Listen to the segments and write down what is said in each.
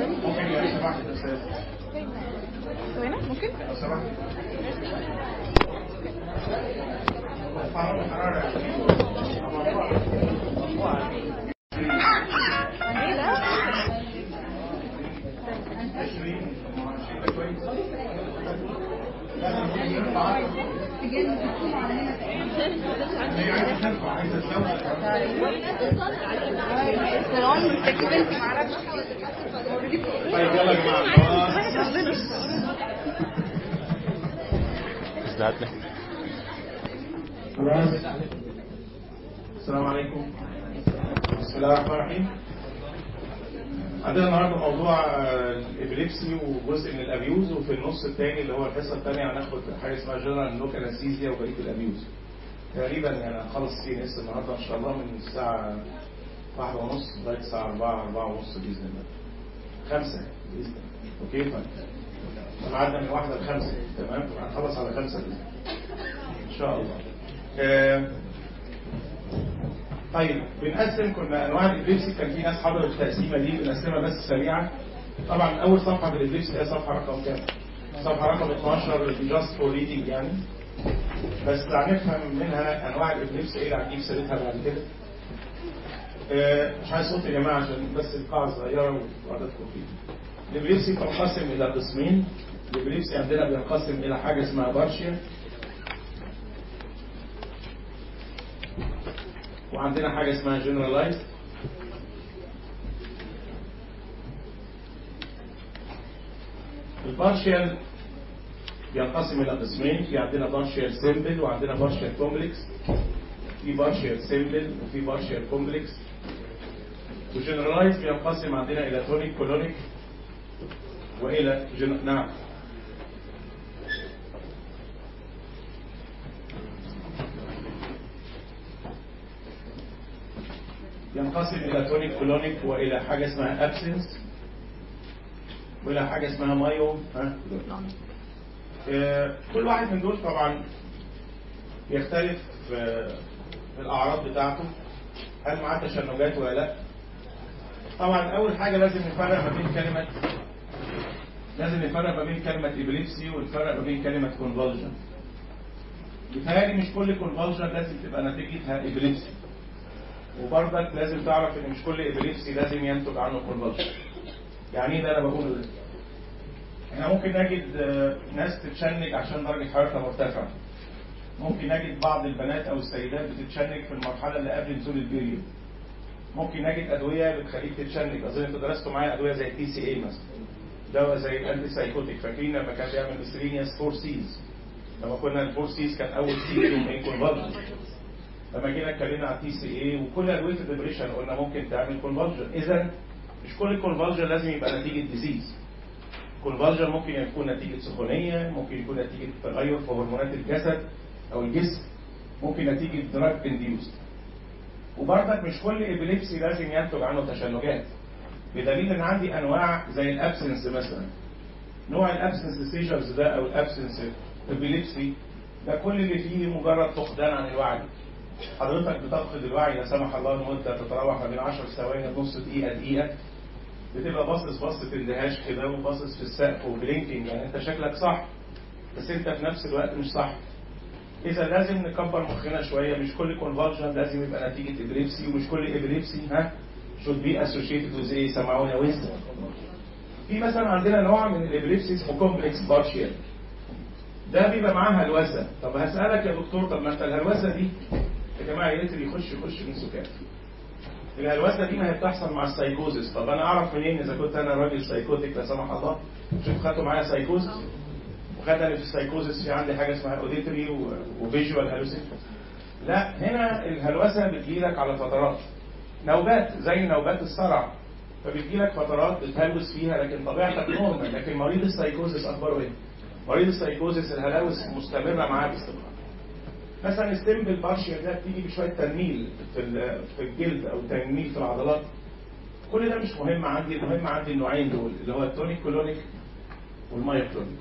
ممكن يا سماحة الأستاذ هنا ممكن لو سمحت حرارة حرارة ايه ده عشرين عشرين ده كويس لا ممكن يرفع هي عايزة ترفع عايزة تزود طيب يلا يا جماعة ازدهتنا خلاص السلام عليكم بسم الله الرحمن الرحيم عندنا النهارده موضوع آه، الابيليبسي وجزء من الابيوز وفي النص الثاني اللي هو الحصه الثانيه هناخد حاجه اسمها جنرال لوكال انستيزيا وبقيه الابيوز تقريبا يعني هنخلص سي ان اس النهارده ان شاء الله من الساعه واحدة ونص لغايه الساعه 4 4 ونص باذن الله خمسة باذن الله اوكي طيب قعدنا من واحدة لخمسة تمام هنخلص على خمسة بإذن الله. ان شاء الله آه، طيب بنقسم كنا انواع الابليبسي كان في ناس حضرت التقسيمه دي بنقسمها بس سريعا طبعا اول صفحه في الابليبسي هي صفحه رقم كام؟ صفحه رقم 12 جاست فور ريدنج يعني بس هنفهم منها انواع الابليبسي ايه اللي هنجيب سيرتها بعد كده آه، مش عايز صوت يا جماعه عشان بس القاعه صغيره وعددكم فيه الابليبسي تنقسم الى قسمين الابليبسي عندنا بينقسم الى حاجه اسمها بارشيا وعندنا حاجة اسمها generalized البارشيال بينقسم إلى قسمين في عندنا بارشيال سيمبل وعندنا بارشيال كومبلكس في بارشيال سيمبل وفي بارشيال كومبلكس وجنرالايز بينقسم عندنا إلى تونيك كولونيك وإلى جن... نعم ينقسم إلى تونيك كولونيك وإلى حاجة اسمها أبسنس وإلى حاجة اسمها مايو ها آه، كل واحد من دول طبعا يختلف في في الأعراض بتاعته هل معاه تشنجات ولا لا طبعا أول حاجة لازم نفرق ما بين كلمة لازم نفرق ما بين كلمة إبليبسي ونفرق ما بين كلمة كونفولجن بيتهيألي مش كل كونفولجن لازم تبقى نتيجتها إبليبسي وبرضك لازم تعرف ان مش كل ابليبسي لازم ينتج عنه كونفولجن يعني ايه ده انا بقوله ده احنا ممكن نجد آه، ناس تتشنج عشان درجه حرارتها مرتفعه ممكن نجد بعض البنات او السيدات بتتشنج في المرحله اللي قبل نزول البيريود ممكن نجد ادويه بتخليك تتشنج اظن انتوا درستوا معايا ادويه زي التي سي اي مثلا دواء زي الانتي سايكوتيك فاكرين لما كان بيعمل ميسلينيوس فور سيز لما كنا الفور سيز كان اول سي فيهم ايه كونفولجن لما جينا اتكلمنا على التي سي اي وكل ادويه الدبريشن قلنا ممكن تعمل كونفولجن اذا مش كل كونفولجن لازم يبقى نتيجه ديزيز كونفولجن ممكن يكون نتيجه سخونيه ممكن يكون نتيجه تغير في هرمونات الجسد او الجسم ممكن نتيجه دراج انديوست وبرضك مش كل ابيليبسي لازم ينتج عنه تشنجات بدليل ان عندي انواع زي الابسنس مثلا نوع الابسنس سيجرز ده او الابسنس ابيليبسي ده كل اللي فيه مجرد فقدان عن الوعي حضرتك بتفقد الوعي لا سمح الله لمده تتراوح ما بين 10 ثواني لنص دقيقه دقيقه بتبقى باصص بصه اندهاش كده وباصص في السقف وبلينكينج يعني انت شكلك صح بس انت في نفس الوقت مش صح اذا لازم نكبر مخنا شويه مش كل كونفولجن لازم يبقى نتيجه ابريبسي ومش كل ابريبسي ها should be associated with ايه سمعونا ويزن في مثلا عندنا نوع من الابريبسي اسمه كومبلكس بارشيال ده بيبقى معاه هلوسه طب هسالك يا دكتور طب ما انت الهلوسه دي يا جماعه يا ريت اللي يخش يخش من سكات الهلوسه دي ما هي بتحصل مع السايكوزس طب انا اعرف منين اذا كنت انا راجل سايكوتيك لا سمح الله شوف خدتوا معايا سايكوزس وخدنا اللي في السايكوزس في عندي حاجه اسمها اوديتري وفيجوال هلوسيشن لا هنا الهلوسه بتجيلك على فترات نوبات زي نوبات الصرع فبتجيلك فترات بتهلوس فيها لكن طبيعتك نورمال لكن مريض السايكوزس اخباره ايه؟ مريض السايكوزس الهلاوس مستمره معاه باستمرار مثلا السيمبل بارشيال ده بتيجي بشويه تنميل في ال- في الجلد او تنميل في العضلات كل ده مش مهم عندي المهم عندي النوعين دول اللي هو التونيك كولونيك والمايوكلونيك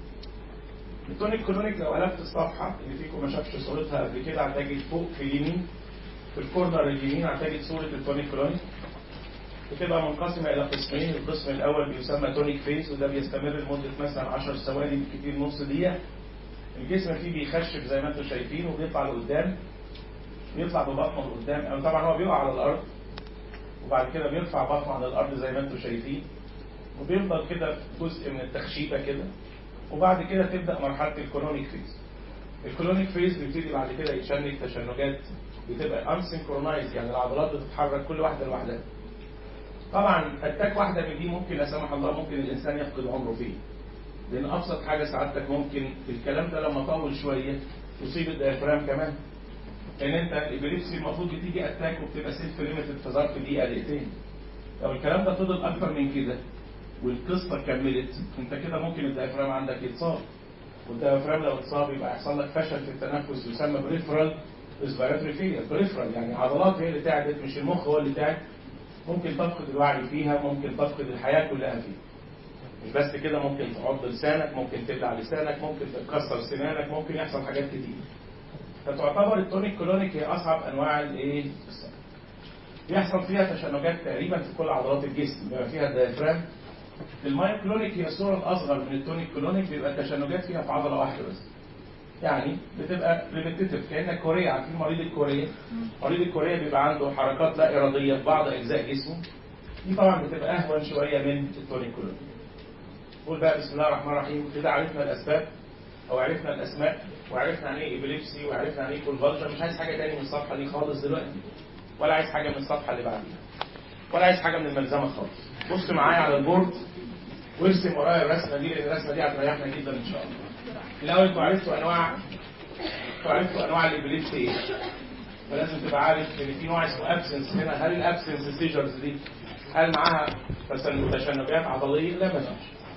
التونيك كولونيك لو قلبت الصفحه اللي فيكم ما شافش صورتها قبل كده هتجد فوق في اليمين في الكورنر اليمين هتجد صوره التونيك كولونيك بتبقى منقسمة إلى قسمين القسم الأول بيسمى tonic phase وده بيستمر لمدة مثلا 10 ثواني بالكثير نص دقيقة الجسم فيه بيخشب زي ما انتم شايفين وبيطلع لقدام بيطلع ببطنه لقدام أو طبعا هو بيقع على الأرض وبعد كده بيرفع بطنه عن الأرض زي ما انتم شايفين وبيفضل كده جزء من التخشيبة كده وبعد كده تبدأ مرحلة الكولونيك فيز الكولونيك فيز بيبتدي بعد كده يشنج تشنجات بتبقى انسنكرونايز يعني العضلات بتتحرك كل واحدة لوحدها طبعا اتاك واحدة من دي ممكن لا سمح الله ممكن الإنسان يفقد عمره فيه لأن أبسط حاجة سعادتك ممكن الكلام ده لما طول شوية تصيب الديافرام كمان لأن أنت الإبليبسي المفروض بتيجي اتاك وبتبقى سيلف ليميتد في ظرف دقيقة دقيقتين لو الكلام ده فضل أكتر من كده والقصة كملت أنت كده ممكن الديافرام عندك يتصاب والديافرام لو اتصاب يبقى يحصل لك فشل في التنفس يسمى بريفرال ريسبيراتوري فيلير بريفرال يعني عضلات هي اللي تعبت مش المخ هو اللي تعب ممكن تفقد الوعي فيها ممكن تفقد الحياة كلها فيها مش بس كده ممكن تعض لسانك ممكن تبلع لسانك ممكن تتكسر سنانك ممكن يحصل حاجات كتير فتعتبر التونيك كولونيك هي اصعب انواع الايه بيحصل فيها تشنجات تقريبا في كل عضلات الجسم بيبقى فيها الديافرام المايوكلونيك هي الصوره الاصغر من التونيك كولونيك بيبقى التشنجات فيها في عضله واحده بس يعني بتبقى ريبيتيتيف كانك كوريا عارفين مريض الكوريا مريض الكوريا بيبقى عنده حركات لا اراديه في بعض اجزاء جسمه دي طبعا بتبقى اهون شويه من التونيك كولونيك قول بقى بسم الله الرحمن الرحيم كده عرفنا الاسباب او عرفنا الاسماء وعرفنا يعني ايه ابيليبسي وعرفنا يعني ايه كونفالجن مش عايز حاجه تاني من الصفحه دي خالص دلوقتي ولا عايز حاجه من الصفحه اللي بعديها ولا عايز حاجه من الملزمه خالص بص معايا على البورد وارسم ورايا الرسمه دي لان الرسمه دي هتريحنا جدا ان شاء الله الاول انتوا عرفتوا انواع انتوا عرفتوا انواع الابيليبسي ايه فلازم تبقى عارف ان في نوع اسمه ابسنس هنا هل الابسنس سيجرز دي هل معاها مثلا تشنجات عضليه لا مفيش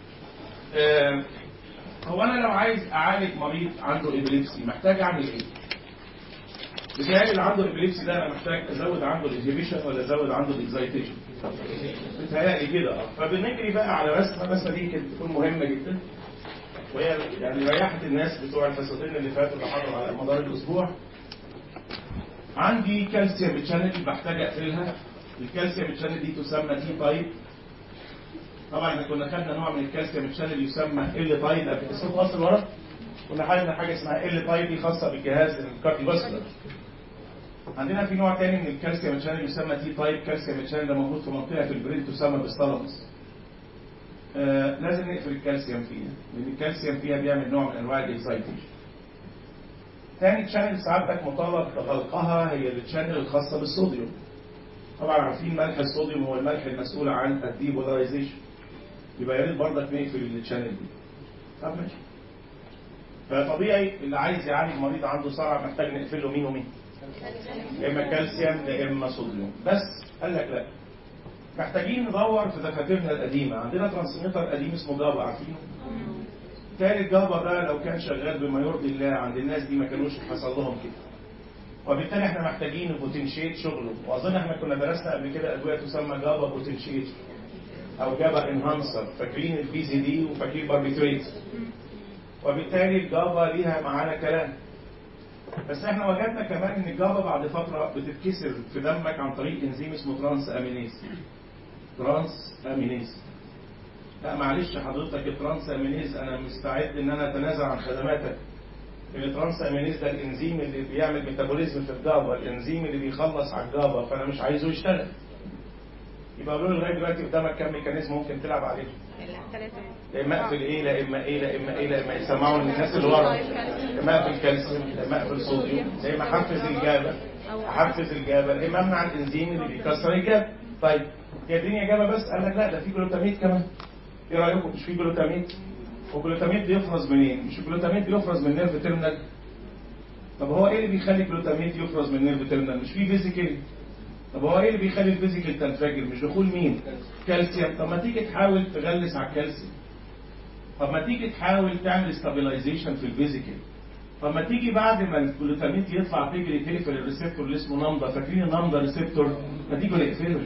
آه هو انا لو عايز اعالج مريض عنده ابيليبسي محتاج اعمل ايه بتهيألي اللي عنده ابيليبسي ده انا محتاج ازود عنده الانهبيشن ولا ازود عنده الاكزايتيشن بتهيألي كده اه فبنجري بقى على رسمه الرسمه دي كانت تكون مهمه جدا وهي يعني ريحت الناس بتوع الفساتين اللي فاتوا اللي حضروا على مدار الاسبوع عندي كالسيوم تشانل بحتاج اقفلها الكالسيوم تشانل دي تسمى تي تايب طبعا احنا كنا خدنا نوع من الكالسيوم تشانل يسمى ال تايب قبل الصوت واصل ورا كنا خدنا حاجه اسمها ال تايب دي خاصه بالجهاز الكارديوفاسكولار عندنا في نوع تاني من الكالسيوم تشانل يسمى تي تايب كالسيوم تشانل ده موجود في منطقه في البرين تسمى بالثالاموس آه لازم نقفل الكالسيوم فيها لان الكالسيوم فيها بيعمل نوع من انواع الاكسايتيشن تاني تشانل سعادتك مطالب بغلقها هي التشانل الخاصه بالصوديوم طبعا عارفين ملح الصوديوم هو الملح المسؤول عن الديبولايزيشن يبقى يا ريت برضك نقفل التشانل دي طب ماشي فطبيعي اللي عايز يعالج مريض عنده صرع محتاج نقفل له مين ومين يا اما كالسيوم يا اما صوديوم بس قال لك لا محتاجين ندور في دفاترنا القديمه عندنا ترانسميتر قديم اسمه جابا عارفينه تاني جابا ده لو كان شغال بما يرضي الله عند الناس دي ما كانوش حصل لهم كده وبالتالي احنا محتاجين بوتنشيت شغله واظن احنا كنا درسنا قبل كده ادويه تسمى جابا بوتنشيت او جابا انهانسر فاكرين البي سي دي وفاكرين باربيتريت وبالتالي الجابا ليها معانا كلام بس احنا وجدنا كمان ان الجابا بعد فتره بتتكسر في دمك عن طريق انزيم اسمه ترانس امينيز ترانس امينيز لا معلش حضرتك الترانس امينيز انا مستعد ان انا اتنازل عن خدماتك الترانس امينيز ده الانزيم اللي بيعمل ميتابوليزم في الجابا الانزيم اللي بيخلص على الجابا فانا مش عايزه يشتغل يبقى قالوا لغايه دلوقتي قدامك كام ميكانيزم ممكن تلعب عليه يا اما اقفل ايه لا اما ايه لا اما ايه لا اما يسمعوا الناس اللي ورا يا اما اقفل كالسيوم يا اما اقفل صوديوم يا اما احفز الجابه احفز الجابه يا اما امنع الانزيم اللي بيكسر الجابه طيب هي الدنيا جابه بس قال لك لا ده في جلوتاميت كمان ايه رايكم مش في جلوتاميت والجلوتاميت بيفرز منين مش الجلوتاميت بيفرز من نيرف تيرمينال طب هو ايه اللي بيخلي الجلوتاميت يفرز من نيرف تيرمينال مش في فيزيكال طب هو ايه اللي بيخلي الفيزيكال تنفجر مش دخول مين كالسيوم طب ما تيجي تحاول تغلس على الكالسيوم طب ما تيجي تحاول تعمل ستابيلايزيشن في الفيزيكال طب ما تيجي بعد ما الجلوتاميت يطلع تجري تقفل الريسبتور اللي اسمه نمضه فاكرين النمضه ريسبتور ما تيجوا نقفله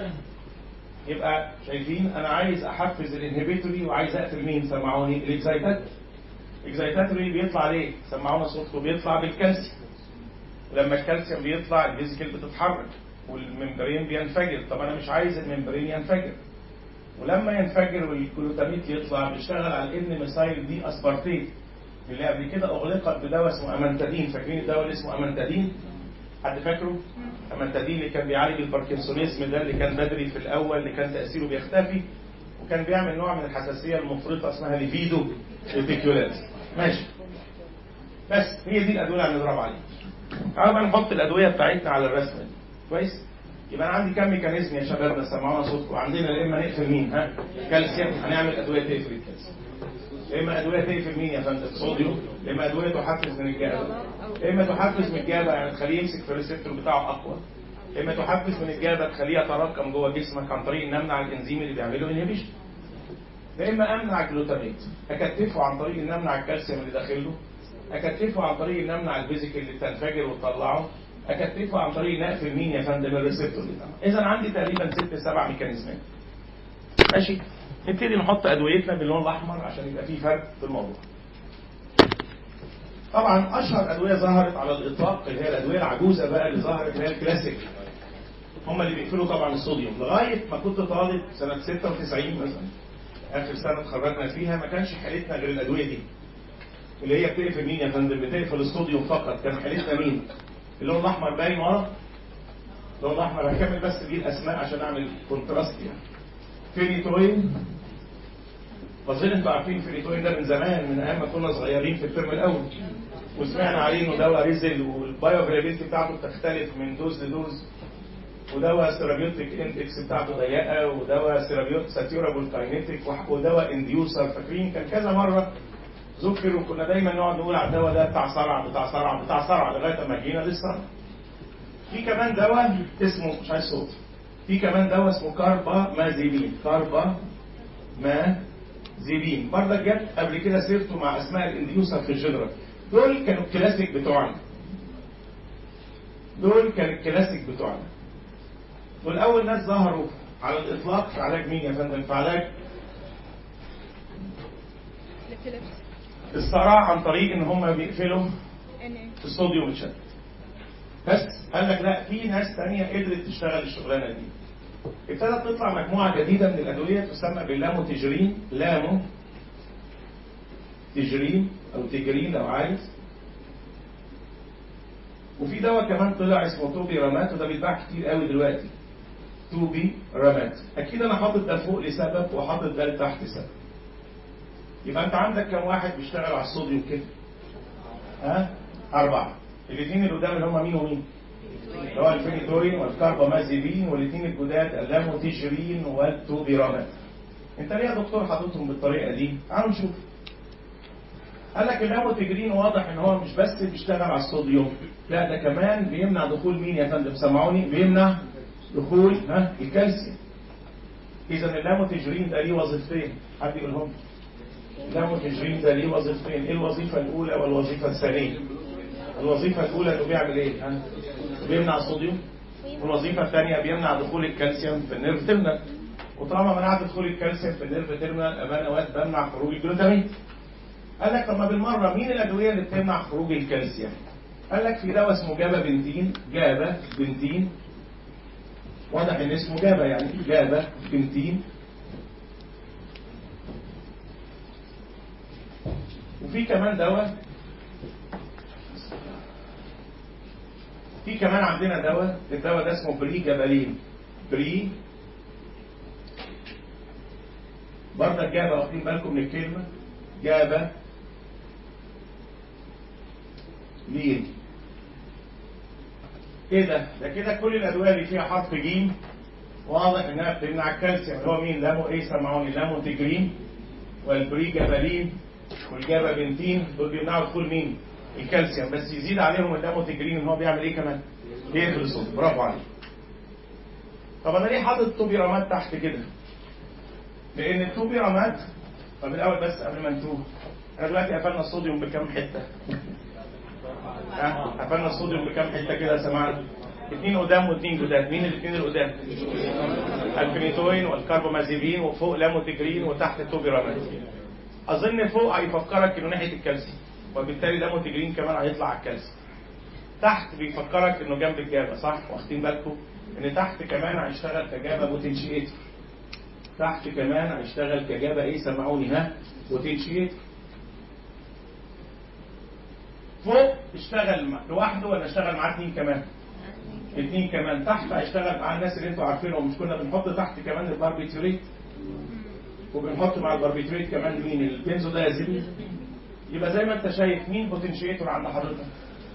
يبقى شايفين انا عايز احفز الانهبيتوري وعايز اقفل مين سمعوني الاكزايتات الاكزايتاتوري بيطلع ليه سمعونا صوتكم بيطلع بالكالسيوم ولما الكالسيوم بيطلع الفيزيكال بتتحرك والممبرين بينفجر طب انا مش عايز الممبرين ينفجر ولما ينفجر والجلوتاميت يطلع بيشتغل على الان ميثايل دي اسبارتيت اللي قبل كده اغلقت بدواء اسمه امانتادين فاكرين الدواء اللي اسمه امانتادين حد فاكره امانتادين اللي كان بيعالج الباركنسونيزم ده اللي كان بدري في الاول اللي كان تاثيره بيختفي وكان بيعمل نوع من الحساسيه المفرطه اسمها ليفيدو ريتيكولات ماشي بس هي دي الادويه اللي هنضرب عليها تعالوا بقى نحط الادويه بتاعتنا على الرسمه دي كويس يبقى انا عندي كام ميكانيزم يا شباب سمعونا صوتكم عندنا يا اما نقفل مين ها كالسيوم هنعمل ادويه تقفل الكالسيوم يا اما ادويه تقفل مين يا فندم صوديوم يا اما ادويه تحفز من الجابه يا اما تحفز من الجابه يعني تخليه يمسك في الريسبتور بتاعه اقوى يا اما تحفز من الجابه تخليه يتراكم جوه جسمك عن طريق ان امنع الانزيم اللي بيعمله انهبيشن يا اما امنع الجلوتاميت اكتفه عن طريق ان امنع الكالسيوم اللي داخله اكتفه عن طريق ان امنع الفيزيك اللي بتنفجر وتطلعه اكتفه عن طريق نقفل مين يا فندم الريسبتور بتاعه اذا عندي تقريبا ست سبع ميكانيزمات ماشي نبتدي نحط ادويتنا باللون الاحمر عشان يبقى في فرق في الموضوع طبعا اشهر ادويه ظهرت على الاطلاق اللي هي الادويه العجوزه بقى اللي ظهرت اللي هي الكلاسيك هم اللي بيقفلوا طبعا الصوديوم لغايه ما كنت طالب سنه 96 مثلا اخر سنه اتخرجنا فيها ما كانش حالتنا غير الادويه دي اللي هي بتقفل مين يا فندم بتقفل الصوديوم فقط كان حالتنا مين اللون الاحمر باين ورا اللون الاحمر هكمل بس دي الاسماء عشان اعمل كونتراست يعني فينيتوين اظن انتوا عارفين فينيتوين ده من زمان من ايام ما كنا صغيرين في الترم الاول وسمعنا عليه انه دواء ريزل والبايو افيلابيلتي بتاعته بتختلف من دوز لدوز ودواء سيرابيوتيك اندكس بتاعته ضيقه ودواء سيرابيوتيك ساتيورابل كاينيتيك ودواء انديوسر فاكرين كان كذا مره ذكر وكنا دايما نقعد نقول على الدواء ده بتاع صرع بتاع صرع بتاع صرع لغايه ما جينا للصرع. في كمان دواء اسمه مش عايز صوت. في كمان دواء اسمه كاربا مازيبين، كاربا مازيبين، برضه جت قبل كده سيرته مع اسماء الانديوسر في الجنرال. دول كانوا الكلاسيك بتوعنا. دول كانوا الكلاسيك بتوعنا. دول اول ناس ظهروا على الاطلاق في علاج مين يا فندم؟ في علاج الصراع عن طريق ان هم بيقفلوا الصوديوم شانل بس قال لك لا في ناس تانية قدرت تشتغل الشغلانه دي ابتدت تطلع مجموعه جديده من الادويه تسمى باللاموتيجرين لامو تجرين او تجرين لو عايز وفي دواء كمان طلع اسمه توبي رامات وده بيتباع كتير قوي دلوقتي توبي رامات اكيد انا حاطط ده فوق لسبب وحاطط ده لتحت لسبب يبقى انت عندك كم واحد بيشتغل على الصوديوم كده؟ ها؟ أربعة. الاثنين اللي قدام اللي هم مين ومين؟ اللي هو الفينيتورين والكاربامازيبين والاثنين الجداد اللاموتيجرين والتوبيرامات. انت ليه يا دكتور حاططهم بالطريقة دي؟ تعالوا نشوف. قال لك اللاموتيجرين واضح ان هو مش بس بيشتغل على الصوديوم، لا ده كمان بيمنع دخول مين يا فندم؟ سمعوني بيمنع دخول ها الكالسيوم. إذا اللاموتيجرين ده ليه وظيفتين، حد يقولهم لي. اللاموتيجرين ده ليه وظيفتين، ايه الوظيفة الأولى والوظيفة الثانية؟ الوظيفة الأولى إنه بيعمل إيه؟ ها؟ بيمنع الصوديوم والوظيفة الثانية بيمنع دخول الكالسيوم في النيرف تيرمينال وطالما منعت دخول الكالسيوم في النيرف تيرمينال أبقى أوقات بمنع خروج الجلوتامين قال لك طب ما بالمرة مين الأدوية اللي بتمنع خروج الكالسيوم؟ قال لك في دواء اسمه جابا بنتين جابا بنتين واضح ان اسمه جابا يعني جابا بنتين وفي كمان دواء في كمان عندنا دواء الدواء ده اسمه بري جبلين بري برضه جابا واخدين بالكم من الكلمة جابا لين ايه ده؟ ده كده كل الادويه اللي فيها حرف جيم واضح انها بتمنع الكالسيوم اللي هو مين؟ لامو ايه سمعوني؟ لامو تجرين والبري جبلين والجابا بنتين دول بيمنعوا دخول مين؟ الكالسيوم بس يزيد عليهم اللاموتيجرين ان هو بيعمل ايه كمان؟ بيقفل الصوت برافو عليك. طب انا ليه حاطط توبيرامات تحت كده؟ لان التوبيرامات طب الاول بس قبل ما نتوه احنا دلوقتي قفلنا الصوديوم بكام حته؟ ها؟ قفلنا الصوديوم بكام حته كده يا سماعه؟ اثنين قدام واثنين جداد، مين الاثنين اللي قدام؟ الفينيتوين والكربامازيبين وفوق لاموتيجرين وتحت التوبيرامات. اظن فوق هيفكرك انه ناحيه الكالسيوم وبالتالي لاموتيجرين كمان هيطلع على الكالسيوم تحت بيفكرك انه جنب الجابه صح واخدين بالكم ان تحت كمان هيشتغل كجابا بوتنشيتور تحت كمان هيشتغل كجابا ايه سمعوني ها بوتنشيتور فوق اشتغل مع- لوحده ولا اشتغل معاه اتنين كمان اتنين كمان تحت هيشتغل مع الناس اللي انتوا عارفينهم مش كنا بنحط تحت كمان الباربيتوريت وبنحط مع الباربيتوريت كمان مين البنزو دايازيبين يبقى زي ما انت شايف مين بوتنشيتور عند حضرتك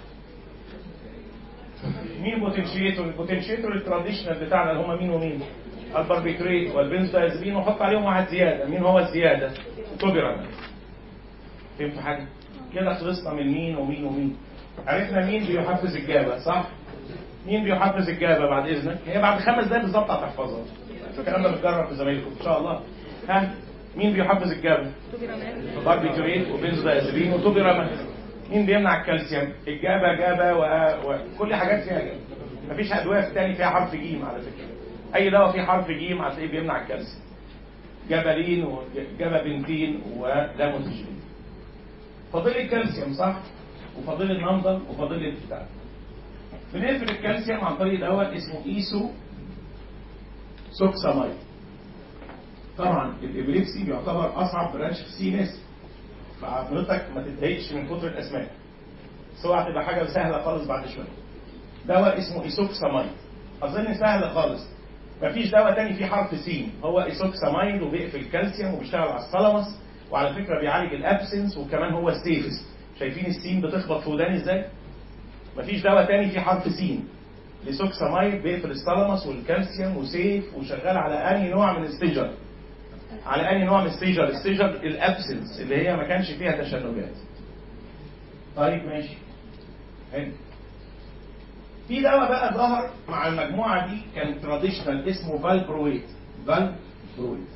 مين بوتنشيتور البوتنشيتور التراديشنال بتاعنا اللي هم مين ومين الباربيتوريت والبنزودايازيبين وحط عليهم واحد زياده مين هو الزياده توبيران فهمتوا حاجه كده خلصنا من مين ومين ومين عرفنا مين بيحفز الجابه صح مين بيحفز الجابه بعد اذنك هي بعد خمس دقايق بالظبط هتحفظها الكلام ده متجرب في زمايلكم ان شاء الله ها مين بيحفز الجابه باربيتوريت وبنزودايازيبين وتوبيرامات مين بيمنع الكالسيوم الجابه جابه و- وكل حاجات فيها جابه مفيش ادويه تاني فيها حرف جيم على فكره اي دواء فيه حرف جيم هتلاقيه بيمنع الكالسيوم جبلين وجبابنتين ولاموتجين فاضل الكالسيوم صح وفاضل النمضه وفاضل البتاع بنقفل الكالسيوم عن طريق دواء اسمه ايسو سوكسامايد طبعا الابليبسي بيعتبر اصعب برانش في سي ناس فحضرتك ما تتضايقش من كتر الاسماء بس هو هتبقى حاجه سهله خالص بعد شويه دواء اسمه ايسوكسامايد اظن سهل خالص مفيش دواء تاني فيه حرف سين هو ايسوكسامايد وبيقفل الكالسيوم وبيشتغل على الثالاموس وعلى فكره بيعالج الابسنس وكمان هو السيفس شايفين السين بتخبط في وداني ازاي مفيش دواء تاني فيه حرف سين ليسوكسامايد بيقفل الثالاموس والكالسيوم وسيف وشغال على انهي نوع من الستيجر على انهي نوع من الستيجر الستيجر الابسنس اللي هي ما كانش فيها تشنجات طيب ماشي حلو في دواء بقى ظهر مع المجموعه دي كان تراديشنال اسمه فالبرويت فالبرويت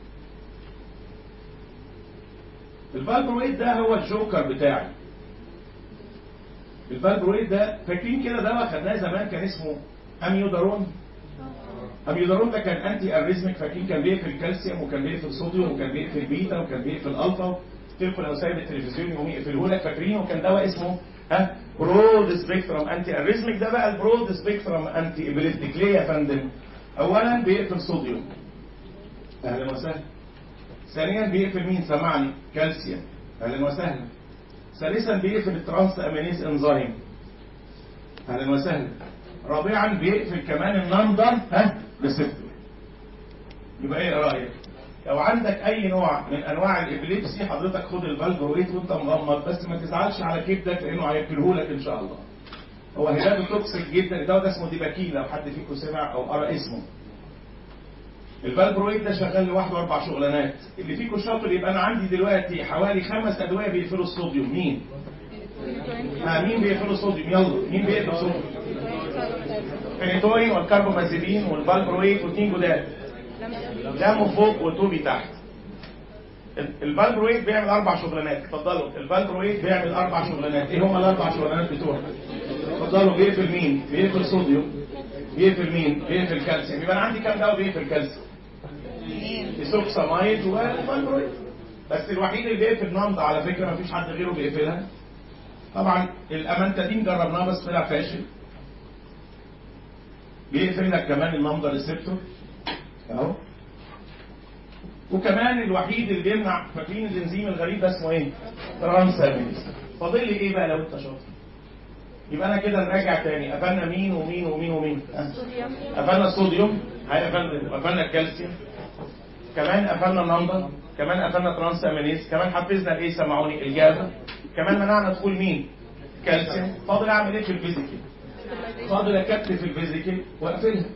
الفالبرويت ده هو الجوكر بتاعي الفالبرويت ده فاكرين كده دواء خدناه زمان كان اسمه اميودارون اميودارون ده كان انتي اريزميك فاكرين كان بيقفل الكالسيوم وكان بيقفل الصوديوم وكان بيقفل بيتا وكان بيقفل الفا تلكم لو سايب التلفزيون يقوم يقفله لك فاكرين وكان دواء اسمه ها برود سبيكترم انتي اريزميك ده بقى البرود سبيكترم انتي ابيليبتيك ليه يا فندم؟ اولا بيقفل صوديوم اهلا وسهلا ثانيا بيقفل مين سمعني كالسيوم اهلا وسهلا ثالثا بيقفل الترانس امينيز انزيم اهلا وسهلا رابعا بيقفل كمان النمبر ها ريسبتور يبقى ايه رايك لو عندك اي نوع من انواع الابليبسي حضرتك خد الفالبرويت وانت مغمض بس ما تزعلش على كبدك لانه هياكله لك ان شاء الله هو هيبقى توكسيك جدا الدواء ده اسمه ديباكين لو حد فيكم سمع او قرا اسمه الفالبرويد ده شغال لوحده اربع شغلانات اللي فيكم شاطر يبقى انا عندي دلوقتي حوالي خمس ادويه بيقفلوا الصوديوم مين؟ آه مين بيقفلوا الصوديوم يلا مين بيقفل الصوديوم؟ فينيتوين والكربومازيبين والفالبرويد واثنين جداد لامو فوق وتوبي تحت الفالبرويد بيعمل اربع شغلانات اتفضلوا الفالبرويد بيعمل اربع شغلانات ايه هم الاربع شغلانات بتوعه اتفضلوا بيقفل مين بيقفل صوديوم بيقفل مين بيقفل كالسيوم يبقى انا عندي كام دواء بيقفل كالسيوم اسوكسامايد والفالبرويد بس الوحيد اللي بيقفل نمضة على فكره مفيش حد غيره بيقفلها طبعا الامانتادين جربناه بس طلع فاشل بيقفل لك كمان النمضة ريسبتور اهو وكمان الوحيد اللي بيمنع فاكرين الانزيم الغريب ده اسمه ايه؟ ترانسامينيز فاضل لي ايه بقى لو انت شاطر؟ يبقى انا كده نراجع تاني قفلنا مين ومين ومين ومين؟ ها؟ قفلنا الصوديوم هاي قفلنا قفلنا الكالسيوم كمان قفلنا النمبر كمان قفلنا ترانسامينيز كمان حفزنا الايه سمعوني الجافا كمان منعنا دخول مين؟ كالسيوم فاضل اعمل ايه في الفيزيكال؟ فاضل اكتف الفيزيكال واقفلها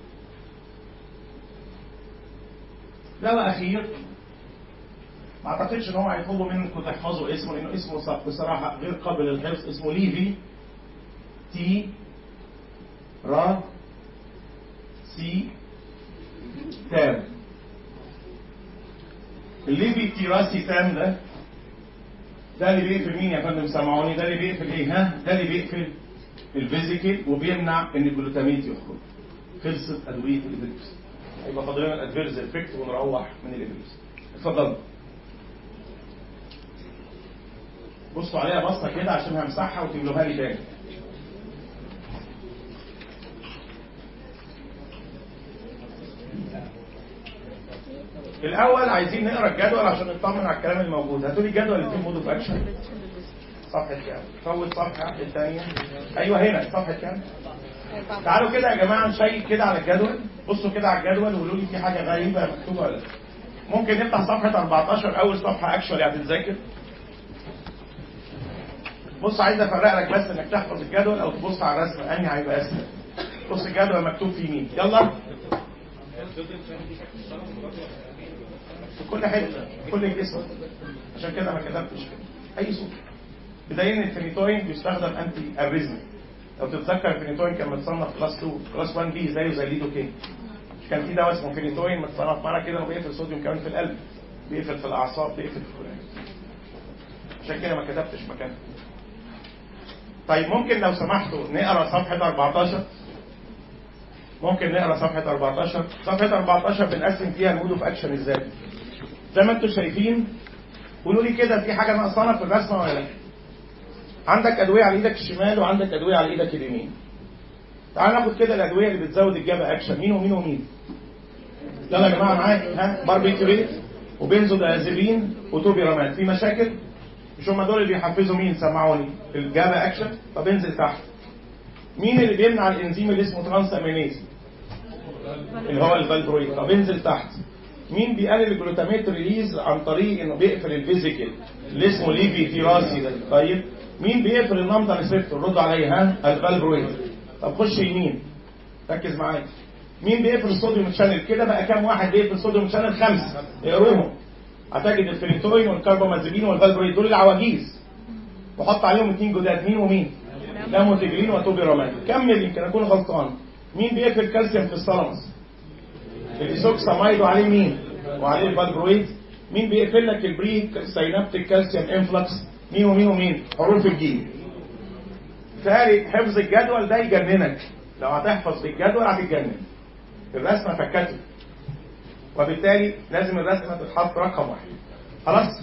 دواء اخير ما اعتقدش ان هو هيطلبوا منكم تحفظوا اسمه لانه اسمه صح بصراحه غير قابل للحفظ اسمه ليفي تي را سي تام الليفي تي را سي تام ده ده اللي بيقفل مين يا فندم سامعوني ده اللي بيقفل ايه ها ده اللي بيقفل الفيزيكال وبيمنع ان الجلوتاميت يخرج خلصت ادويه الابليبسي يبقى فاضل لنا الادفيرز افكت ونروح من الابليبسي اتفضل بصوا عليها بصه كده عشان همسحها وتملوها لي تاني الاول عايزين نقرا الجدول عشان نطمن على الكلام الموجود هاتوا لي الجدول اللي فيه مود اوف اكشن صفحه كام فوت صفحه الثانيه ايوه هنا صفحه كام تعالوا كده يا جماعه نشيك كده على الجدول بصوا كده على الجدول وقولوا لي في حاجه غريبه مكتوبه ولا لا ممكن نفتح صفحه 14 اول صفحه اكشوالي هتتذاكر بص عايز افرق لك بس انك تحفظ الجدول او تبص على الرسم انهي هيبقى اسهل بص الجدول مكتوب فيه مين يلا في كل حته في كل الجسم عشان كده ما كتبتش كده اي صوت بدايه ان الفينيتوين بيستخدم انتي اريزمي لو تتذكر الفينيتوين كان متصنف كلاس 2 كلاس 1 بي زيه زي الليدوكين كان في دواء اسمه فينيتوين متصنف معانا كده وبيقفل الصوديوم كمان في القلب بيقفل في الاعصاب بيقفل في كل حاجه عشان كده ما كتبتش مكانه طيب ممكن لو سمحتوا نقرا صفحه 14 ممكن نقرا صفحه 14 صفحه 14 بنقسم فيها المود اوف اكشن ازاي زي ما انتم شايفين قولوا لي كده في حاجه ناقصانا في الرسمه ولا لا عندك ادويه على ايدك الشمال وعندك ادويه على ايدك اليمين تعال ناخد كده الادويه اللي بتزود الجابا اكشن مين ومين ومين يلا يا جماعه معايا ها باربيتوريت وبنزودازيبين وتوبيرامات في مشاكل مش هم دول اللي بيحفزوا مين سمعوني الجابا اكشن طب انزل تحت مين اللي بيمنع الانزيم اللي اسمه ترانس امينيز اللي هو الفالبرويد طب انزل تحت مين بيقلل الجلوتاميت ريليز عن طريق انه بيقفل الفيزيكال اللي اسمه ليفي فيراسي ده طيب مين بيقفل النمطه ريسبتور رد عليا ها الفالبرويد طب خش يمين ركز معايا مين بيقفل الصوديوم شانل كده بقى كام واحد بيقفل الصوديوم شانل خمسه اقروهم هتجد الفينيتوين والكربامازيبين والفالبرويد دول العواجيز وحط عليهم اثنين جداد مين ومين لاموتيجرين وتوبيرامات كمل يمكن اكون غلطان مين بيقفل كالسيوم في الثالاموس الايسوكسامايد وعليه مين وعليه الفالبرويد مين بيقفل لك البري سينابتيك كالسيوم انفلكس مين ومين ومين حروف الجيل تاري حفظ الجدول ده يجننك لو هتحفظ بالجدول هتتجنن الرسمه فكته وبالتالي لازم الرسمه تتحط رقم واحد خلاص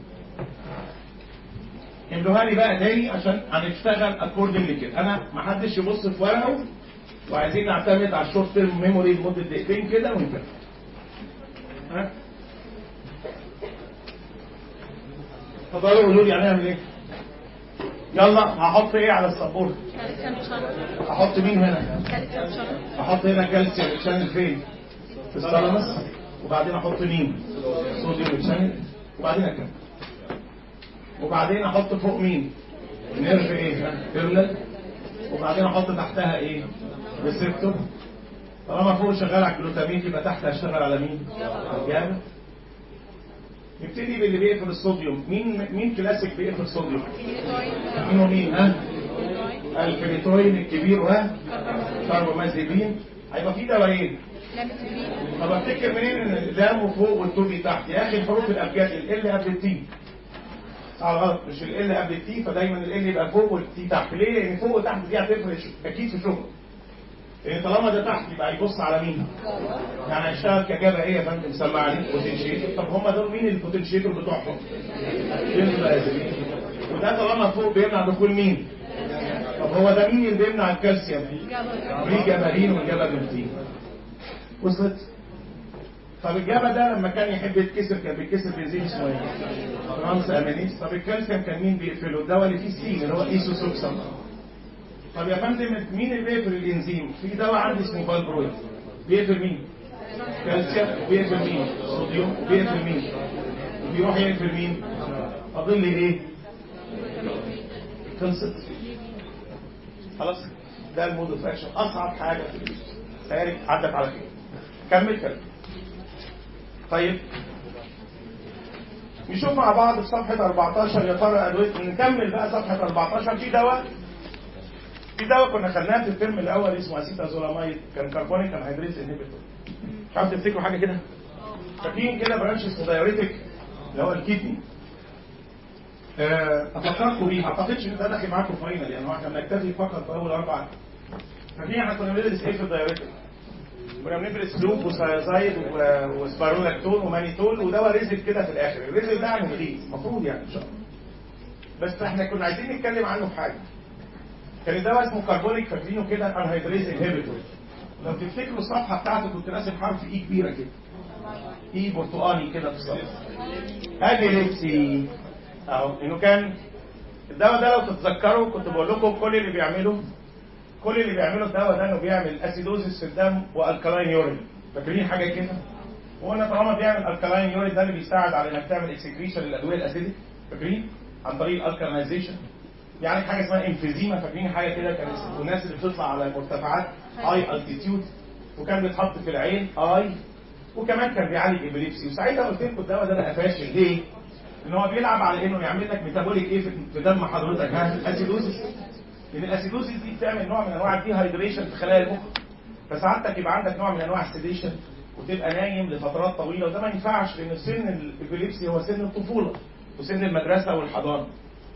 املوها لي بقى تاني عشان هنشتغل اكوردنج كده انا ما حدش يبص في ورقه وعايزين نعتمد على الشورت تيرم ميموري لمده دقيقتين كده ونكمل ها اتفضلوا قولوا لي هنعمل ايه يلا هحط ايه على السبورت احط مين هنا احط هنا كالسيوم شانل فين في الثالاموس وبعدين احط مين صوديوم شانل وبعدين اكمل وبعدين احط فوق مين نيرف ايه بيرلل وبعدين احط تحتها ايه ريسبتور طالما فوق شغال على الجلوتامين يبقى تحت هشتغل على مين الجامد نبتدي باللي بيقفل الصوديوم مين مين كلاسيك بيقفل الصوديوم مين ومين ها الفينيتوين الكبير و كاربامازيبين هيبقى في دوايين طب افتكر منين ان اللام فوق والتوبي تحت يا اخي الحروف الابجاد ال قبل التي على غلط مش ال قبل التي فدايما ال يبقى فوق والتي تحت ليه؟ لان فوق وتحت دي هتفرق اكيد في شغل لان طالما ده تحت يبقى هيبص على مين؟ يعني هيشتغل كجابه ايه يا فندم سمعني بوتنشيتور طب هم دول مين البوتنشيتور بتوعهم؟ بنزودازيبين وده طالما فوق بيمنع دخول مين؟ طب هو ده مين اللي بيمنع الكالسيوم؟ بريجابارين والجابابنتين وصلت؟ طب الجابا ده لما كان يحب يتكسر كان بيتكسر بنزين اسمه ايه؟ ترانس امينيز طب الكالسيوم كان مين بيقفله؟ الدواء اللي فيه سين اللي هو ايسوسوكسام طب يا فندم مين اللي بيقفل الانزيم؟ في دواء عندي اسمه فالبرويد بيقفل مين؟ كالسيوم وبيقفل مين؟ صوديوم وبيقفل مين؟ وبيروح يقفل مين؟ فاضل لي ايه؟ خلصت خلاص ده المود اوف اكشن اصعب حاجه في الجسم ساري عدت على خير كمل كمل طيب نشوف مع بعض في صفحة 14 يا ترى أدوية نكمل بقى صفحة 14 في دواء في دواء كنا خدناه في الترم الأول اسمه اسيتازولامايد كان كربونيك انهيدريز انهبيتور مش عارف تفتكروا حاجة كده؟ فاكرين كده برانش اسمه دايوريتك اللي هو الكدني آه، افكركم بيه ما اعتقدش ان ده داخل معاكم فاينل يعني هو احنا بنكتفي فقط باول اربع فاكرين احنا كنا بندرس ايه في الدايوريتك؟ كنا بندرس لوب وسايزايد و- وسبارولاكتون ومانيتول ودواء ريزل كده في الاخر الريزل ده يعني مفيد المفروض يعني ان شاء الله بس احنا كنا عايزين نتكلم عنه في حاجه كان الدواء اسمه كربونيك فاكرينه كده انهيدريز انهبيتور لو تفتكروا الصفحه بتاعته كنت راسم حرف اي كبيره كده ايه برتقاني كده في الصف ابيليبسي اهو انه كان الدواء ده لو تتذكروا كنت بقول لكم كل اللي بيعمله كل اللي بيعمله الدواء ده انه بيعمل اسيدوزيس في الدم والكلاين يورين فاكرين حاجه كده وقلنا طالما بيعمل الكلاين يورين ده اللي بيساعد على انك تعمل اكسكريشن للادويه الاسيديك فاكرين عن طريق الالكالينايزيشن يعني حاجه اسمها انفيزيما فاكرين حاجه كده كان الناس اللي بتطلع على مرتفعات هاي التيتيود وكان بيتحط في العين اي وكمان كان بيعالج ابيليبسي وساعتها قلت لكم الدواء ده بقى فاشل ليه؟ ان هو بيلعب على انه يعمل لك ميتابوليك ايه في- في دم حضرتك ها اسيدوزيس لان الاسيدوزيس دي بتعمل نوع من انواع الديهايدريشن في خلايا المخ فسعادتك يبقى عندك نوع من انواع السيديشن وتبقى نايم لفترات طويله وده ما ينفعش لان سن الابيليبسي هو سن الطفوله وسن المدرسه والحضانه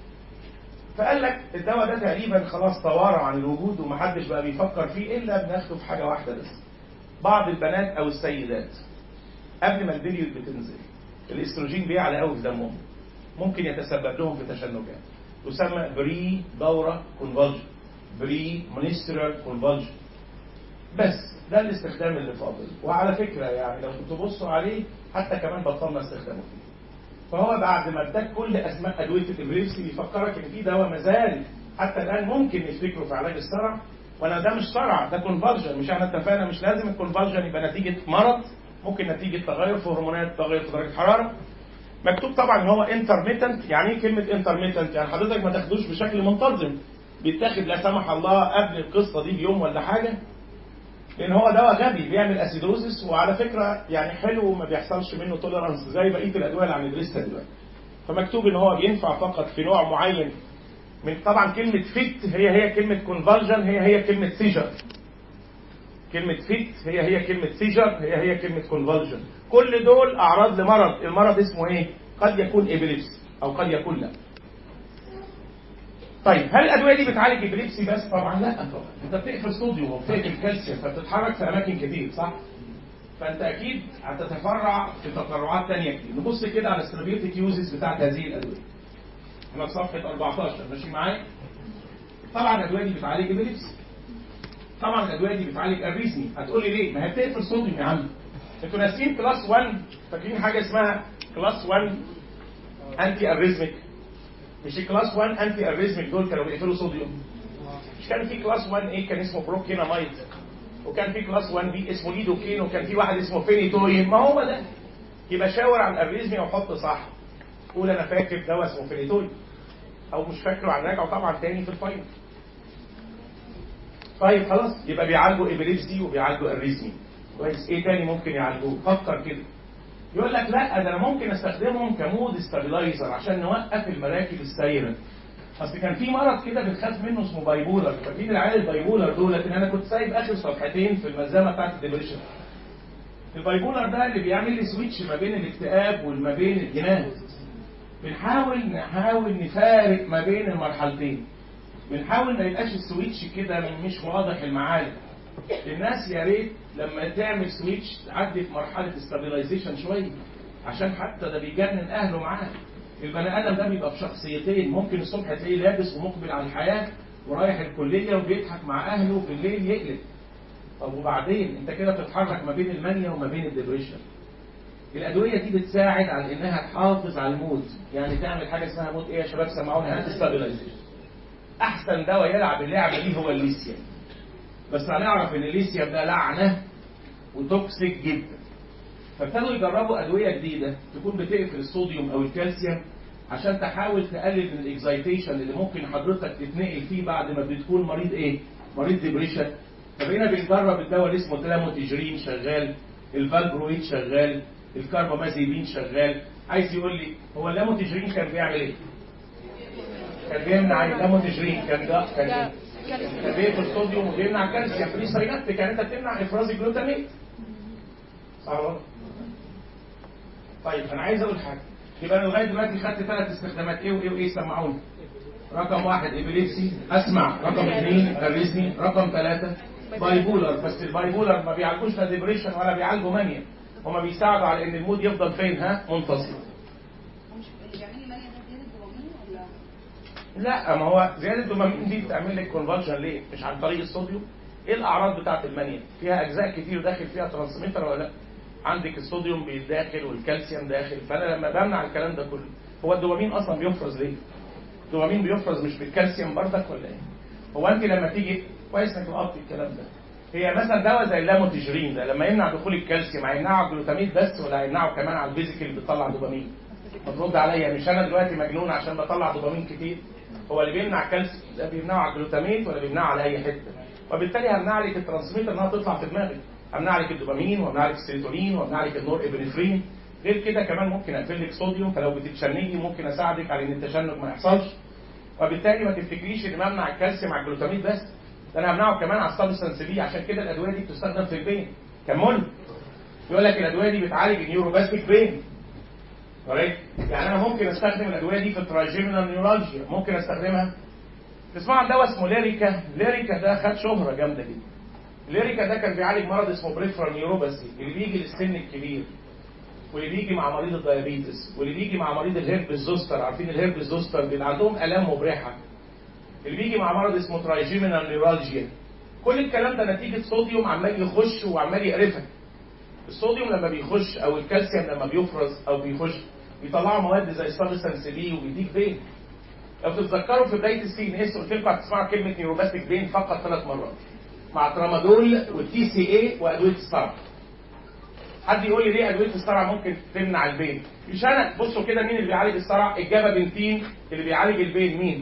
فقال لك الدواء ده تقريبا خلاص توارى عن الوجود ومحدش بقى بيفكر فيه الا بناخده في حاجه واحده بس بعض البنات او السيدات قبل ما البليود بتنزل الاستروجين بيعلى قوي في دمهم ممكن يتسبب لهم في تشنجات تسمى بري دورة كونفولجن بري مونسترال كونفولجن بس ده الاستخدام اللي فاضل وعلى فكرة يعني لو تبصوا عليه حتى كمان بطلنا استخدامه فيه فهو بعد ما اداك كل اسماء ادويه الابريسي بيفكرك ان في دواء مازال حتى الان ممكن نفتكره في علاج الصرع وانا ده مش صرع ده كونفرجن مش احنا اتفقنا مش لازم الكونفرجن يبقى نتيجه مرض ممكن نتيجه تغير في هرمونات تغير في درجه حراره مكتوب طبعا ان هو انترميتنت يعني ايه كلمه انترميتنت يعني حضرتك ما تاخدوش بشكل منتظم بيتاخد لا سمح الله قبل القصه دي بيوم ولا حاجه لان هو دواء غبي بيعمل اسيدوزس وعلى فكره يعني حلو وما بيحصلش منه توليرانس زي بقيه الادويه اللي هندرسها دلوقتي فمكتوب ان هو بينفع فقط في نوع معين من طبعا كلمه فيت هي هي كلمه كونفرجن هي هي كلمه سيجر كلمة فيت هي هي كلمة سيجر هي هي كلمة كونفولجن كل دول أعراض لمرض المرض اسمه إيه؟ قد يكون إبليبسي أو قد يكون لا طيب هل الأدوية دي بتعالج إبليبسي بس؟ طبعا لا طبعا أنت بتقفل صوديوم وبتقفل كالسيوم فبتتحرك في أماكن كتير صح؟ فأنت أكيد هتتفرع في تفرعات تانية كتير نبص كده على الثيرابيوتيك يوزز بتاعت هذه الأدوية احنا في صفحة 14 ماشي معايا؟ طبعا الأدوية دي بتعالج إبليبسي طبعا الادويه دي بتعالج الريزمي هتقول لي ليه ما هي بتقفل صوديوم يا عم انتوا ناسيين كلاس 1 فاكرين حاجه اسمها كلاس 1 انتي اريزميك مش كلاس 1 انتي اريزميك دول كانوا بيقفلوا صوديوم مش كان في كلاس 1 ايه كان اسمه بروكينامايد وكان في كلاس 1 بي اسمه ليدوكين وكان في واحد اسمه فينيتوين ما هو ده يبقى شاور على الاريزمي وحط صح قول انا فاكر دواء اسمه فينيتوين او مش فاكره عن راجعه طبعا تاني في الفاينل طيب خلاص يبقى بيعالجوا ابيليبسي وبيعالجوا الريزمي كويس ايه تاني ممكن يعالجوه فكر كده يقول لك لا ده انا ممكن استخدمهم كمود ستابلايزر عشان نوقف المراكب السايره اصل كان في مرض كده بنخاف منه اسمه بايبولر فاكرين العيال البايبولر دول لكن انا كنت سايب اخر صفحتين في الملزمه بتاعت الديبريشن البايبولر ده اللي بيعمل لي سويتش ما بين الاكتئاب وما بين الجنان بنحاول نحاول نفارق ما بين المرحلتين بنحاول ما يبقاش السويتش كده مش واضح المعالم الناس يا ريت لما تعمل سويتش تعدي في مرحله استابيلايزيشن شويه عشان حتى ده بيجنن اهله معاه البني ادم ده بيبقى بشخصيتين ممكن الصبح تلاقيه لابس ومقبل على الحياه ورايح الكليه وبيضحك مع اهله وبالليل يقلب طب وبعدين انت كده بتتحرك ما بين المانيا وما بين الديبريشن الادويه دي بتساعد على انها تحافظ على المود يعني تعمل حاجه اسمها مود ايه يا شباب سمعوني انتي ستابيلايزيشن احسن دواء يلعب اللعبه دي هو الليثيوم بس هنعرف ان الليثيوم ده لعنه وتوكسيك جدا فابتدوا يجربوا ادويه جديده تكون بتقفل الصوديوم او الكالسيوم عشان تحاول تقلل من الاكزايتيشن اللي ممكن حضرتك تتنقل فيه بعد ما بتكون مريض ايه؟ مريض ديبريشن فبقينا بنجرب الدواء اللي اسمه تلاموتيجرين شغال الفالبرويد شغال الكاربامازيبين شغال عايز يقول لي هو اللاموتيجرين كان بيعمل ايه؟ كان بيمنع اللاموتيجرين كان ده كان ايه؟ كان بيقفل الصوديوم وبيمنع الكالسيوم فري ساينابتيك يعني انت بتمنع افراز الجلوتاميت صح ولا طيب انا عايز اقول حاجه يبقى انا لغايه دلوقتي خدت ثلاث استخدامات ايه وايه وايه سمعوني رقم واحد ابيليبسي اسمع رقم اثنين الريزمي رقم ثلاثه بايبولر بس البايبولر ما بيعالجوش لا ديبريشن ولا بيعالجوا مانيا هما بيساعدوا على ان المود يفضل فين ها منتصف مش اللي بيعمل لي مانيا ده زياده دوبامين ولا لا ما هو زياده الدوبامين دي بتعمل لك كونفرجن ليه؟ مش عن طريق الصوديوم؟ ايه الاعراض بتاعت المانيا؟ فيها اجزاء كتير داخل فيها ترانسميتر ولا لا؟ عندك الصوديوم داخل والكالسيوم داخل فانا لما بمنع الكلام ده كله هو الدوبامين اصلا بيفرز ليه؟ الدوبامين بيفرز مش بالكالسيوم بردك ولا ايه؟ هو انت لما تيجي كويس انك لقطت الكلام ده هي مثلا دواء زي اللاموتيجرين ده لما يمنع دخول الكالسيوم هيمنعه على الجلوتامين بس ولا هيمنعه كمان على الفيزيكال اللي بتطلع دوبامين؟ مفروض عليا مش انا دلوقتي مجنون عشان بطلع دوبامين كتير هو اللي بيمنع الكالسيوم ده بيمنعه على الجلوتامين ولا بيمنعه على اي حته وبالتالي همنع لك الترانسميتر انها تطلع في دماغك همنع لك الدوبامين وامنع لك السيروتونين وامنع لك النور ابنفرين غير كده كمان ممكن اقفل لك صوديوم فلو بتتشنجي ممكن اساعدك على ان التشنج ما يحصلش وبالتالي ما تفتكريش ان بمنع الكالسيوم على الجلوتامين بس ده انا همنعه كمان على السبستانس بي عشان كده الادويه دي بتستخدم في البين كمل يقول لك الادويه دي بتعالج النيوروباثيك بين right? يعني انا ممكن استخدم الادويه دي في التراجيمينال نيورالجيا ممكن استخدمها تسمع عن دواء اسمه ليريكا ليريكا ده خد شهره جامده جدا ليريكا ده كان بيعالج مرض اسمه بريفرال نيوروباثي اللي بيجي للسن الكبير واللي بيجي مع مريض الدايابيتس واللي بيجي مع مريض الهرب زوستر عارفين الهرب زوستر بيبقى عندهم الام مبرحه اللي بيجي مع مرض اسمه ترايجيمينال نيورالجيا كل الكلام ده نتيجه صوديوم عمال يخش وعمال يقرفك الصوديوم لما بيخش او الكالسيوم لما بيفرز او بيخش بيطلعوا مواد زي سبستانس بي وبيديك بين لو تتذكروا في بدايه السي ان اس قلت لكم هتسمعوا كلمه نيوروباثيك بين فقط ثلاث مرات مع ترامادول والتي سي اي وادويه الصرع حد يقول لي ليه ادويه الصرع ممكن تمنع البين مش انا بصوا كده مين اللي بيعالج الصرع الجابا بنتين اللي بيعالج البين مين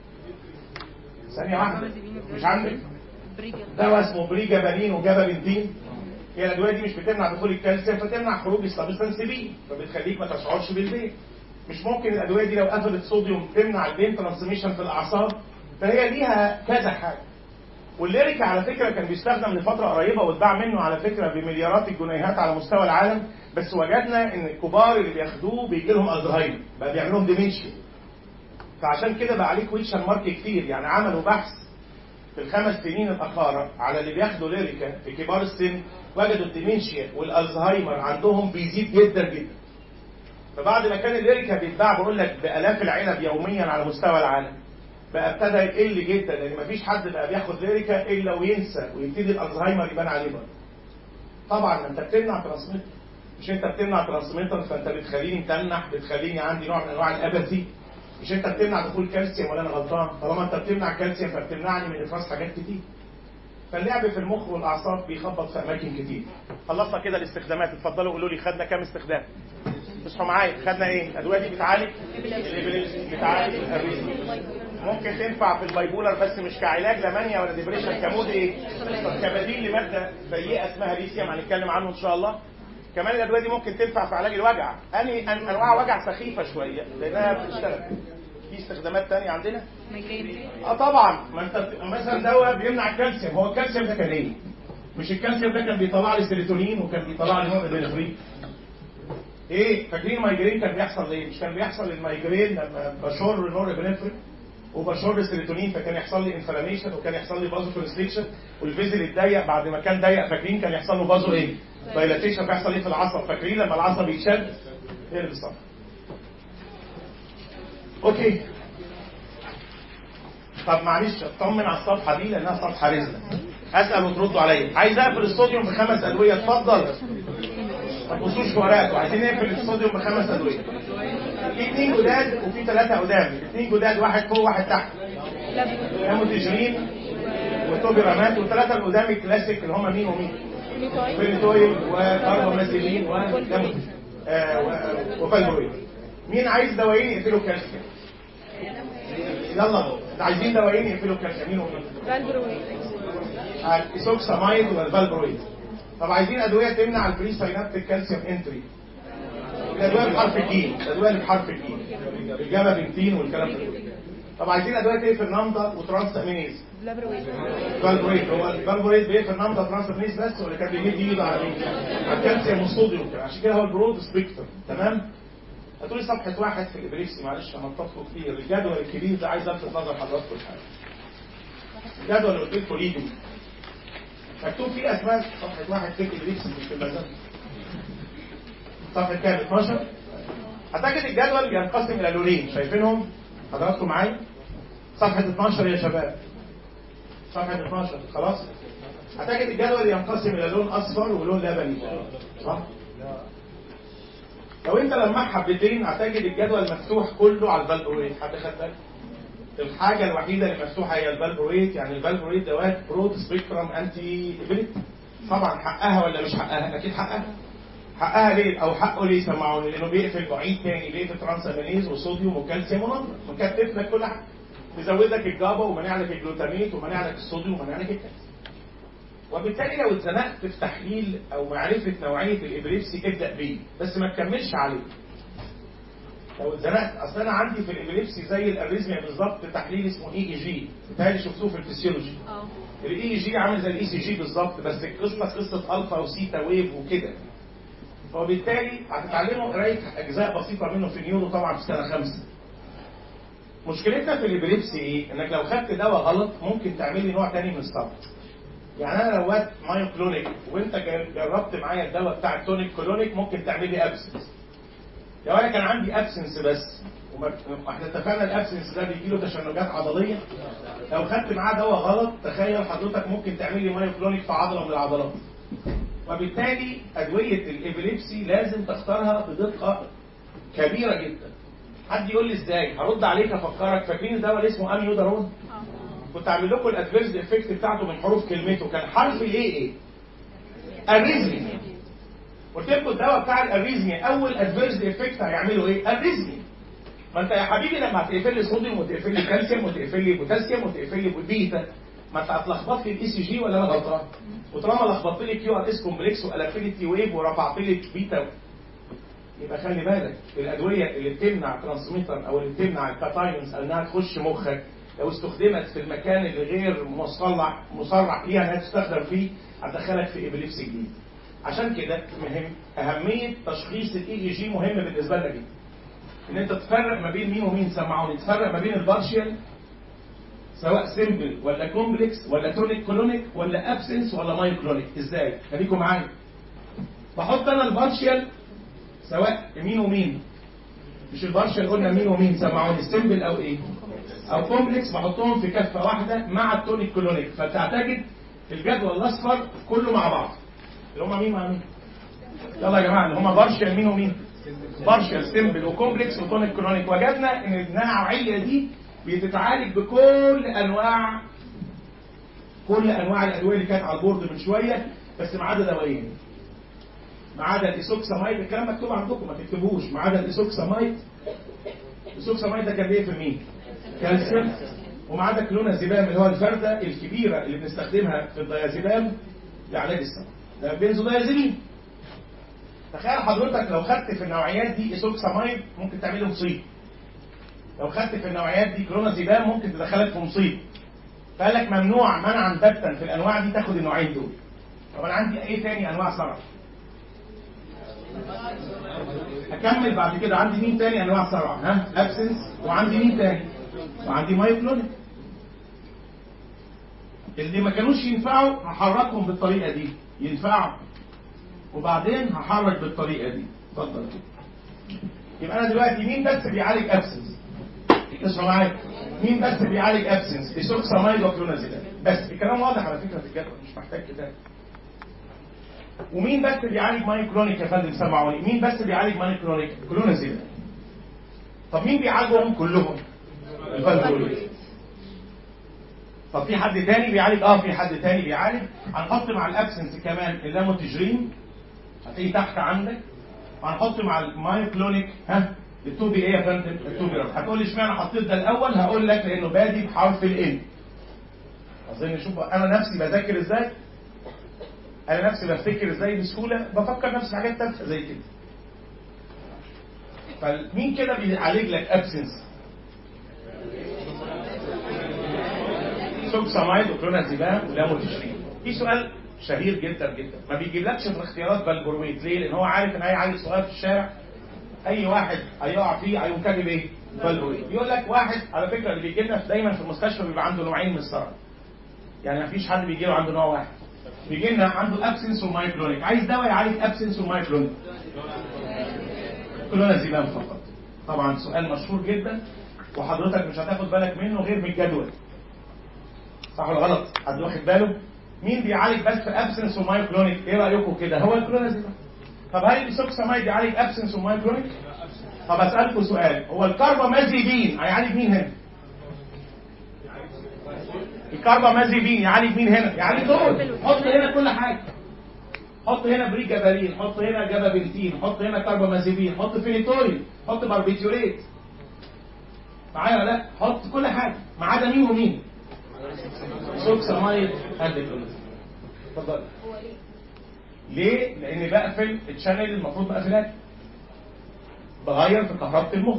ثانيه واحده مش عندك دواء اسمه بريجا بانين وجابا بنتين هي الادويه دي مش بتمنع دخول الكالسيوم فتمنع خروج السبستانس بي فبتخليك ما تشعرش بالبين مش ممكن الادويه دي لو قفلت صوديوم تمنع البين ترانسميشن في الاعصاب فهي ليها كذا حاجه والليريكا على فكره كان بيستخدم لفتره قريبه واتباع منه على فكره بمليارات الجنيهات على مستوى العالم بس وجدنا ان الكبار اللي بياخدوه بيجي لهم الزهايمر بقى بيعمل لهم ديمنشيا فعشان كده بقى عليه كويشن مارك كتير يعني عملوا بحث في الخمس سنين الاخيره على اللي بياخدوا ليريكا في كبار السن وجدوا الديمنشيا والالزهايمر عندهم بيزيد جدا جدا فبعد ما كان الليريكا بيتباع بقول لك بالاف العلب يوميا على مستوى العالم بقى ابتدى يقل جدا لان مفيش حد بقى بياخد ليريكا الا وينسى ويبتدي الالزهايمر يبان عليه بقى طبعا ما انت بتمنع ترانسميتر مش انت بتمنع ترانسميتر فانت بتخليني متنح بتخليني عندي نوع من انواع الابثي مش انت بتمنع دخول كالسيوم ولا انا غلطان طالما انت بتمنع كالسيوم فبتمنعني من افراز حاجات كتير فاللعب في المخ والاعصاب بيخبط في اماكن كتير خلصنا كده الاستخدامات اتفضلوا قولوا لي خدنا كام استخدام اصحوا معايا خدنا ايه الادويه دي بتعالج الإبليبسي، بتعالج الاريزم ممكن تنفع في البايبولر بس مش كعلاج لا مانيا ولا ديبريشن كمود ايه كبديل لماده سيئه اسمها ليثيوم هنتكلم عنه ان شاء الله كمان الادويه دي ممكن تنفع في علاج الوجع اني أن- انواع وجع سخيفه شويه لانها بتشتغل في استخدامات تانية عندنا اه طبعا ما انت مثلا دواء بيمنع الكالسيوم هو الكالسيوم ده كان ايه مش الكالسيوم ده كان بيطلع لي سيروتونين وكان بيطلع لي نوع ادرينالين ايه فاكرين المايجرين كان بيحصل ليه مش كان بيحصل للمايجرين لما بشر نور ابنفرين وبشر سيروتونين فكان يحصل لي انفلاميشن وكان يحصل لي بازو كونستريكشن والفيزل اتضيق بعد ما كان ضيق فاكرين كان يحصل له بازو ايه دايلاتيشن بيحصل ايه في العصب فاكرين لما العصب يتشد ايه اللي بيحصل اوكي طب معلش اطمن على الصفحه دي لانها صفحه رزله اسال وتردوا عليا عايز اقفل الصوديوم بخمس ادويه اتفضل ما تبصوش في ورقته عايزين نقفل الصوديوم بخمس ادويه في اثنين جداد وفي ثلاثه قدام اثنين جداد واحد فوق واحد تحت هيموتيجرين وتوبيرامات والثلاثه اللي قدام الكلاسيك اللي هم مين ومين فيريتويل وكاربامازيلين ودم- آه، و- وفالبرويد مين عايز دوايين يقفلوا الكالسيوم يلا عايزين دوايين يقفلوا الكالسيوم مين ومين الايسوكسامايد والفالبرويد طب عايزين ادويه تمنع البري ساينابتيك كالسيوم انتري الادويه بحرف الجيم الادويه اللي بحرف الجيم الجاما بنتين والكلام ده كله. طب عايزين ادويه تقفل نمضه وترانس امينيز فالبرويد هو الفالبرويد بيقفل نمضه ترانس امينيز بس ولا كان بيمد ايده على مين؟ على الكالسيوم والصوديوم كده. عشان كده هو البرود سبيكتر تمام هتقولي صفحه واحد في الابريكسي معلش انا متفق كتير الجدول الكبير ده عايز الفت نظر حضراتكم لحاجه الجدول اللي قلت لكم ليه مكتوب فيه اسماء صفحه واحد في الابريكسي مش في المزاد صفحه كام 12 اعتقد الجدول ينقسم الى لونين شايفينهم حضراتكم معايا صفحه 12 يا شباب صفحه 12 خلاص اعتقد الجدول ينقسم الى لون اصفر ولون لبني صح لو انت لمح حبتين هتجد الجدول مفتوح كله على الفالبوريت حد خد بالك؟ الحاجة الوحيدة اللي مفتوحة هي الفالبوريت يعني الفالبوريت دوات برود سبيكترم انتي ابيليت طبعا حقها ولا مش حقها؟ اكيد حقها حقها ليه او حقه ليه سمعوني لانه بيقفل بعيد تاني بيقفل ترانسامينيز وصوديوم وكالسيوم ونمر مكتف لك كل حاجه مزود لك الجابا ومانع لك الجلوتاميت ومانع لك الصوديوم ومانع لك الكالسيوم وبالتالي لو اتزنقت في تحليل او معرفه نوعيه الابريبسي ابدا بيه بس ما تكملش عليه لو اتزنقت اصل انا عندي في الابريبسي زي الاريزميا بالظبط تحليل اسمه اي اي جي بتهيألي شفتوه في الفسيولوجي اه الاي اي جي عامل زي الاي سي جي بالظبط بس القصه قصه الفا وسيتا ويف وكده وبالتالي هتتعلموا قرايه اجزاء بسيطه منه في نيورو طبعا في سنه خمسه مشكلتنا في الابريبسي ايه؟ انك لو خدت دواء غلط ممكن تعمل لي نوع تاني من الصبر. يعني انا لو وقت مايو كلونيك وانت جر- جربت معايا الدواء بتاع التونيك كلونيك ممكن تعمل لي ابسنس. لو انا كان عندي ابسنس بس وما احنا اتفقنا الابسنس ده بيجي له تشنجات عضليه لو خدت معاه دواء غلط تخيل حضرتك ممكن تعمل لي مايو كلونيك في عضله من العضلات. وبالتالي ادويه الابيليبسي لازم تختارها بدقه كبيره جدا. حد يقول لي ازاي؟ هرد عليك افكرك فاكرين الدواء اللي اسمه اميودارون؟ كنت عامل لكم الادفيرس افكت بتاعته من حروف كلمته كان حرف الايه ايه؟ اريزمي قلت لكم الدواء بتاع الاريزمي اول ادفيرس افكت هيعملوا ايه؟ اريزمي ما انت يا حبيبي لما هتقفل لي صوديوم وتقفل لي كالسيوم وتقفل لي بوتاسيوم وتقفل لي بيتا ما انت هتلخبط لي الاي سي جي ولا انا غلطان؟ وطالما لخبطت لي كيو ار اس كومبلكس وقلبت لي تي ويف ورفعت لي بيتا يبقى خلي بالك الادويه اللي بتمنع ترانسميتر او اللي بتمنع الكاتاينز انها تخش مخك لو استخدمت في المكان اللي غير مصلح مصرح ليها انها تستخدم فيه هتدخلك في ابليبسي جديد عشان كده مهم اهميه تشخيص الاي اي جي مهم بالنسبه لنا جدا ان انت تفرق ما بين مين ومين سمعوني تفرق ما بين البارشيال سواء سيمبل ولا كومبلكس ولا تونيك كلونيك ولا ابسنس ولا ماي كلونيك ازاي خليكم معايا بحط انا البارشيال سواء مين ومين مش البارشل قلنا مين ومين سمعوني سيمبل او ايه او كومبلكس بحطهم في كفه واحده مع التونيك كلونيك فتعتقد الجدول الاصفر كله مع بعض اللي هم مين مع مين يلا يا جماعه اللي هم بارشل مين ومين بارشل سيمبل وكومبلكس وتونيك كلونيك وجدنا ان النوعيه دي بتتعالج بكل انواع كل انواع الادويه اللي كانت على البورد من شويه بس ما عدا دوايين ما عدا الايسوكسامايد الكلام مكتوب عندكم ما تكتبوش ما عدا الايسوكسامايد الايسوكسامايد ده كان بيه في مين؟ كالسيوم وما عدا كلونازيبام اللي هو الفرده الكبيره اللي بنستخدمها في الديازيبام لعلاج السمع ده بنزودايازيبين تخيل حضرتك لو خدت في النوعيات دي ايسوكسامايد ممكن تعمل له مصيبه لو خدت في النوعيات دي كلونازيبام ممكن تدخلك في مصيبه فقال لك ممنوع منعا باتا في الانواع دي تاخد النوعين دول طب انا عندي ايه تاني انواع صرع هكمل بعد كده عندي مين تاني انواع صرع ها ابسنس وعندي مين تاني وعندي مايكلونيك اللي ما كانوش ينفعوا هحركهم بالطريقه دي ينفعوا وبعدين هحرك بالطريقه دي اتفضل يبقى انا دلوقتي مين بس بيعالج ابسنس اسمع معايا مين بس بيعالج ابسنس ايسوكسامايد وكلونازيبام بس الكلام واضح على فكره في الجدول مش محتاج كتاب ومين بس بيعالج ماني كرونيك يا فندم سمعوني مين بس بيعالج ماني كرونيك كلونازيبام طب مين بيعالجهم كلهم الفالفوليت طب في حد تاني بيعالج اه في حد تاني بيعالج هنحط مع الابسنس كمان اللاموتجرين هتلاقيه تحت عندك وهنحط مع المايوكلونيك ها التوبي ايه يا فندم التوبي رب. هتقول لي اشمعنى حطيت ده الاول هقول لك لانه بادي بحرف الان اظن شوف انا نفسي بذاكر ازاي انا نفسي بفتكر ازاي بسهوله بفكر نفسي في حاجات تافهه زي كده فمين كده بيعالج لك ابسنس سوكسامايد وكلونازيبام ولاموتشرين في سؤال شهير جدا جدا ما بيجيبلكش في الاختيارات بالبرويت ليه؟ لان هو عارف ان اي عيل صغير في الشارع اي واحد هيقع فيه هيقوم كاتب ايه؟ بالبرويت يقول لك واحد على فكره اللي بيجي لنا دايما في المستشفى بيبقى عنده نوعين من السرطان يعني ما فيش حد بيجي له عنده نوع واحد بيجي لنا عنده ابسنس ومايكلونيك عايز دواء يعالج ابسنس ومايكلونيك كلونازيبام فقط طبعا سؤال مشهور جدا وحضرتك مش هتاخد بالك منه غير من الجدول صح ولا غلط حد واخد باله مين بيعالج بس ابسنس ومايكلونيك ايه رايكم كده هو الكلونازيبام طب هل الاسوكسامايد يعالج ابسنس ومايكرونيك؟ طب اسالكم سؤال هو الكربامازيبين هيعالج مين هنا؟ الكربامازيبين يعالج مين هنا؟ يعالج دول حط هنا كل حاجه حط هنا بريجابالين حط هنا جابابنتين حط هنا كربامازيبين حط فينيتورين حط باربيتيوريت معايا ولا لا؟ حط كل حاجه ما عدا مين ومين؟ سوكسامايد انديكلوز اتفضل هو ليه؟ ليه؟ لأن بقفل الشانل المفروض مقفلات. بغير في كهربة المخ.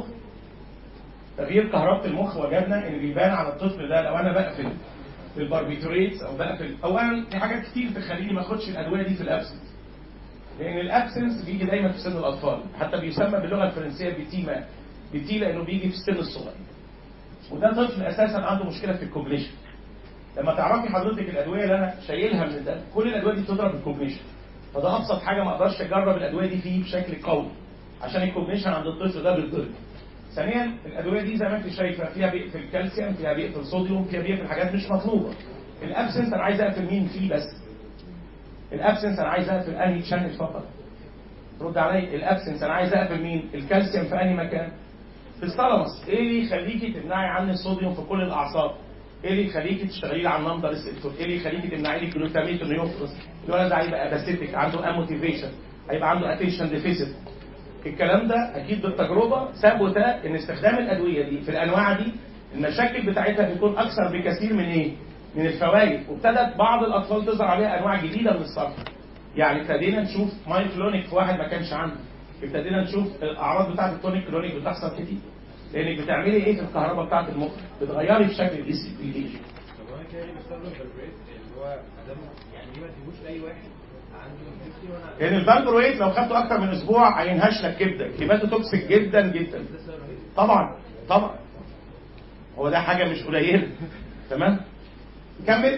تغيير كهربة المخ وجدنا إن بيبان على الطفل ده لو أنا بقفل الباربيتوريتس أو بقفل أولا في حاجات كتير تخليني ما آخدش الأدوية دي في الأبسنس. لأن الأبسنس بيجي دايما في سن الأطفال، حتى بيسمى باللغة الفرنسية بيتيما. بيتي لأنه بيجي في السن الصغير. وده طفل أساسا عنده مشكلة في الكوجنيشن. لما تعرفي حضرتك الادويه اللي انا شايلها من ده كل الادويه دي بتضرب الكوجنيشن فده ابسط حاجه ما اقدرش اجرب الادويه دي فيه بشكل قوي عشان الكوجنيشن عند الطفل ده بيتضرب ثانيا الادويه دي زي ما انت شايفه فيها بيقفل الكالسيوم فيها بيقفل الصوديوم فيها بيقفل حاجات مش مطلوبه الابسنس انا عايز اقفل مين فيه بس الابسنس انا عايز اقفل انهي شانل فقط رد علي الابسنس انا عايز اقفل مين الكالسيوم في انهي مكان في الثالاموس ايه اللي يخليكي تمنعي عني الصوديوم في كل الاعصاب ايه اللي يخليكي تشتغلي لي على النمبر ريسبتور ايه اللي يخليكي تمنعي لي الجلوتاميت انه يفرز الولد ده هيبقى اباسيتك عنده اموتيفيشن هيبقى عنده اتنشن ديفيسيت الكلام ده اكيد بالتجربه ثبت ان استخدام الادويه دي في الانواع دي المشاكل بتاعتها بتكون اكثر بكثير من ايه؟ من الفوائد وابتدت بعض الاطفال تظهر عليها انواع جديده من الصرف يعني ابتدينا نشوف مايكلونيك في واحد ما كانش عنده ابتدينا نشوف الاعراض بتاعت التونيك كلونيك بتحصل كتير لانك بتعملي ايه في الكهرباء بتاعت المخ بتغيري في شكل الجسم الايدي طب انا كده بستخدم بالبريد اللي هو ادام يعني ليه ما تجيبوش لاي واحد عنده انفكتي وانا لان الفالبرويت لو خدته اكتر من اسبوع هينهش لك كبدك هيباتو توكسيك جدا جدا ده سبب رهيب طبعا طبعا هو ده حاجه مش قليله تمام نكمل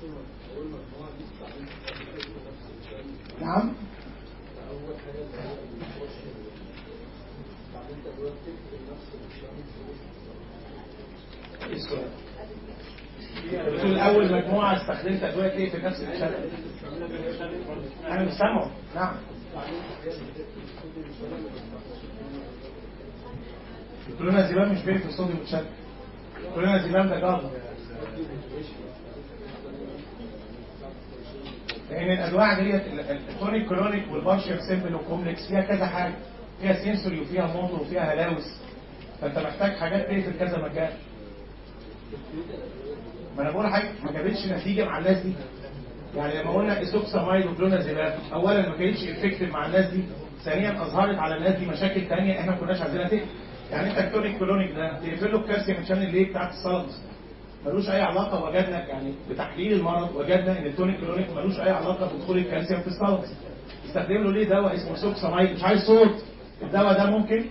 نعم إيه السؤال؟ بتقول اول مجموعه استخدمت ادويه ايه في نفس الشرق انا مش سامعه نعم كلنا زمام مش بيقفل الصوديوم بتشد كلنا زمام ده جلطه لان الانواع ديت التونيك كلونيك والبارشيال سيمبل والكومبلكس فيها كذا حاجه فيها سنسوري وفيها موتور وفيها هلاوس فانت محتاج حاجات تقفل كذا مكان ما انا بقول حاجه ما جابتش نتيجه مع الناس دي يعني لما قلنا اسوكسامايد وكلونازيبام اولا ما كانتش افكتيف مع الناس دي ثانيا اظهرت على الناس دي مشاكل ثانيه احنا ما كناش عايزينها تقفل يعني انت التونيك كلونيك ده تقفل له الكالسيوم شانل ليه بتاعت السلطه ملوش اي علاقه وجدنا يعني بتحليل المرض وجدنا ان التونيك كلونيك ملوش اي علاقه بدخول الكالسيوم في السلطه استخدم له ليه دواء اسمه سوكسامايد مش عايز صوت الدواء ده ممكن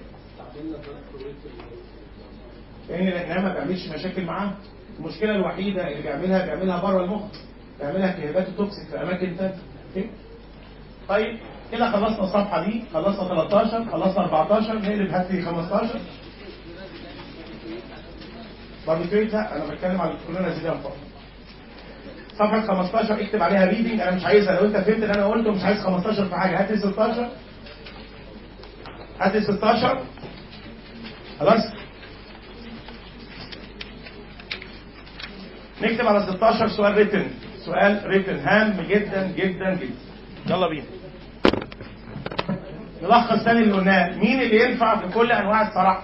لان الانعام ما بيعملش مشاكل معاه المشكله الوحيده اللي بيعملها بيعملها بره المخ بيعملها في هبات توكسيك في اماكن ثانيه أوكي؟ طيب كده خلصنا الصفحه دي خلصنا 13 خلصنا 14 نقلب هات لي 15 باربيتويتا انا بتكلم على الكورونا زيدان فقط صفحه 15 اكتب عليها ريدنج انا مش عايزها لو انت فهمت اللي انا قلته مش عايز 15 في حاجه هات لي 16 هات لي 16 خلاص نكتب على 16 سؤال ريتن سؤال ريتن هام جدا جدا جدا يلا بينا نلخص تاني اللي قلناه مين اللي ينفع في كل انواع الصراحه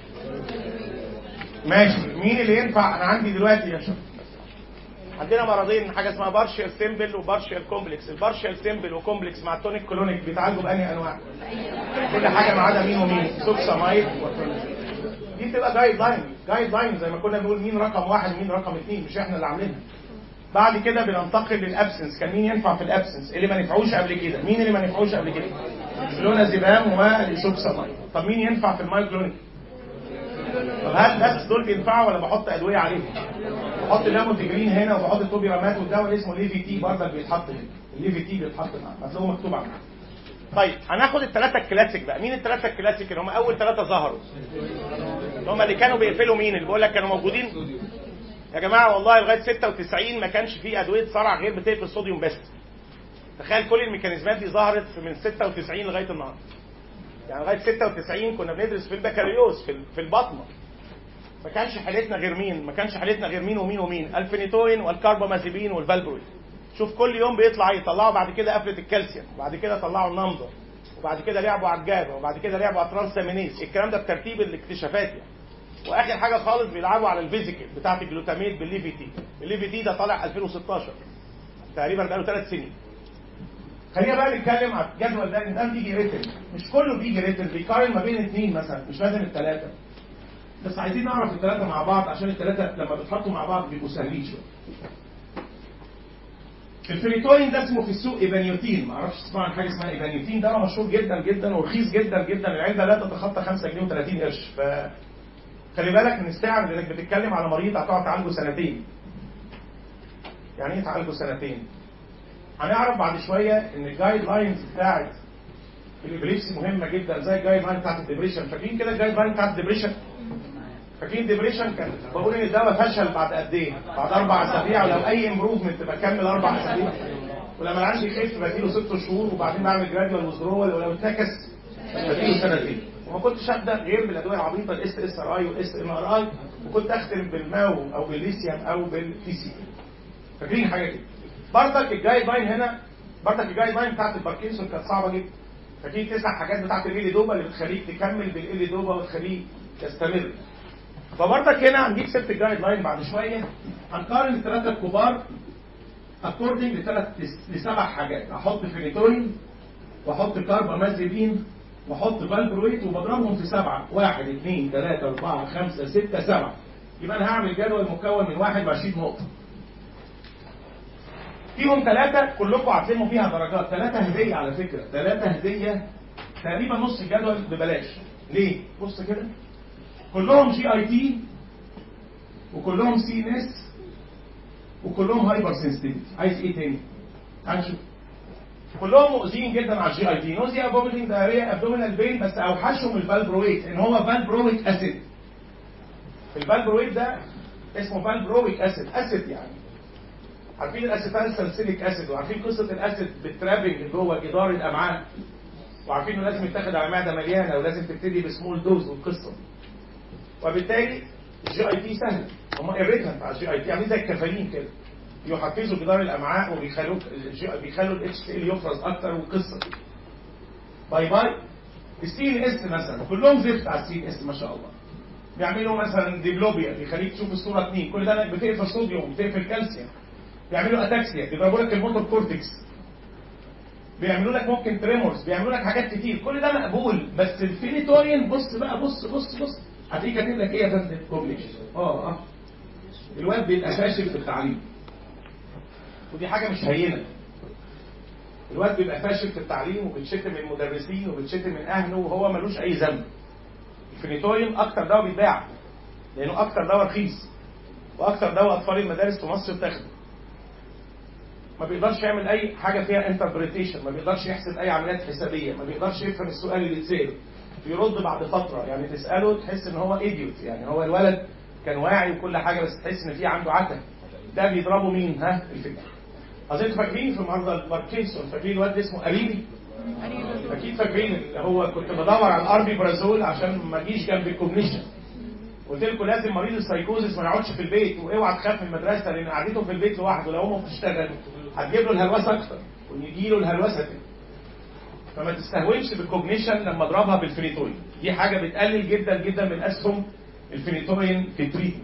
ماشي مين اللي ينفع انا عندي دلوقتي يا شباب عندنا مرضين حاجه اسمها بارشال سيمبل وبارشال كومبلكس البارشال سيمبل وكومبلكس مع التونيك كلونيك بيتعالجوا بانهي انواع كل حاجه ما عدا مين ومين سوكسامايد وكلونيك دي بتبقى جايد لاين جايد لاين زي ما كنا بنقول مين رقم واحد مين رقم اثنين مش احنا اللي عاملينها بعد كده بننتقل للابسنس كان مين ينفع في الابسنس اللي ما نفعوش قبل كده مين اللي ما نفعوش قبل كده كلونازيبام والسوكسامايد طب مين ينفع في المايكلونيك طب هل بس دول بينفعوا ولا بحط ادويه عليهم بحط اللاموتجرين هنا وبحط التوبيرامات والدواء اللي اسمه ليفي تي برضه بيتحط هنا الليفي تي بيتحط معاه هتلاقوه مكتوب عنه طيب هناخد الثلاثه الكلاسيك بقى مين الثلاثه الكلاسيك اللي هم اول ثلاثه ظهروا اللي هم اللي كانوا بيقفلوا مين اللي بقول لك كانوا موجودين يا جماعه والله لغايه 96 ما كانش فيه ادويه صرع غير بتقفل الصوديوم بس تخيل كل الميكانيزمات دي ظهرت في من 96 لغايه النهارده يعني لغايه 96 كنا بندرس في البكالوريوس في ال- في البطنه ما كانش حالتنا غير مين ما كانش حالتنا غير مين ومين ومين الفينيتوين والكاربامازيبين والفالبروين شوف كل يوم بيطلع يطلعوا بعد كده قفله الكالسيوم وبعد كده طلعوا النمبر وبعد كده لعبوا على الجابا وبعد كده لعبوا على ترانسامينيز الكلام ده بترتيب الاكتشافات يعني واخر حاجه خالص بيلعبوا على الفيزيكال بتاعت الجلوتاميت بالليفي تي الليفي تي ده طالع 2016 تقريبا بقاله ثلاث سنين خلينا بقى نتكلم على الجدول ده ان ده بيجي ريتن مش كله بيجي ريتن بيقارن ما بين اثنين مثلا مش لازم الثلاثه بس عايزين نعرف الثلاثه مع بعض عشان الثلاثه لما بيتحطوا مع بعض بيبقوا سهلين شويه الفريتوين ده اسمه في السوق ايبانيوتين ما اعرفش تسمع عن حاجه اسمها ايبانيوتين ده مشهور جدا جدا ورخيص جدا جدا العلبه لا تتخطى 5 جنيه و30 قرش ف خلي بالك من السعر لانك بتتكلم على مريض هتقعد تعالجه سنتين يعني ايه تعالجه سنتين هنعرف بعد شويه ان الجايد لاينز بتاعت الابليبسي مهمه جدا زي الجايد لاين بتاعت الدبريشن فاكرين كده الجايد لاين بتاعت الدبريشن فاكرين الدبريشن كان بقول ان الدواء فشل بعد قد ايه؟ بعد اربع اسابيع ولو اي امبروفمنت بكمل اربع اسابيع ولما العيان يخف بديله ست شهور وبعدين بعمل جرادوال وزرول ولو اتنكس بديله سنتين وما كنتش ابدا غير بالادويه العبيطه الاس اس ار اي والاس ام ار اي وكنت اختم بالماو او بالليثيوم او بالتي سي فاكرين حاجه كده برضك الجايد لاين هنا برضك الجايد لاين بتاعت الباركنسون كانت صعبه جدا فاكرين تسع حاجات بتاعت الإيلي دوبا اللي بتخليك تكمل بالإيلي دوبا وتخليه يستمر فبرضك هنا هنجيب ست الجايد لاين بعد شويه هنقارن الثلاثه الكبار اكوردنج لثلاث لسبع حاجات احط فينيتوين واحط كاربامازيبين واحط فالبرويت وبضربهم في سبعه واحد اثنين ثلاثه اربعه خمسه سته سبعه يبقى انا هعمل جدول مكون من 21 نقطه فيهم ثلاثة كلكم عارفينهم فيها درجات ثلاثة هدية على فكرة ثلاثة هدية تقريبا نص الجدول ببلاش ليه؟ بص كده كلهم جي اي تي وكلهم سي ان اس وكلهم هايبر سنسيتيفيتي عايز ايه تاني؟ تعال نشوف كلهم مؤذيين جدا على الجي اي تي نوزيا ابوميتنج دايريا ابدومينال بين بس اوحشهم الفالبرويت ان هو فالبرويك اسيد الفالبرويت ده اسمه فالبرويك اسيد اسيد يعني عارفين الاسيتال سالسيليك اسيد وعارفين قصه الاسيد بالترابنج جوه جدار الامعاء وعارفين انه لازم يتاخد على معده مليانه ولازم تبتدي بسمول دوز والقصه وبالتالي الجي اي تي سهل هم ايريتنت على الجي اي تي عاملين زي الكافيين كده يحفزوا جدار الامعاء وبيخلوك الجي- بيخلوا الاتش تي ال يفرز اكتر والقصه باي باي السي ان اس مثلا كلهم زفت على السي ان اس ما شاء الله بيعملوا مثلا ديبلوبيا بيخليك تشوف الصوره اثنين كل ده انك بتقفل صوديوم بتقفل كالسيوم بيعملوا اتاكسيا بيضربوا لك الموتور كورتكس بيعملوا لك ممكن تريمورز بيعملوا لك حاجات كتير كل ده مقبول بس الفينيتورين بص بقى بص بص بص هتلاقيه كاتب لك ايه يا فندم كوبليش اه اه الواد بيبقى فاشل في التعليم ودي حاجه مش هينه الواد بيبقى فاشل في التعليم وبيتشتم من المدرسين وبيتشتم من اهله وهو ملوش اي ذنب الفينيتورين اكتر دواء بيتباع لانه اكتر دواء رخيص واكتر دواء اطفال المدارس في مصر بتاخده ما بيقدرش يعمل اي حاجه فيها انتربريتيشن ما بيقدرش يحسب اي عمليات حسابيه ما بيقدرش يفهم السؤال اللي اتساله بيرد بعد فتره يعني تساله تحس ان هو ايديوت يعني هو الولد كان واعي وكل حاجه بس تحس ان في عنده عته ده بيضربه مين ها الفكره اظن انتوا فاكرين في مرضى الباركنسون فاكرين الواد اسمه قريبي اكيد فاكرين اللي هو كنت بدور على الاربي برازول عشان ما اجيش جنب الكوجنيشن قلت لكم لازم مريض السايكوزس ما يقعدش في البيت واوعى تخاف من المدرسه لان قعدته في البيت لوحده لو امه بتشتغل هتجيب له الهلوسه اكتر ويجي له الهلوسه تاني فما تستهونش بالكوجنيشن لما اضربها بالفينيتوين دي حاجه بتقلل جدا جدا من اسهم الفينيتوين في التريتمنت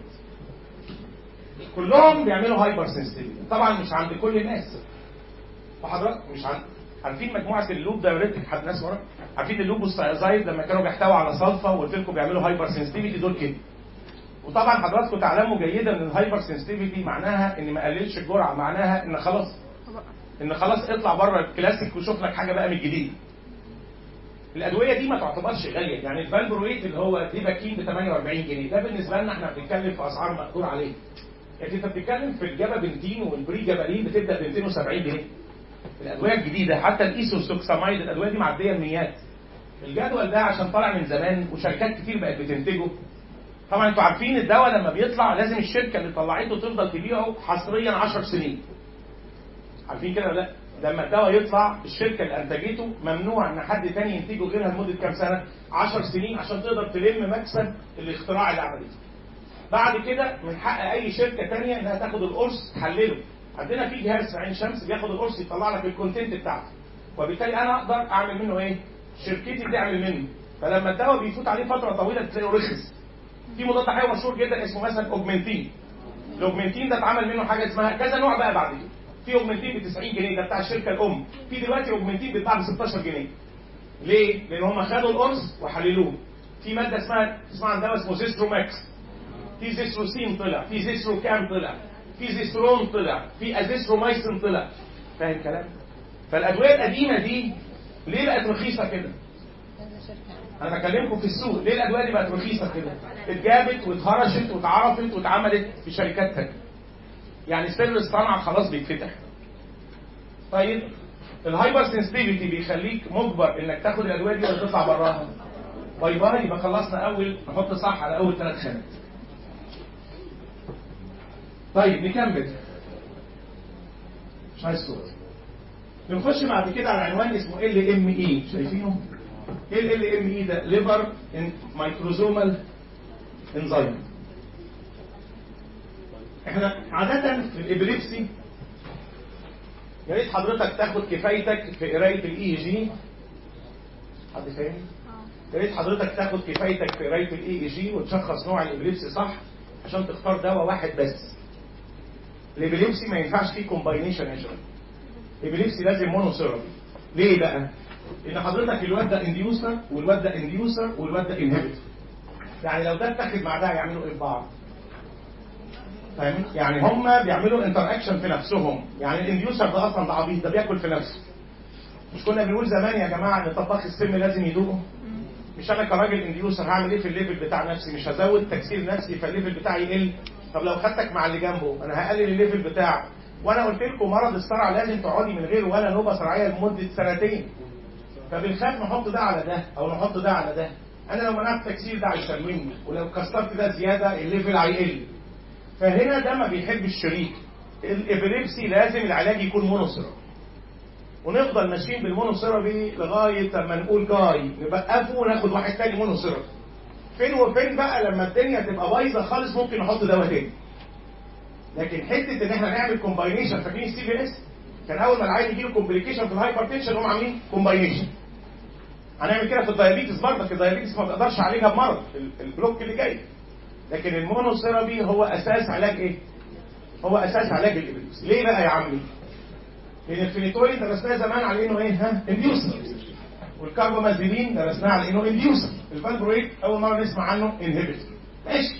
كلهم بيعملوا هايبر سنسيتيفيتي طبعا مش عند كل الناس وحضرتك مش عند عارفين مجموعه اللوب دايوريتك حد ناس ورا عارفين اللوب والسايزايد لما كانوا بيحتووا على صلفه وقلت لكم بيعملوا هايبر سنسيتيفيتي دول كده وطبعا حضراتكم تعلموا جيدا ان الهايبر سنسيتيفيتي معناها ان ما قللش الجرعه معناها ان خلاص ان خلاص اطلع بره الكلاسيك وشوف لك حاجه بقى من الجديد الادويه دي ما تعتبرش غاليه يعني الفالبرويت اللي هو ديباكين ب 48 جنيه ده بالنسبه لنا احنا بنتكلم في اسعار مقدور عليها لكن انت بتتكلم في الجابا بنتين والبري جابالين بتبدا ب 270 جنيه الادويه الجديده حتى الايسوسوكسامايد الادويه دي معديه الميات الجدول ده عشان طالع من زمان وشركات كتير بقت بتنتجه طبعا انتوا عارفين الدواء لما بيطلع لازم الشركه اللي طلعته تفضل تبيعه حصريا 10 سنين عارفين كده ولا لا لما الدواء يطلع الشركه اللي انتجته ممنوع ان حد تاني ينتجه غيرها لمده كام سنه 10 سنين عشان تقدر تلم مكسب الاختراع اللي عملته بعد كده من حق اي شركه تانية انها تاخد القرص تحلله عندنا في جهاز في عين شمس بياخد القرص يطلع لك الكونتنت بتاعته وبالتالي انا اقدر اعمل منه ايه شركتي تعمل منه فلما الدواء بيفوت عليه فتره طويله تلاقيه رخص في مضاد حيوي مشهور جدا اسمه مثلا اوجمنتين الاوجمنتين ده اتعمل منه حاجه اسمها كذا نوع بقى بعد كده في اوجمنتين ب 90 جنيه ده بتاع الشركه الام في دلوقتي اوجمنتين بيتباع ب 16 جنيه ليه؟ لان هم خدوا القرص وحللوه في ماده اسمها اسمها عندنا اسمه زيستروماكس في زيستروسين طلع في زيستروكام طلع في زيسترون طلع في ازيسترومايسين طلع فاهم الكلام؟ فالادويه القديمه دي ليه بقت رخيصه كده؟ انا بكلمكم في السوق ليه الادويه دي بقت رخيصه كده؟ اتجابت واتهرشت واتعرفت واتعملت في شركات تانيه. يعني سر الصنعه خلاص بيتفتح. طيب الهايبر سنسيتيفيتي بيخليك مجبر انك تاخد الادويه دي ولا تطلع براها. باي باي يبقى خلصنا اول نحط صح على اول ثلاث خانات. طيب نكمل. مش عايز صوت. نخش بعد كده على عنوان اسمه ال ام اي شايفينه؟ ايه ال ام اي ده؟ ليفر مايكروزومال انزيم. احنا عادة في الابريبسي يا ريت حضرتك تاخد كفايتك في قرايه الاي جي حد فاهم؟ يا ريت حضرتك تاخد كفايتك في قرايه الاي جي وتشخص نوع الابريبسي صح عشان تختار دواء واحد بس. الابريبسي ما ينفعش فيه كومباينيشن اجرا. الابريبسي لازم مونوثيرابي. ليه بقى؟ ان حضرتك الواد ده انديوسر والواد ده انديوسر والواد ده انهبيتور. يعني لو ده اتاخد مع ده هيعملوا ايه في بعض؟ فاهمين؟ يعني هم بيعملوا انتر اكشن في نفسهم، يعني الانديوسر ده اصلا ده عبيط ده بياكل في نفسه. مش كنا بنقول زمان يا جماعه ان طباخ السم لازم يدوقه؟ مش انا كراجل انديوسر هعمل ايه في الليفل بتاع نفسي؟ مش هزود تكسير نفسي فالليفل بتاعي يقل. طب لو خدتك مع اللي جنبه انا هقلل الليفل بتاعه. وانا قلت لكم مرض الصرع لازم تقعدي من غير ولا نوبه صرعيه لمده سنتين. فبنخاف نحط ده على ده او نحط ده على ده. انا لو منعت التكسير ده هيسممني ولو كسرت ده زياده الليفل هيقل. فهنا ده ما بيحبش الشريك الابريبسي لازم العلاج يكون مونوثيرابي ونفضل ماشيين بالمونوثيرابي لغايه لما نقول جاي نوقفه وناخد واحد تاني مونوثيرابي فين وفين بقى لما الدنيا تبقى بايظه خالص ممكن نحط دواء تاني لكن حته ان احنا نعمل كومباينيشن فاكرين السي بي اس كان اول ما العيل يجي له كومبليكيشن في الهايبرتنشن هم عاملين كومباينيشن هنعمل كده في الدايابيتس برضك الدايابيتس ما بتقدرش عليها بمرض البلوك اللي جاي لكن المونوثيرابي هو اساس علاج ايه؟ هو اساس علاج الابليس ليه بقى يا عمي؟ لان الفينيتوين درسناه زمان على انه ايه؟ ها؟ انديوسر والكاربامازيبين درسناه على انه انديوسر الفالبرويت اول مره نسمع عنه انهبيتور ماشي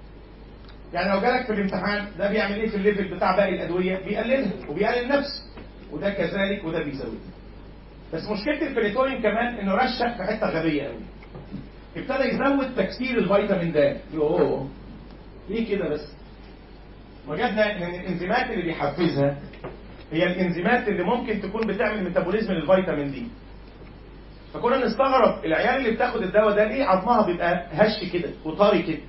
يعني لو جالك في الامتحان ده بيعمل ايه في الليفل بتاع باقي الادويه؟ بيقللها وبيقلل نفسه وده كذلك وده بيزودها بس مشكله الفينيتوين كمان انه رشق في حته غبيه قوي ابتدى يزود تكسير الفيتامين د يوه ليه كده بس وجدنا ان الانزيمات اللي بيحفزها هي الانزيمات اللي ممكن تكون بتعمل ميتابوليزم للفيتامين دي فكنا نستغرب العيال اللي بتاخد الدواء ده ليه عظمها بيبقى هش كده وطري كده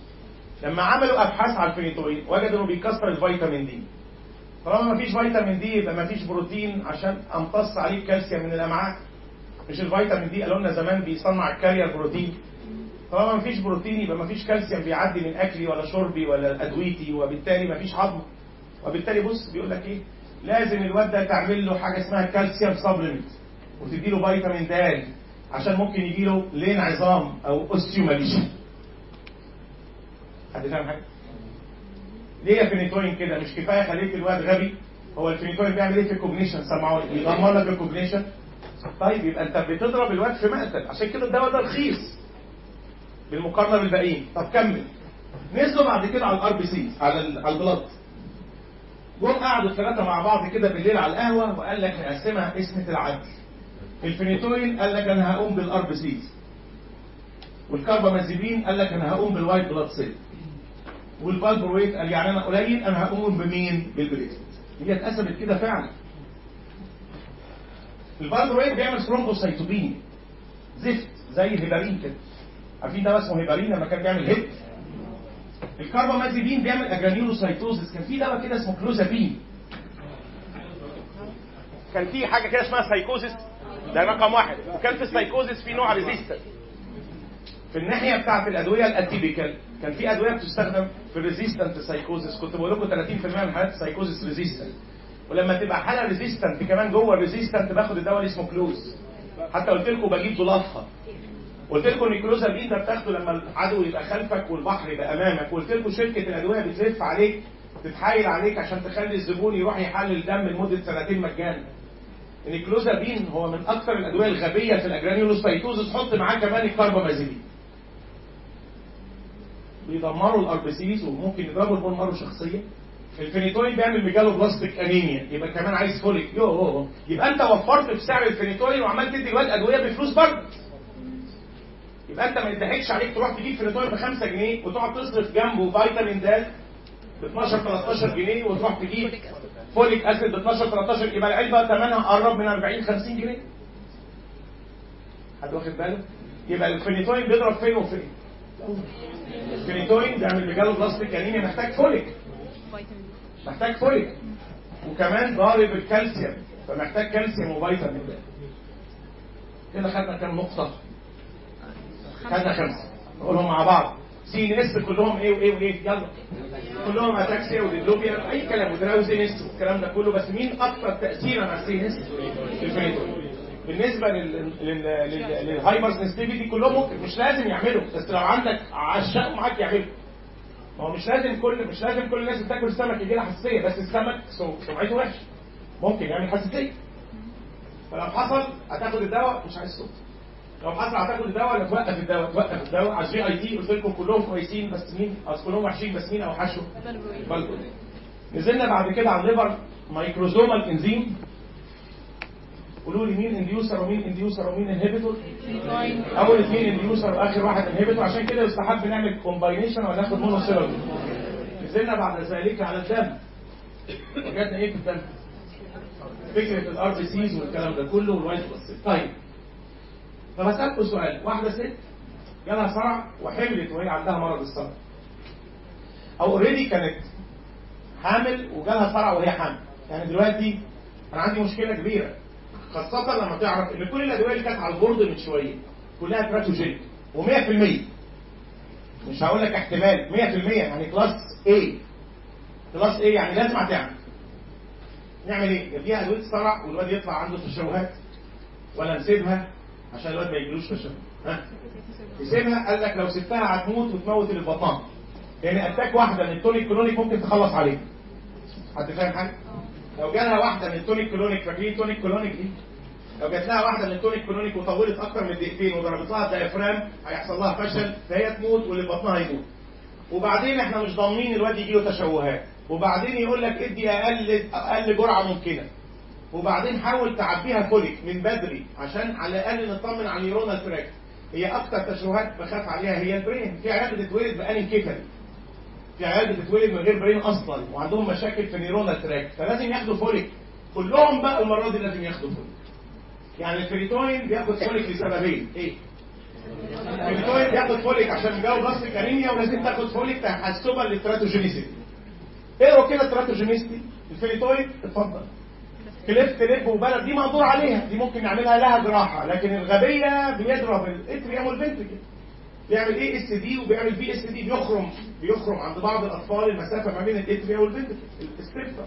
لما عملوا ابحاث على الفينيتوين وجدوا انه بيكسر الفيتامين دي طالما مفيش فيتامين دي يبقى مفيش بروتين عشان امتص عليه الكالسيوم من الامعاء مش الفيتامين دي قالوا لنا زمان بيصنع الكارير بروتين طالما مفيش بروتين يبقى مفيش كالسيوم بيعدي من اكلي ولا شربي ولا ادويتي وبالتالي مفيش عظم وبالتالي بص بيقول لك ايه لازم الواد ده تعمل له حاجه اسمها كالسيوم سبلمنت وتدي له فيتامين د عشان ممكن يجي له لين عظام او اوستيوماليشن حد فاهم حاجه؟ ليه يا فينيتوين كده مش كفايه خليت الواد غبي هو الفينيتوين بيعمل ايه في الكوجنيشن سمعوني بيدمر لك الكوجنيشن طيب يبقى انت بتضرب الواد في مقتل عشان كده الدواء ده رخيص بالمقارنه بالباقيين طب كمل نزلوا بعد كده على الار بي سي على ال- على البلاد جم قعدوا الثلاثه مع بعض كده بالليل على القهوه وقال لك نقسمها قسمه العدل الفينيتوين قال لك انا هقوم بالار بي سيز والكاربامازيبين قال لك انا هقوم بالوايت بلاد سيل والفالبرويت قال يعني انا قليل انا هقوم بمين بالبليتلت هي اتقسمت كده فعلا الفالبرويت بيعمل ثرومبوسايتوبين زفت زي الهيبارين كده عارفين ده اسمه هيبارين لما كان بيعمل هيب الكاربامازيبين بيعمل اجرانيولوسايتوزس كان في دواء كده اسمه كلوزابين كان في حاجه كده اسمها سايكوزيس ده رقم واحد وكان في السايكوزيس في نوع ريزيستنس في الناحيه بتاعت الادويه الاتيبيكال كان في ادويه بتستخدم في الريزيستنت سايكوزيس كنت بقول لكم 30% من حالات السايكوزيس ريزيستنت ولما تبقى حاله ريزيستنت كمان جوه الريزيستنت باخد الدواء اللي اسمه كلوز حتى قلت لكم بجيب ضلافها قلت لكم ان كلوزابين ده بتاخده لما العدو يبقى خلفك والبحر يبقى امامك قلت لكم شركه الادويه بتلف عليك تتحايل عليك عشان تخلي الزبون يروح يحلل دم لمده سنتين مجانا ان الكلوزابين هو من اكثر الادويه الغبيه في الاجرانيولوسايتوزس حط معاه كمان الكاربامازيبين بيدمروا الار بي سيز وممكن يضربوا البون مارو شخصيا الفينيتوين بيعمل ميجالو بلاستيك انيميا يبقى كمان عايز فوليك يو هو هو. يبقى انت وفرت في سعر الفينيتوين وعمال تدي الواد ادويه بفلوس برضه يبقى انت ما يضحكش عليك تروح تجيب فينيتوين ب 5 جنيه وتقعد تصرف جنبه فيتامين د ب 12 13 جنيه وتروح تجيب فوليك اسيد ب 12 13 يبقى العلبه ثمنها قرب من 40 50 جنيه حد واخد باله؟ يبقى الفينيتوين بيضرب فين وفين؟ الفينيتوين بيعمل ميجالو بلاستيك انيميا محتاج فوليك محتاج فوليك وكمان ضارب الكالسيوم فمحتاج كالسيوم وفيتامين د كده خدنا كام نقطة؟ خدنا خمسة نقولهم مع بعض سي ان اس كلهم ايه وايه وايه يلا كلهم اتاكسيا وديدلوبيا اي كلام ودراوزينس والكلام ده كله بس مين اكثر تاثيرا على السي ان اس؟ الفينيتول بالنسبه لل- لل- لل- للهايبر سنسيتيفيتي كلهم ممكن مش لازم يعملوا بس لو عندك عشاق معاك يعملوا ما هو مش لازم كل مش لازم كل الناس اللي بتاكل سمك يجي لها حساسيه بس السمك سم- سمعته وحشه ممكن يعمل حساسيه فلو حصل هتاخد الدواء مش عايز صوت لو حصل هتاخد الدواء ولا توقف الدواء توقف الدواء على الجي اي تي قلت لكم كلهم كويسين بس مين اصل كلهم وحشين بس مين اوحشهم بلبل نزلنا بعد كده على الليفر مايكروزومال انزيم قولوا لي مين انديوسر ومين انديوسر ومين انهبيتور اول اثنين انديوسر واخر واحد انهبيتور عشان كده يستحب نعمل كومباينيشن ولا ناخد مونو سيرابي نزلنا بعد ذلك على الدم وجدنا ايه في الدم فكره الار بي سيز والكلام ده كله والوايت بلاد سيل. طيب طب اسالكم سؤال واحده ست جالها صرع وحملت وهي عندها مرض الصرع او اوريدي كانت حامل وجالها صرع وهي حامل يعني دلوقتي انا عندي مشكله كبيره خاصة لما تعرف ان كل الادوية اللي كانت على البورد من شوية كلها تراتوجين و100% مش هقول لك احتمال 100% يعني كلاس A كلاس A يعني لازم هتعمل نعمل ايه؟ نديها ادوية صرع والواد يطلع عنده تشوهات ولا نسيبها عشان الواد ما يجيلوش تشوه ها؟ نسيبها قال لك لو سبتها هتموت وتموت اللي في بطنها لان اتاك واحدة من التونيك كلونيك ممكن تخلص عليها حد فاهم حاجة؟ لو جالها واحده من التونيك كلونيك فاكرين التونيك كلونيك دي لو جات لها واحده من التونيك كلونيك وطولت اكتر من دقيقتين وضربت لها الديافرام هيحصل لها فشل فهي تموت واللي في بطنها يموت وبعدين احنا مش ضامنين الواد يجي له تشوهات وبعدين يقول لك ادي اقل اقل جرعه ممكنه وبعدين حاول تعبيها فوليك من بدري عشان على الاقل نطمن على النيورونال تراك هي اكتر تشوهات بخاف عليها هي البرين في عيال بتتولد بانكيفالي في عيال بتتولد من غير برين اصلا وعندهم مشاكل في النيورونال تراك فلازم ياخدوا فوليك كلهم بقى المره دي لازم ياخدوا فوليك يعني الفيريتوين بياخد فوليك لسببين ايه الفيريتوين بياخد فوليك عشان يجاوب بلاستيك انيميا ولازم تاخد فوليك تحسبا للتراتوجينيسيتي اقروا كده التراتوجينيسيتي الفيريتوين اتفضل كليف لب وبلد دي مقدور عليها دي ممكن نعملها لها جراحه لكن الغبيه بيضرب الاتريوم والفنتريكل بيعمل ايه اس دي وبيعمل بي اس دي بيخرم بيخرم عند بعض الاطفال المسافه ما بين الاتريا والفنتريكل السبتر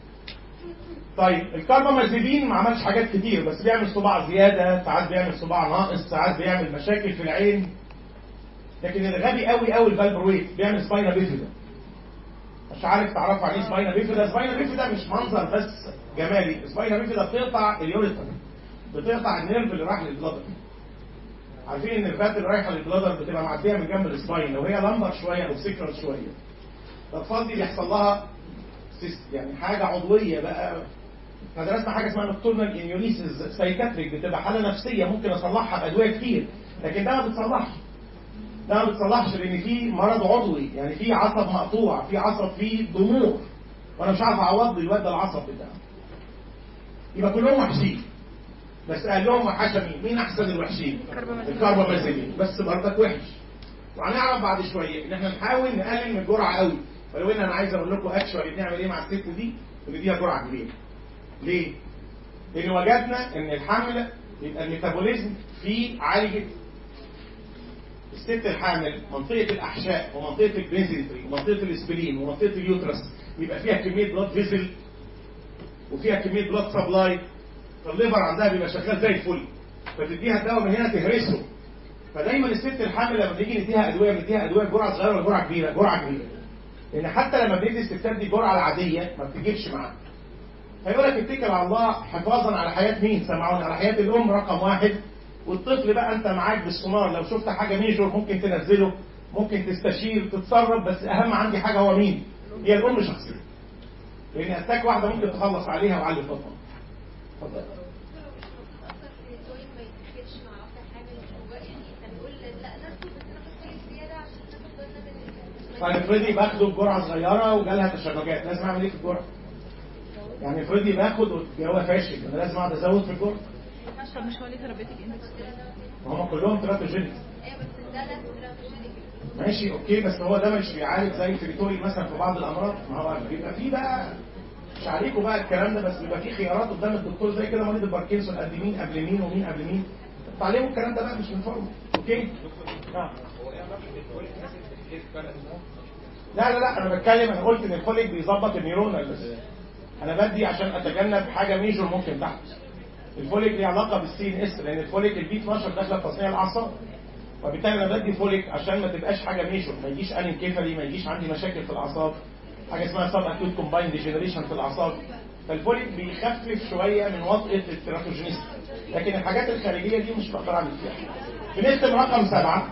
طيب الكاربامازيبين ما عملش حاجات كتير بس بيعمل صباع زياده ساعات بيعمل صباع ناقص ساعات بيعمل مشاكل في العين لكن الغبي قوي قوي الفالبرويت بيعمل سباينا بيفيدا مش عارف تعرفوا عليه سباينا بيفيدا سباينا بيفيدا مش منظر بس جمالي سباينا بيفيدا بتقطع اليوريتر بتقطع النيرف اللي راح للبلادر عارفين ان الفات اللي رايحه للبلادر بتبقى معديه من جنب السباين لو هي لمبر شويه او سكرت شويه الاطفال دي بيحصل لها سيست يعني حاجه عضويه بقى احنا درسنا حاجه اسمها نوكتورنال انيوليسيس سايكاتريك بتبقى حاله نفسيه ممكن اصلحها بادويه كتير لكن ده ما بتصلحش ده ما بتصلحش لان في مرض عضوي يعني في عصب مقطوع في عصب فيه ضمور وانا مش عارف اعوض الواد ده العصب بتاعه يبقى كلهم وحشين بس قال لهم وحشة مين؟ مين أحسن الوحشين؟ الكربامازيبين بس برضك وحش وهنعرف بعد شوية إن إحنا نحاول نقلل من الجرعة قوي ولو إن أنا عايز أقول لكم أكشوالي بنعمل إيه مع الست دي؟ بنديها جرعة كبيرة ليه؟ لان وجدنا ان الحمل يبقى الميتابوليزم فيه عالي جدا الست الحامل منطقه الاحشاء ومنطقه البنزيتري ومنطقه الاسبلين ومنطقه اليوترس بيبقى فيها كميه بلاد فيزل وفيها كميه بلاد سبلاي فالليفر عندها بيبقى شغال زي الفل فتديها الدواء من هنا تهرسه فدايما الست الحامل لما بنيجي نديها ادويه بنديها ادويه بجرعه صغيره ولا جرعه كبيره؟ جرعه كبيره. لان حتى لما بندي الستات دي الجرعه العاديه ما بتجيبش معاها. فيقول لك اتكل على الله حفاظا على حياه مين؟ سمعوني على حياه الام رقم واحد والطفل بقى انت معاك بالسونار لو شفت حاجه ميجور ممكن تنزله ممكن تستشير تتصرف بس اهم عندي حاجه هو مين؟ هي الام شخصيا. لان اتاك واحده ممكن تخلص عليها وعلى الفطنه. اتفضل. طيب افرضي باخده بجرعه صغيره وجالها تشنجات لازم اعمل ايه في الجرعه؟ يعني افرضي باخد والجو فاشل انا لازم اقعد ازود في الجرعه طب مش هو ليه ثيرابيوتيك اندكس هم كلهم تراتوجينيك ماشي اوكي بس هو ده مش بيعالج زي الفريتوري مثلا في بعض الامراض ما هو بيبقى فيه بقى مش عليكم بقى الكلام ده بس بيبقى فيه خيارات قدام الدكتور زي كده مريض الباركنسون قد مين قبل مين ومين قبل مين تعلموا الكلام ده بقى مش من فورمه اوكي نعم هو ايه علاقه الفوليك اسيد بالكيس بلد لا لا لا انا بتكلم انا قلت ان الفوليك بيظبط النيورونال بس انا بدي عشان اتجنب حاجه ميجور ممكن تحدث الفوليك ليه علاقه بالسي ان اس لان الفوليك البي 12 داخله في تصنيع الاعصاب وبالتالي انا بدي فوليك عشان ما تبقاش حاجه ميجور ما يجيش انكيفالي ما يجيش عندي مشاكل في الاعصاب حاجه اسمها سب اكيوت كومباين ديجنريشن في الاعصاب فالفوليك بيخفف شويه من وطئه التراتوجينيس لكن الحاجات الخارجيه دي مش بقدر اعمل فيها بنختم رقم سبعه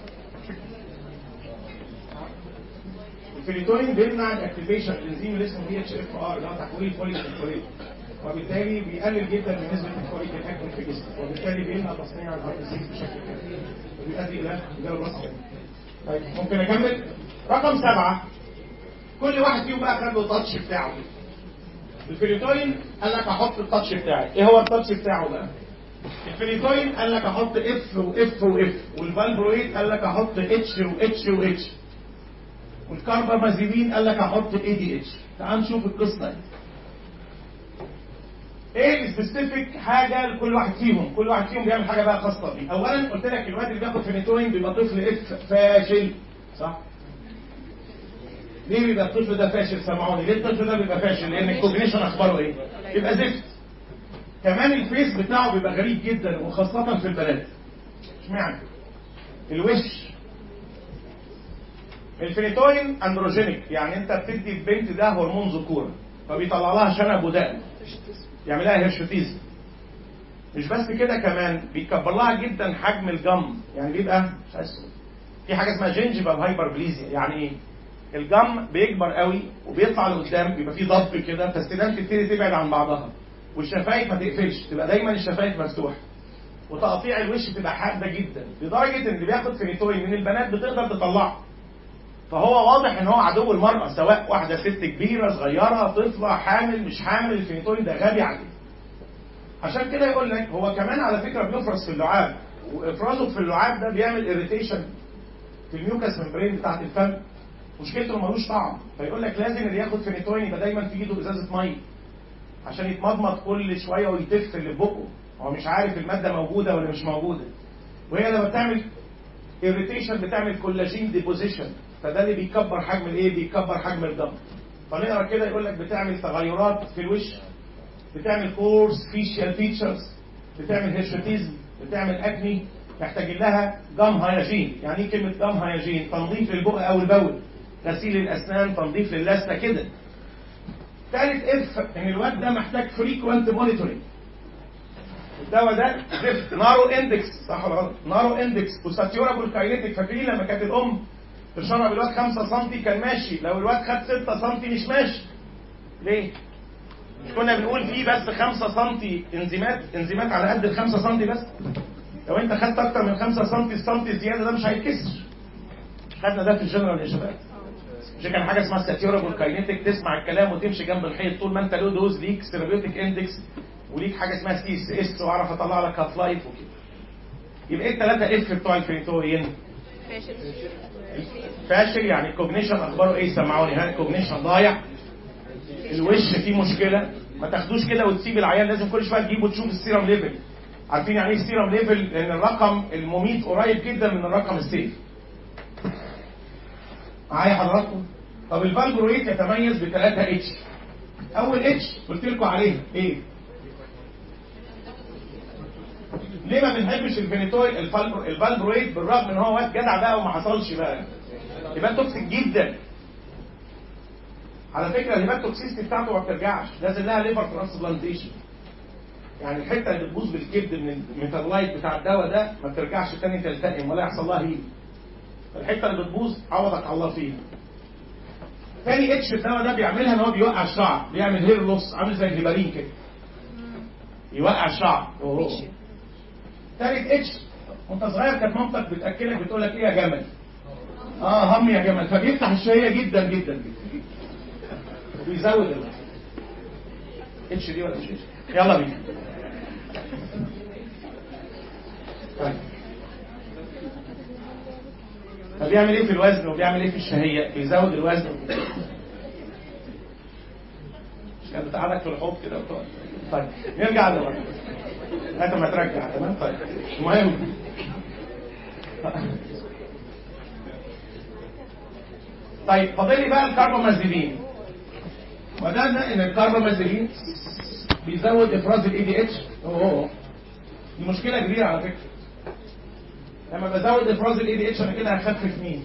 الفيريتونين بيمنع الاكتيفيشن الانزيم اللي اسمه دي اتش اف ار اللي هو تحويل الفوليك للفوليك وبالتالي بيقلل جدا من نسبه الفوليك الاكتف في الجسم وبالتالي بيمنع تصنيع الار بي سي بشكل كبير وبيؤدي الى جلب راسي طيب ممكن اكمل رقم سبعه كل واحد فيهم بقى خد له التاتش بتاعه الفيريتوين قال لك احط التاتش بتاعي ايه هو التاتش بتاعه بقى الفيريتوين قال لك احط اف واف واف والفالبرويت قال لك احط اتش واتش واتش والكاربامازيبين قال لك احط اي دي اتش تعال نشوف القصه دي ايه السبيسيفيك حاجه لكل واحد فيهم كل واحد فيهم بيعمل حاجه بقى خاصه بيه اولا قلت لك الواد اللي بياخد فينيتوين بيبقى طفل اف فاشل صح ليه بيبقى الطفل ده فاشل سمعوني ليه الطفل ده بيبقى فاشل لان الكوجنيشن اخباره ايه يبقى زفت كمان الفيس بتاعه بيبقى غريب جدا وخاصه في البنات اشمعنى الوش الفينيتوين اندروجينيك يعني انت بتدي البنت ده هرمون ذكوره فبيطلع لها شنب ودقن يعمل لها هيرشوتيزم مش بس كده كمان بيكبر لها جدا حجم الجم يعني بيبقى مش عايز أقول. في حاجه اسمها جينجيفال هايبربليزيا يعني ايه الجم بيكبر قوي وبيطلع لقدام بيبقى فيه ضب كده فالسنان تبتدي تبعد عن بعضها والشفايف ما تقفلش تبقى دايما الشفايف مفتوحه وتقطيع الوش تبقى حاده جدا لدرجه ان اللي بياخد فينيتوين من البنات بتقدر تطلعه فهو واضح ان هو عدو المرأة سواء واحدة ست كبيرة صغيرة طفلة حامل مش حامل الفينيتوين ده غبي عليه عشان كده يقول لك هو كمان على فكرة بيفرز في اللعاب وافرازه في اللعاب ده بيعمل اريتيشن في الميوكس ممبرين بتاعت الفم مشكلته ملوش طعم فيقول لك لازم اللي ياخد فينيتوين يبقى دايما في ايده ازازة مية عشان يتمضمض كل شوية ويتف اللي في بقه هو مش عارف المادة موجودة ولا مش موجودة وهي لما بتعمل irritation بتعمل كولاجين ديبوزيشن فده اللي بيكبر حجم الايه بيكبر حجم الدم فنقرا كده يقول لك بتعمل تغيرات في الوش بتعمل كورس فيشيال فيتشرز بتعمل هيرشوتيزم بتعمل اكني محتاج لها جام هياجين يعني ايه كلمه جام هياجين تنظيف للبق اول باول غسيل الاسنان تنظيف للثه كده ثالث اف ان الواد ده محتاج فريكوانت مونيتورنج الدواء ده زفت نارو اندكس صح ولا غلط؟ نارو اندكس وساتيورابل كاينيتيك فاكرين لما كانت الام تشرب الواد 5 سم كان ماشي لو الواد خد 6 سم مش ماشي ليه؟ مش كنا بنقول فيه بس 5 سم انزيمات انزيمات على قد ال 5 سم بس لو انت خدت اكتر من 5 سم السم الزياده ده مش هيتكسر خدنا ده في الجنرال يا شباب مش كان حاجه اسمها ساتيورابل كاينيتيك تسمع الكلام وتمشي جنب الحيط طول ما انت له دوز ليك ثيرابيوتيك اندكس وليك حاجه اسمها سي اس اس واعرف اطلع لك هاف لايف وكده يبقى ايه الثلاثه اف بتوع الفينيتوين فاشل فاشل يعني الكوجنيشن اخباره ايه سمعوني ها الكوجنيشن ضايع الوش فيه مشكله ما تاخدوش كده وتسيب العيان لازم كل شويه تجيب وتشوف السيرم ليفل عارفين يعني ايه السيرم ليفل لان الرقم المميت قريب جدا من الرقم السيف معايا حضراتكم طب الفالجرويت يتميز بثلاثة اتش اول اتش قلت لكم عليها ايه ليه ما بنحبش الفينيتويل الفالجرو- الفالجرويت بالرغم ان هو واد جدع بقى وما حصلش بقى يبقى توكسيك جدا على فكره الهيباتوكسيستي بتاعته ما بترجعش لازم لها ليفر ترانسبلانتيشن يعني الحته اللي بتبوظ بالكبد من الميتابولايت بتاع الدواء ده ما بترجعش تاني تلتئم ولا يحصل لها هيل الحته اللي بتبوظ عوضك الله فيها تاني اتش الدواء ده بيعملها ان هو بيوقع الشعر بيعمل هير لوس عامل زي الهيبارين كده يوقع الشعر أوه. تالت اتش وانت صغير كانت مامتك بتاكلك بتقول لك ايه يا جمل اه هم يا جمل فبيفتح الشهيه جدا جدا جدا وبيزود ال اتش دي ولا مش اتش يلا بينا طيب طب بيعمل ايه في الوزن وبيعمل ايه في الشهيه بيزود الوزن مش كان بتقعدك في الحوض كده وتقعد طيب نرجع للوزن لغايه ما ترجع تمام طيب المهم طيب فاضل لي بقى الكربامازيبين بدأنا ان الكربامازيبين بيزود افراز الاي دي اتش اوه دي مشكله كبيره على فكره لما بزود افراز الاي دي اتش انا كده هخفف مين؟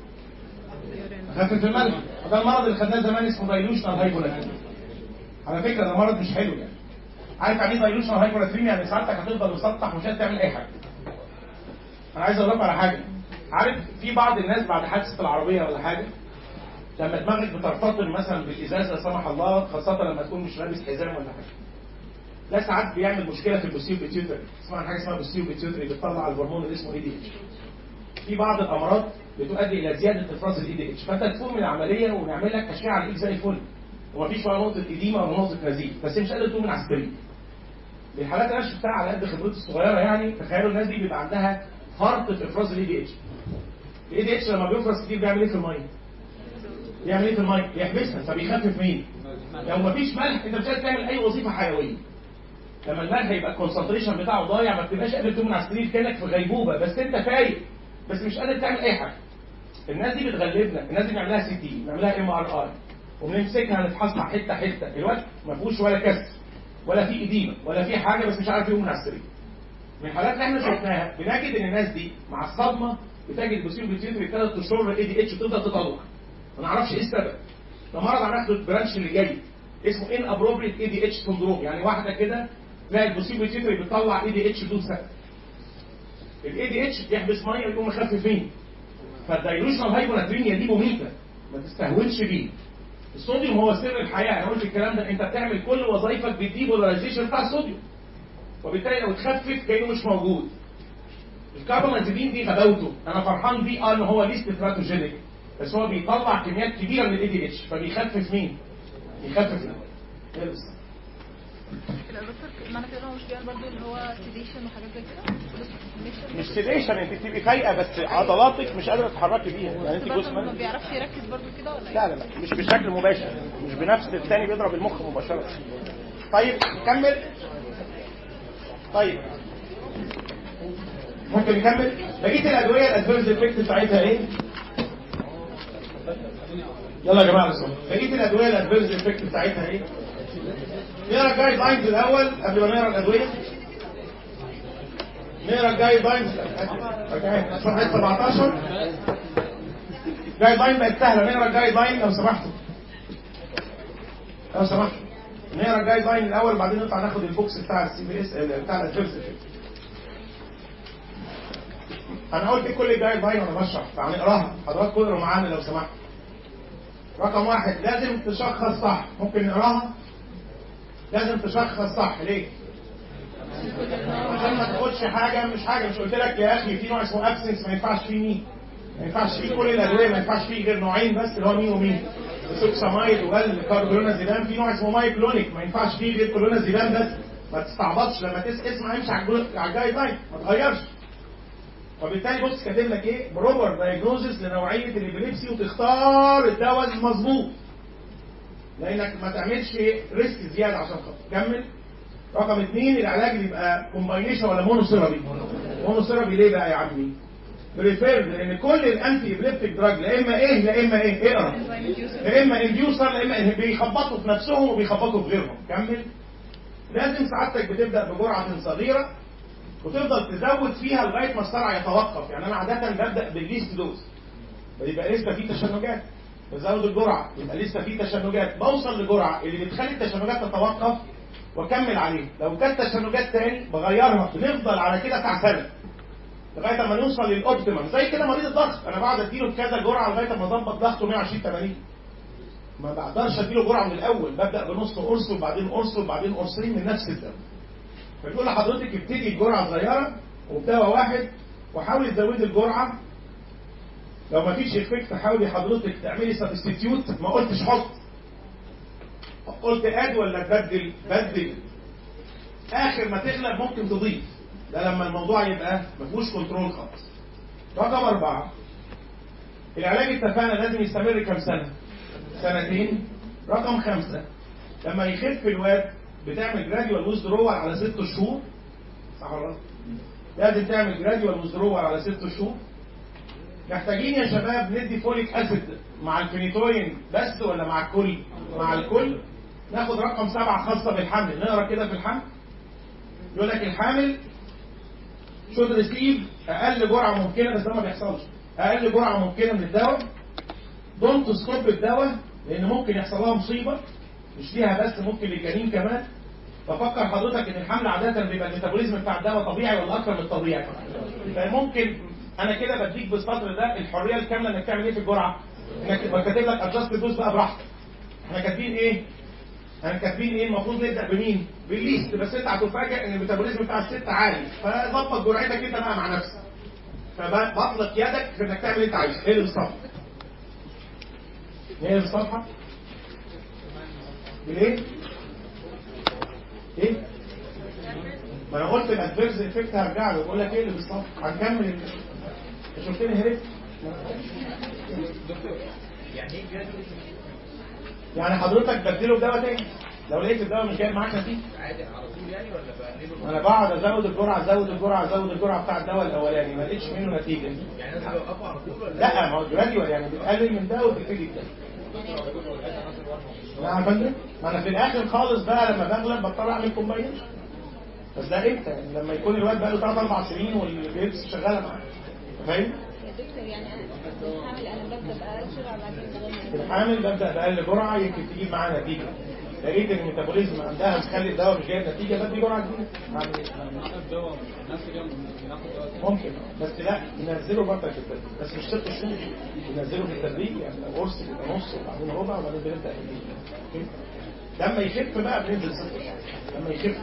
هخفف الملح ده المرض اللي خدناه زمان اسمه دايلوشنال هايبولاتريميا على فكره ده مرض مش حلو يعني عارف يعني ايه دايلوشنال هايبولاتريميا يعني سعادتك هتفضل مسطح ومش هتعمل اي حاجه انا عايز اقول لكم على حاجه عارف في بعض الناس بعد حادثه العربيه ولا حاجه لما دماغك بترتطم مثلا بالازاز لا سمح الله خاصه لما تكون مش لابس حزام ولا حاجه ده ساعات بيعمل مشكله في البوستيو بيتيوتري اسمها حاجه اسمها بوستيو بيتيوتري بتطلع الهرمون اللي اسمه اي دي اتش في بعض الامراض بتؤدي الى زياده افراز الاي دي اتش فانت تقوم من العمليه ونعمل لك اشعه على الايد زي الفل ومفيش ولا نقطه اديمه ولا نقطه نزيف بس مش قادر تقوم من على السرير الحالات اللي انا شفتها على قد خبرتي الصغيره يعني تخيلوا الناس دي بيبقى عندها فرط في افراز الاي دي اتش الاي دي اتش لما بيفرز كتير بيعمل ايه في الميه؟ بيعمل ايه في الميه؟ بيحبسها فبيخفف مين؟ لو مفيش ملح انت مش قادر تعمل اي وظيفه حيويه لما الملح يبقى الكونسنتريشن بتاعه ضايع ما بتبقاش قادر تقوم من على السرير كانك في غيبوبه بس انت فايق بس مش قادر تعمل اي حاجه الناس دي بتغلبنا الناس دي بنعملها سي تي بنعملها ام ار اي وبنمسكها نفحصها حته حته الوقت ما فيهوش ولا كسر ولا في اديمه ولا في حاجه بس مش عارف يقوم من على السرير من الحالات اللي احنا شفناها بنجد ان الناس دي مع الصدمه بتجد بتصير بتيتري ثلاث اشهر اي دي اتش بتفضل تطلع ما نعرفش ايه السبب ده مرض هناخده البرانش اللي جاي اسمه ان ابروبريت اي دي اتش سندروم يعني واحده كده تلاقي البوسيب بتيتري بتطلع اي دي اتش بدون سبب الاي دي اتش بيحبس ميه ويقوم مخففين فالدايلوشنال هايبوناتريميا دي مميته ما تستهونش بيه الصوديوم هو سر الحياه انا قلت الكلام ده انت بتعمل كل وظائفك بالديبولاريزيشن بتاع الصوديوم وبالتالي لو تخفف كانه مش موجود الكربامازيبين دي غباوته انا فرحان بيه اه ان هو ليست تراتوجينيك بس هو بيطلع كميات كبيره من الاي دي اتش فبيخفف مين؟ بيخفف مين؟ خلص. كده يا دكتور معنى كده إن هو مش بيعمل برضه اللي هو سيديشن وحاجات زي كده مش مش سيديشن انت بتبقي فايقه بس عضلاتك مش قادره تتحركي بيها يعني انت برضه ما جسمك بيعرفش يركز برضه كده ولا ايه؟ لا لا لا مش بشكل مباشر مش بنفس الثاني بيضرب المخ مباشرة طيب نكمل طيب ممكن نكمل بقية الأدوية الأدفيرز افكت بتاعتها إيه؟ يلا يا جماعة بس بقية الأدوية الأدفيرز افكت بتاعتها إيه؟ نقرا الجايد لاينز الأول قبل ما نقرا الأدوية نقرا الجايد لاينز صفحة 17 جايد لاين بقت سهلة نقرا الجايد لاين لو سمحتوا لو سمحتوا نقرا الجايد لاين الأول بعدين نطلع ناخد البوكس بتاع السي بي اس بتاع الأدفيرز افكت انا قلت كل الجايد لاين وانا بشرح فهنقراها حضراتكم اقروا معانا لو سمحتوا رقم واحد لازم تشخص صح ممكن نقراها لازم تشخص صح ليه عشان ما تاخدش حاجه مش حاجه مش قلت لك يا اخي في نوع اسمه ابسنس ما ينفعش فيه مين ما ينفعش فيه كل الادويه ما ينفعش فيه غير نوعين بس اللي هو مين ومين السوكسامايد والكاربونازيبام في نوع اسمه مايكلونيك ما ينفعش فيه غير كلونازيبام بس ما تستعبطش لما تس اسمع امشي على الجو- على الجايد لاين ما تغيرش وبالتالي بص كاتب لك ايه بروبر دايجنوزس لنوعيه الابيليبسي وتختار الدواء المظبوط لانك ما تعملش ريسك زياده عشان خاطر كمل رقم اثنين العلاج بيبقى كومباينيشن ولا مونوثيرابي مونوثيرابي ليه بقى يا عمي بريفيرد لان كل الانتي ابليبتيك دراج لا اما ايه لا اما ايه اقرا لا اما انديوسر لا اما إن- بيخبطوا في نفسهم وبيخبطوا في غيرهم كمل لازم سعادتك بتبدا بجرعه صغيره وتفضل تزود فيها لغايه ما الصرع يتوقف يعني انا عاده ببدا بالليست دوز يبقى لسه في تشنجات بزود الجرعه يبقى لسه في تشنجات بوصل لجرعه اللي بتخلي التشنجات تتوقف واكمل عليه لو كانت تشنجات تاني بغيرها بنفضل على كده بتاع سنه لغايه ما نوصل للاوبتيمم زي كده مريض الضغط انا بقعد اديله كذا جرعه لغايه ما اظبط ضغطه 120 80 ما بقدرش اديله جرعه من الاول ببدا بنص قرص وبعدين قرص وبعدين قرصين من نفس الدواء فبيقول لحضرتك ابتدي بجرعه صغيره وبدواء واحد وحاولي تزودي الجرعه لو ما فيش افكت حاولي حضرتك تعملي سبستيتيوت ما قلتش حط قلت اد ولا تبدل بدل اخر ما تغلب ممكن تضيف ده لما الموضوع يبقى ما فيهوش كنترول خالص رقم أربعة العلاج اتفقنا لازم يستمر كام سنة سنتين رقم خمسة لما يخف الواد بتعمل جراديوال ويزدرول على ست شهور صح ولا لا؟ لازم تعمل جراديوال ويزدرول على ست شهور محتاجين يا شباب ندي فوليك اسيد مع الفينيتوين بس ولا مع الكل؟ مع الكل ناخد رقم سبعة خاصة بالحمل نقرا كده في الحمل يقول لك الحامل شود ريسيف اقل جرعه ممكنه بس ده ما بيحصلش اقل جرعه ممكنه من الدواء دونت ستوب الدواء لان ممكن يحصل لها مصيبه مش ليها بس ممكن للجنين كمان ففكر حضرتك ان الحمل عاده بيبقى الميتابوليزم بتاع الدواء طبيعي ولا اكتر من الطبيعي فممكن انا كده بديك بالسطر ده الحريه الكامله انك تعمل ايه في الجرعه انك تبقى كاتب لك ادجست دوز بقى براحتك احنا كاتبين ايه احنا كاتبين ايه المفروض نبدا بمين بالليست بس انت هتفاجئ ان الميتابوليزم بتاع الست عالي فظبط جرعتك انت بقى مع نفسك فبطلق يدك في انك تعمل اللي انت عايزه ايه اللي بالصفحه ايه اللي بالصفحه بالايه ايه ما انا قلت الادفيرز افكت هرجع له بقول لك ايه اللي بالصفحه هنكمل ال- انت شفتني هربت دكتور يعني ايه جراديوال يعني حضرتك بدله بدواء تاني لو لقيت الدواء مش جايب معاك نتيجه عادي على طول يعني ولا بقلبه انا بقعد ازود الجرعه ازود الجرعه ازود الجرعه بتاع الدواء الاولاني ما لقيتش منه نتيجه يعني لازم اوقفه على طول ولا لا ما هو جراديوال يعني بتقلل من ده وتبتدي بده لا يا فندم ما انا في الاخر خالص بقى لما بغلب بضطر اعمل كومباينيشن بس ده امتى يعني لما يكون الواد بقى له 3 4 سنين والجيبس شغاله معاه فاهم يا دكتور يعني انا الحامل انا ببدا بقى بسرعه بعدين بغير الحامل ببدا باقل جرعه يمكن تجيب معاه نتيجه لقيت ان الميتابوليزم عندها مخلي الدواء مش جايب نتيجه بدي جرعه جديده أعمل إيه؟ ممكن بس لا ننزله برضه في التدريج بس مش ست شهور ننزله في التدريج يعني لو قرص يبقى نص وبعدين ربع وبعدين بنبدا نزيد. أوكي؟ لما يخف بقى بننزل ست شهور لما يخف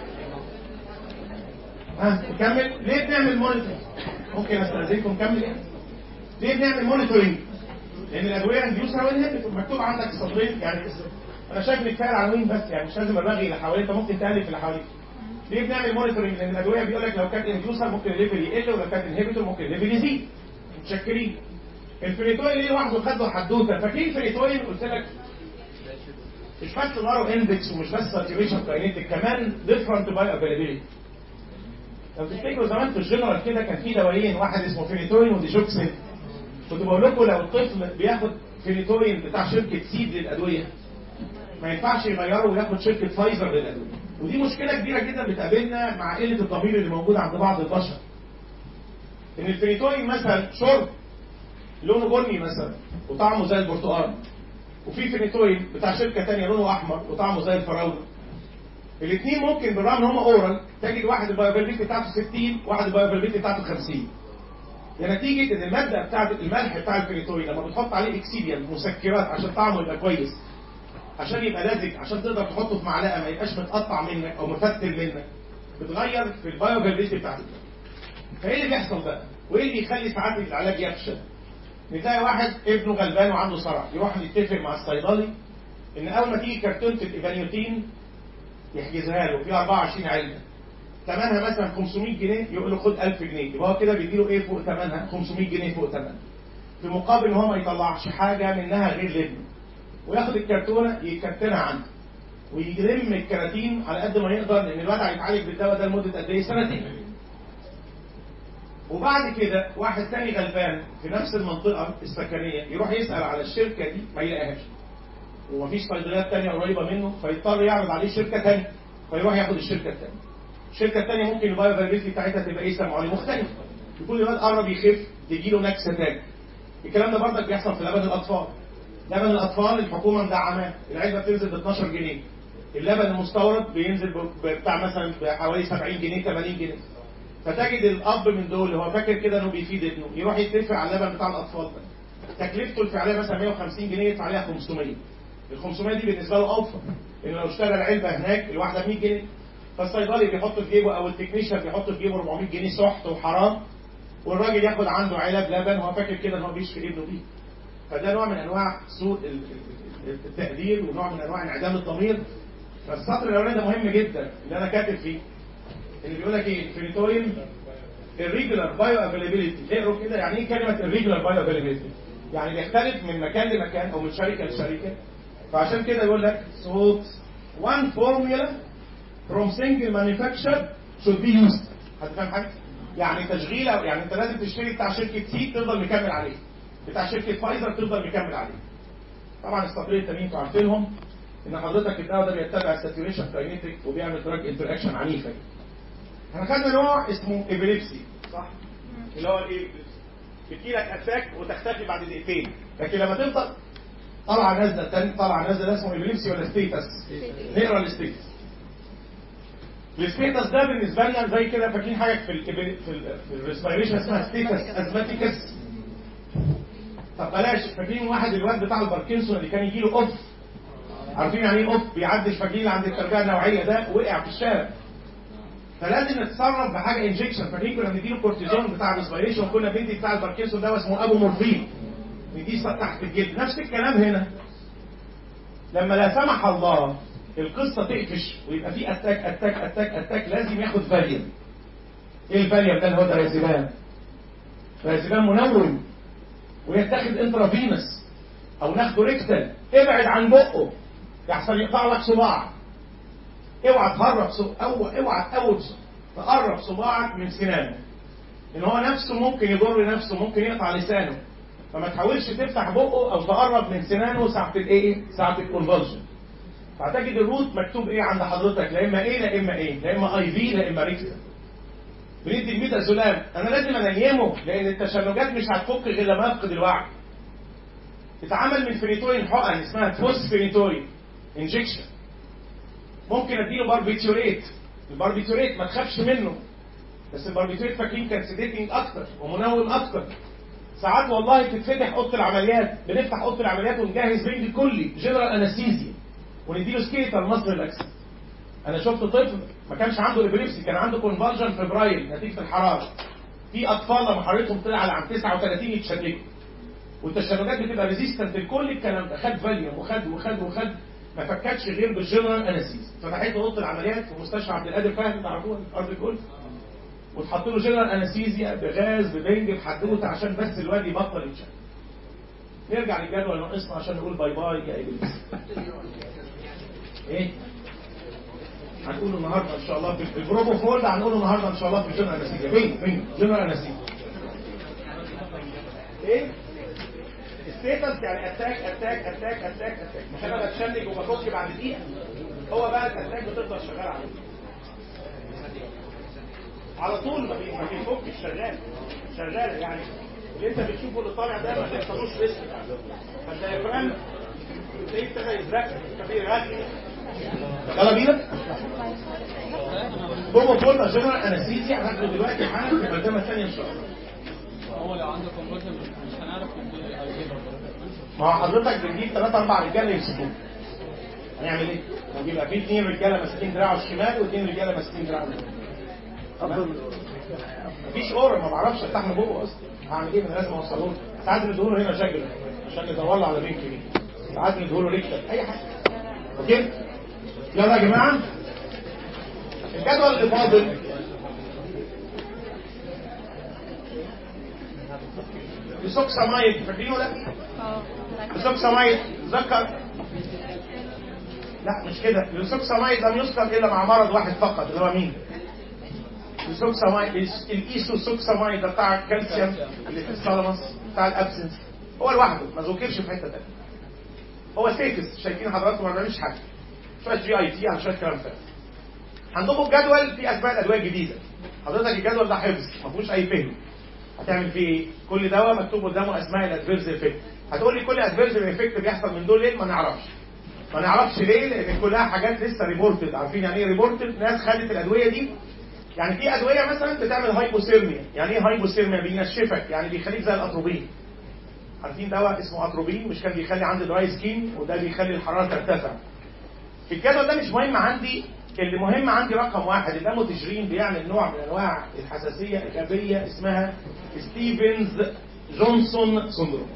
ها نكمل ليه بنعمل مونيتورنج ممكن استاذنكم نكمل ايه ليه بنعمل مونيتورنج لان الادويه انديوسر وانهبيتور مكتوب عندك سطرين يعني انا شايف ان كفايه العناوين بس يعني مش لازم الرغي اللي حواليك انت ممكن تالف اللي حواليك ليه بنعمل مونيتورنج لان الادويه بيقول لك لو كانت انديوسر ممكن الليفل يقل ولو كانت انهبيتور ممكن الليفل يزيد متشكرين الفريتوين ليه لوحده خده حدوته فاكرين الفريتوين قلت لك مش بس نارو اندكس ومش بس ساتوريشن كاينيتيك كمان ديفرنت باي افيلابيلتي لو تفتكروا زمان في الجنرال كده كان في دوايين واحد اسمه فينيتوين وديجوكسين كنت بقول لكم لو الطفل بياخد فينيتوين بتاع شركه سيد للادويه ما ينفعش يغيره وياخد شركه فايزر للادويه ودي مشكله كبيره جدا بتقابلنا مع قله الضمير اللي موجود عند بعض البشر ان الفينيتوين مثلا شرب لونه بني مثلا وطعمه زي البرتقال وفي فينيتوين بتاع شركه ثانيه لونه احمر وطعمه زي الفراوله الاثنين ممكن بالرغم ان هم اورال تجد واحد البايوفيلبيتي بتاعته 60 واحد البايوفيلبيتي بتاعته 50 لنتيجة ان المادة بتاعت الملح بتاع الفينيتوين لما بتحط عليه اكسيبيان مسكرات عشان طعمه يبقى كويس عشان يبقى لازج عشان تقدر تحطه في معلقة ما يبقاش متقطع منك او مفتل منك بتغير في البايوفيلبيتي بتاعته فايه اللي بيحصل بقى؟ وايه اللي يخلي ساعات العلاج يفشل؟ نلاقي واحد ابنه غلبان وعنده صرع يروح يتفق مع الصيدلي ان اول ما تيجي كرتونة الايفانيوتين يحجزها له فيها 24 علبة ثمنها مثلا 500 جنيه يقول له خد 1000 جنيه يبقى هو كده بيديله ايه فوق ثمنها 500 جنيه فوق ثمنها في مقابل ان هو ما يطلعش حاجه منها غير لابنه وياخد الكرتونه يكرتنها عنده ويلم الكراتين على قد ما يقدر لان الواد هيتعالج بالدواء ده لمده قد ايه؟ سنتين. وبعد كده واحد تاني غلبان في نفس المنطقه السكنيه يروح يسال على الشركه دي ما يلاقيهاش. ومفيش صيدليات تانية قريبه منه فيضطر يعرض عليه شركه تانية فيروح ياخد الشركه التانية. الشركه التانية ممكن البايو فاليبيلتي بتاعتها تبقى ايه سمعوا مختلفه. يكون الواد قرب يخف تجي له نكسه تاني. الكلام ده برضك بيحصل في لبن الاطفال. لبن الاطفال الحكومه مدعماه العلبه بتنزل ب 12 جنيه. اللبن المستورد بينزل ب- بتاع مثلا بحوالي 70 جنيه 80 جنيه. فتجد الاب من دول هو فاكر كده انه بيفيد ابنه يروح يتفق على اللبن بتاع الاطفال ده. تكلفته الفعليه مثلا 150 جنيه يدفع عليها 500. ال 500 دي بالنسبه له اوفر. لانه لو اشترى العلبه هناك الواحده ب 100 جنيه. فالصيدلي بيحط في جيبه او التكنيشن بيحط في جيبه 400 جنيه سحت وحرام والراجل ياخد عنده علب لبن هو فاكر كده ان هو بيشفي ابنه بيه. فده نوع من انواع سوء ال- ال- ال- التقدير ونوع من انواع انعدام الضمير فالسطر الاولاني ده مهم جدا اللي انا كاتب فيه اللي بيقول لك ايه الفينيتوين الريجولار بايو افيلابيلتي اقروا كده يعني ايه كلمه الريجولار بايو افيلابيلتي يعني بيختلف من مكان لمكان او من شركه لشركه فعشان كده يقول لك صوت one formula from single manufacturer should be used هتفهم حاجه؟ يعني تشغيله يعني انت لازم تشتري بتاع شركه سي تفضل مكمل عليه بتاع شركه فايزر تفضل مكمل عليه طبعا السطرين التانيين انتوا عارفينهم ان حضرتك الدواء ده بيتبع الساتوريشن كاينيتيك وبيعمل دراج انتراكشن عنيفه احنا خدنا نوع اسمه ابيليبسي صح اللي هو الايه بتجي لك اتاك وتختفي بعد دقيقتين لكن لما تفضل طالعه نازله تاني طالعه نازله ده اسمه ابيليبسي ولا ستيتس نقرا الستيتس الستيتس ده بالنسبه لنا زي كده فاكرين حاجه في ال في ال في الريسبيريشن اسمها ستيتس ازماتيكس طب بلاش فاكرين واحد الواد بتاع الباركنسون اللي كان يجي له اوف عارفين يعني ايه اوف بيعدي الفجيل عند التربيه النوعيه ده وقع في الشارع فلازم نتصرف بحاجه انجكشن فاكرين كنا بنديله كورتيزون بتاع الريسبيريشن وكنا بندي بتاع الباركنسون ده اسمه ابو مورفين نديه تحت الجلد نفس الكلام هنا لما لا سمح الله القصه تقفش ويبقى في اتاك اتاك اتاك اتاك لازم ياخد فاليوم ايه الفاليوم ده اللي هو درازيبان درازيبان منوم ويتاخد انترافينس او ناخده ريكتال ابعد عن بقه يحصل يقطع لك صباع اوعى تهرب صب... أو... اوعى تقوت تقرب صباعك من سنانه ان هو نفسه ممكن يضر نفسه ممكن يقطع لسانه فما تحاولش تفتح بقه او تقرب من سنانه ساعه الايه ساعه الكونفولجن فهتجد الروت مكتوب ايه عند حضرتك لا اما ايه لا اما ايه لا اما اي في لا اما ريكتال بندي الميتازولام انا لازم انيمه لان التشنجات مش هتفك غير لما افقد الوعي اتعمل من فينيتوين حقن اسمها فوسفينيتوين انجكشن ممكن اديله باربيتوريت الباربيتوريت ما تخافش منه بس الباربيتوريت فاكرين كان سيديتنج اكتر ومنوم اكتر ساعات والله بتتفتح اوضه العمليات بنفتح اوضه العمليات ونجهز رينج كلي جنرال انستيزيا ونديله سكيتر مصر الاكسس انا شفت طفل ما كانش عنده ابريبسي كان عنده كونفرجن فبرايل نتيجه الحراره في اطفال لما حرارتهم طلع على عن 39 يتشنجوا والتشنجات بتبقى ريزيستنت لكل الكلام ده خد فاليوم وخد وخد وخد ما فكتش غير بالجنرال انستيز فتحت اوضه العمليات في مستشفى عبد القادر فهمي تعرفوها في ارض الجولف وتحط له جنرال انستيزيا بغاز ببنج بحدوته عشان بس الواد يبطل يتشنج نرجع للجدول ناقصنا عشان نقول باي باي يا ابليس ايه هنقوله النهارده ان شاء الله في البروبو فولد هنقوله النهارده ان شاء الله في الجنرال انستيزيا فين فين جنرال انستيزيا ايه ستيتس يعني اتاك اتاك اتاك اتاك اتاك مش انا بتشنج وبفك بعد دقيقه هو بقى الاتاك بتفضل شغال عليه على طول ما بي- ما بيفكش شغال شغاله يعني اللي انت بتشوفه اللي طالع ده ما تحصلوش ريسك فالديافرام تلاقيه ابتدى يزرق كبير غالي يلا بينا بومو فولدا جنرال انستيزيا هناخده دلوقتي حالا في المقدمه الثانيه ان شاء الله هو لو عنده كونفرجن مش هنعرف ندي اي ما هو حضرتك بنجيب ثلاثة أربع رجالة يمسكوه. هنعمل إيه؟ هنجيب في اثنين رجالة ماسكين دراعه الشمال واثنين رجالة ماسكين دراعه اليمين. تمام؟ مفيش أورا ما بعرفش أفتح له بقه أصلا. هعمل إيه؟ ما أنا لازم أوصله له. ساعات نديله هنا شجرة عشان ندور له على بينك دي. ساعات نديله رجلة أي حاجة. أوكي؟ يلا يا جماعة. الجدول اللي فاضل بسوكسامايد فاكرينه ده؟ اه بسوكسامايد ذكر لا مش كده السوكسامايد لم يذكر الا مع مرض واحد فقط اللي هو مين؟ السوكسامايد الايسوسوكسامايد ده بتاع الكالسيوم اللي في الثالاموس بتاع الابسنس هو لوحده ما ذكرش في حته ثانيه هو سيكس شايفين حضراتكم ما بنعملش حاجه شويه جي اي تي على شويه كلام فارغ عندكم الجدول في اسماء الادويه الجديده حضرتك الجدول ده حفظ ما فيهوش اي فهم هتعمل فيه ايه؟ كل دواء مكتوب قدامه اسماء الادفيرز افكت هتقول لي كل ادفيرز افكت بيحصل من دول ليه؟ ما نعرفش ما نعرفش ليه؟ لان كلها حاجات لسه ريبورتد عارفين يعني ايه ريبورتد؟ ناس خدت الادويه دي يعني في ادويه مثلا بتعمل هايبوثيرميا يعني ايه هايبوثيرميا بينشفك يعني بيخليك زي الاتروبين عارفين دواء اسمه اتروبين مش كان بيخلي عندي دراي سكين وده بيخلي الحراره ترتفع في الجدول ده مش مهم عندي اللي مهم عندي رقم واحد اللاموتجرين بيعمل نوع من انواع الحساسيه الغبيه اسمها ستيفنز جونسون سندروم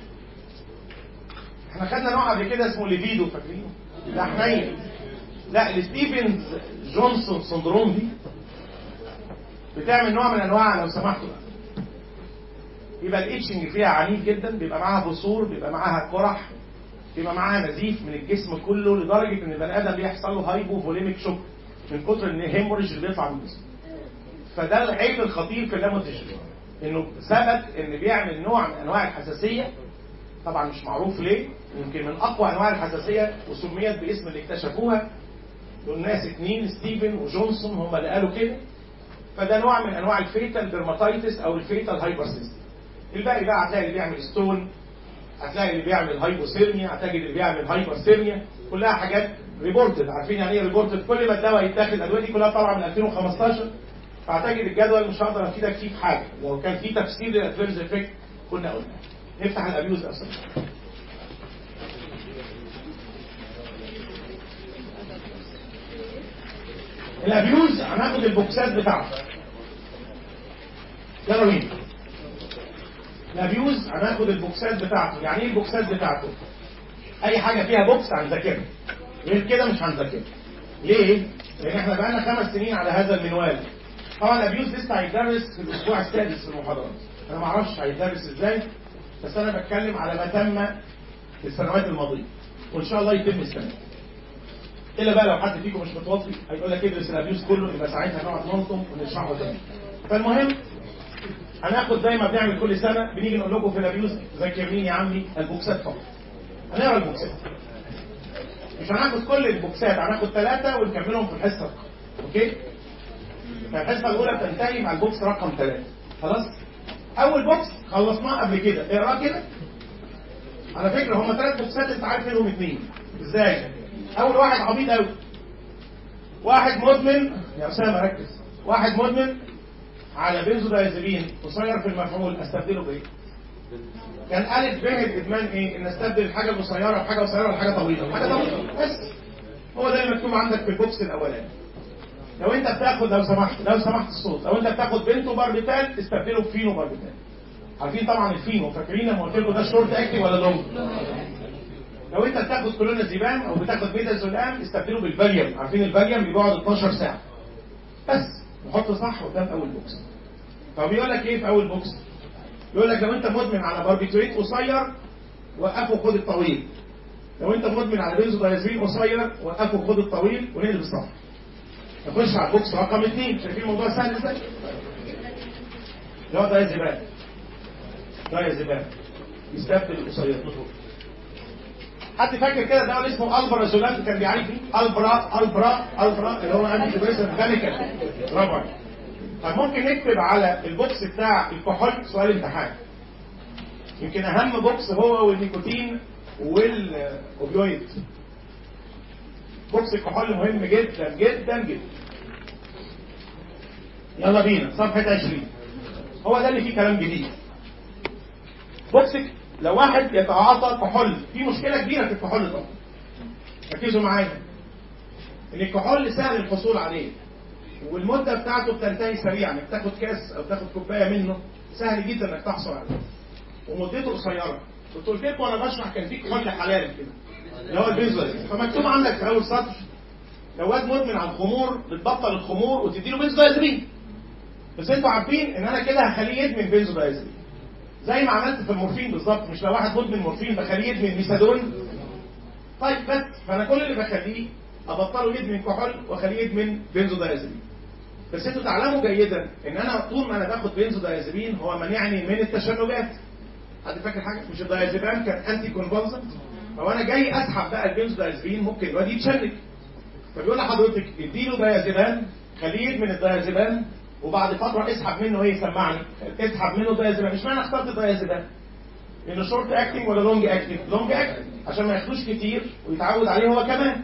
احنا خدنا نوع قبل كده اسمه ليفيدو فاكرينه ده حنين لا الستيفنز جونسون سندروم دي بتعمل نوع من انواع لو سمحتوا يبقى الاتشنج فيها عنيف جدا بيبقى معاها بثور بيبقى معاها قرح بيبقى معاها نزيف من الجسم كله لدرجه ان البني ادم بيحصل له هايبو فوليميك شوك من كتر ان الهيموريج اللي بيطلع من الجسم فده العيب الخطير في اللاموتجرين انه ثبت ان بيعمل نوع من انواع الحساسيه طبعا مش معروف ليه يمكن من اقوى انواع الحساسيه وسميت باسم اللي اكتشفوها دول ناس اتنين ستيفن وجونسون هم اللي قالوا كده فده نوع من انواع الفيتال ديرماتيتس او الفيتال هايبرسيستم الباقي بقى هتلاقي اللي بيعمل ستون هتلاقي اللي بيعمل هايبوثيرميا هتلاقي اللي بيعمل هايبرثيرميا كلها حاجات ريبورتد عارفين يعني ايه ريبورتد كل ما الدواء يتاخد الادويه دي كلها طالعه من 2015 فاعتقد الجدول مش هقدر افيدك فيه في حاجه لو كان في تفسير للادفيرز افكت كنا قلنا نفتح الابيوز اصلا الابيوز هناخد البوكسات بتاعته يلا بينا الابيوز هناخد البوكسات بتاعته يعني ايه البوكسات بتاعته اي حاجه فيها بوكس هنذاكرها غير كده مش هنذاكرها ليه لان احنا بقالنا خمس سنين على هذا المنوال طبعا الابيوز لسه هيدرس في الاسبوع السادس في المحاضرات انا ما اعرفش هيدرس ازاي بس انا بتكلم على ما تم في السنوات الماضيه وان شاء الله يتم السنه الا بقى لو حد فيكم مش متوفي هيقول لك ادرس الابيوز كله يبقى ساعتها نقعد نلطم ونشرحه تاني فالمهم هناخد زي ما بنعمل كل سنه بنيجي نقول لكم في الابيوز ذاكرني يا عمي البوكسات فقط هنقرا البوكسات مش هناخد كل البوكسات هناخد ثلاثه ونكملهم في الحصه القادمة. اوكي فالحصه الاولى بتنتهي مع البوكس رقم ثلاثه خلاص اول بوكس خلصناه قبل كده اقراه كده على فكره هم ثلاث بوكسات انت عارف منهم اثنين ازاي اول واحد عبيط قوي واحد مدمن يا اسامه ركز واحد مدمن على بنزودايزابين قصير في المفعول استبدله بايه؟ كان ألف ب الإدمان إيه؟ إن استبدل الحاجة القصيرة بحاجة قصيرة بحاجة طويلة، حاجة طويلة بس هو ده اللي مكتوب عندك في البوكس الأولاني. لو أنت بتاخد لو سمحت لو سمحت الصوت، لو أنت بتاخد بنتو باربيتال استبدله بفينو باربيتال. عارفين طبعا الفينو فاكرين لما قلت لكم ده شورت اكتف ولا لونج؟ لو انت بتاخد كلونازيبام او بتاخد ميدازولام استبدله بالفاليوم عارفين الفاليوم بيقعد 12 ساعه بس نحط صح قدام اول بوكس فبيقول لك ايه في اول بوكس يقول لك لو انت مدمن على باربيتوريت قصير وقفه خد الطويل لو انت مدمن على بنزودايزابين قصير وقفه خد الطويل ونقلب الصف نخش على البوكس رقم اثنين شايفين الموضوع سهل ازاي؟ اللي هو دايزابام دايزابام يستبدل القصير حد فاكر كده ده اسمه البرازولات كان بيعالج فيه البرا البرا البرا اللي هو انتي ديبريسنت ميكانيكال برافو عليك طب ممكن نكتب على البوكس بتاع الكحول سؤال امتحان يمكن اهم بوكس هو والنيكوتين والاوبيويد بوكس الكحول مهم جدا جدا جدا يلا بينا صفحة 20 هو ده اللي فيه كلام جديد بوكسك لو واحد يتعاطى كحول في مشكلة كبيرة في الكحول طبعا ركزوا معايا ان الكحول سهل الحصول عليه والمدة بتاعته بتنتهي سريعا انك تاخد كاس او تاخد كوباية منه سهل جدا انك تحصل عليه ومدته قصيرة كنت قلت لكم وانا بشرح كان في كحول حلال كده اللي هو البنزول فمكتوب عندك في اول سطر لو واد مدمن على الخمور بتبطل الخمور وتديله بنزودايزابين بس انتوا عارفين ان انا كده هخليه يدمن بنزودايزابين زي ما عملت في المورفين بالظبط مش لو واحد مدمن مورفين بخليه يدمن ميثادون طيب بس فانا كل اللي بخليه ابطله يدمن كحول واخليه يدمن بنزودايازيبين بس انتوا تعلموا جيدا ان انا طول ما انا باخد بنزودايازيبين هو منعني من التشنجات حد فاكر حاجه مش الدايازيبام كان انتي كونفولسنت هو انا جاي اسحب بقى البنزودايازيبين ممكن الواد يتشنج فبيقول لحضرتك اديله دايازيبام خليه يدمن الدايازيبام وبعد فتره اسحب منه ايه سمعني اسحب منه دايازيبام مش معنى اخترت الدايازيبام انه شورت اكتنج ولا لونج اكتنج لونج اكتنج عشان ما ياخدوش كتير ويتعود عليه هو كمان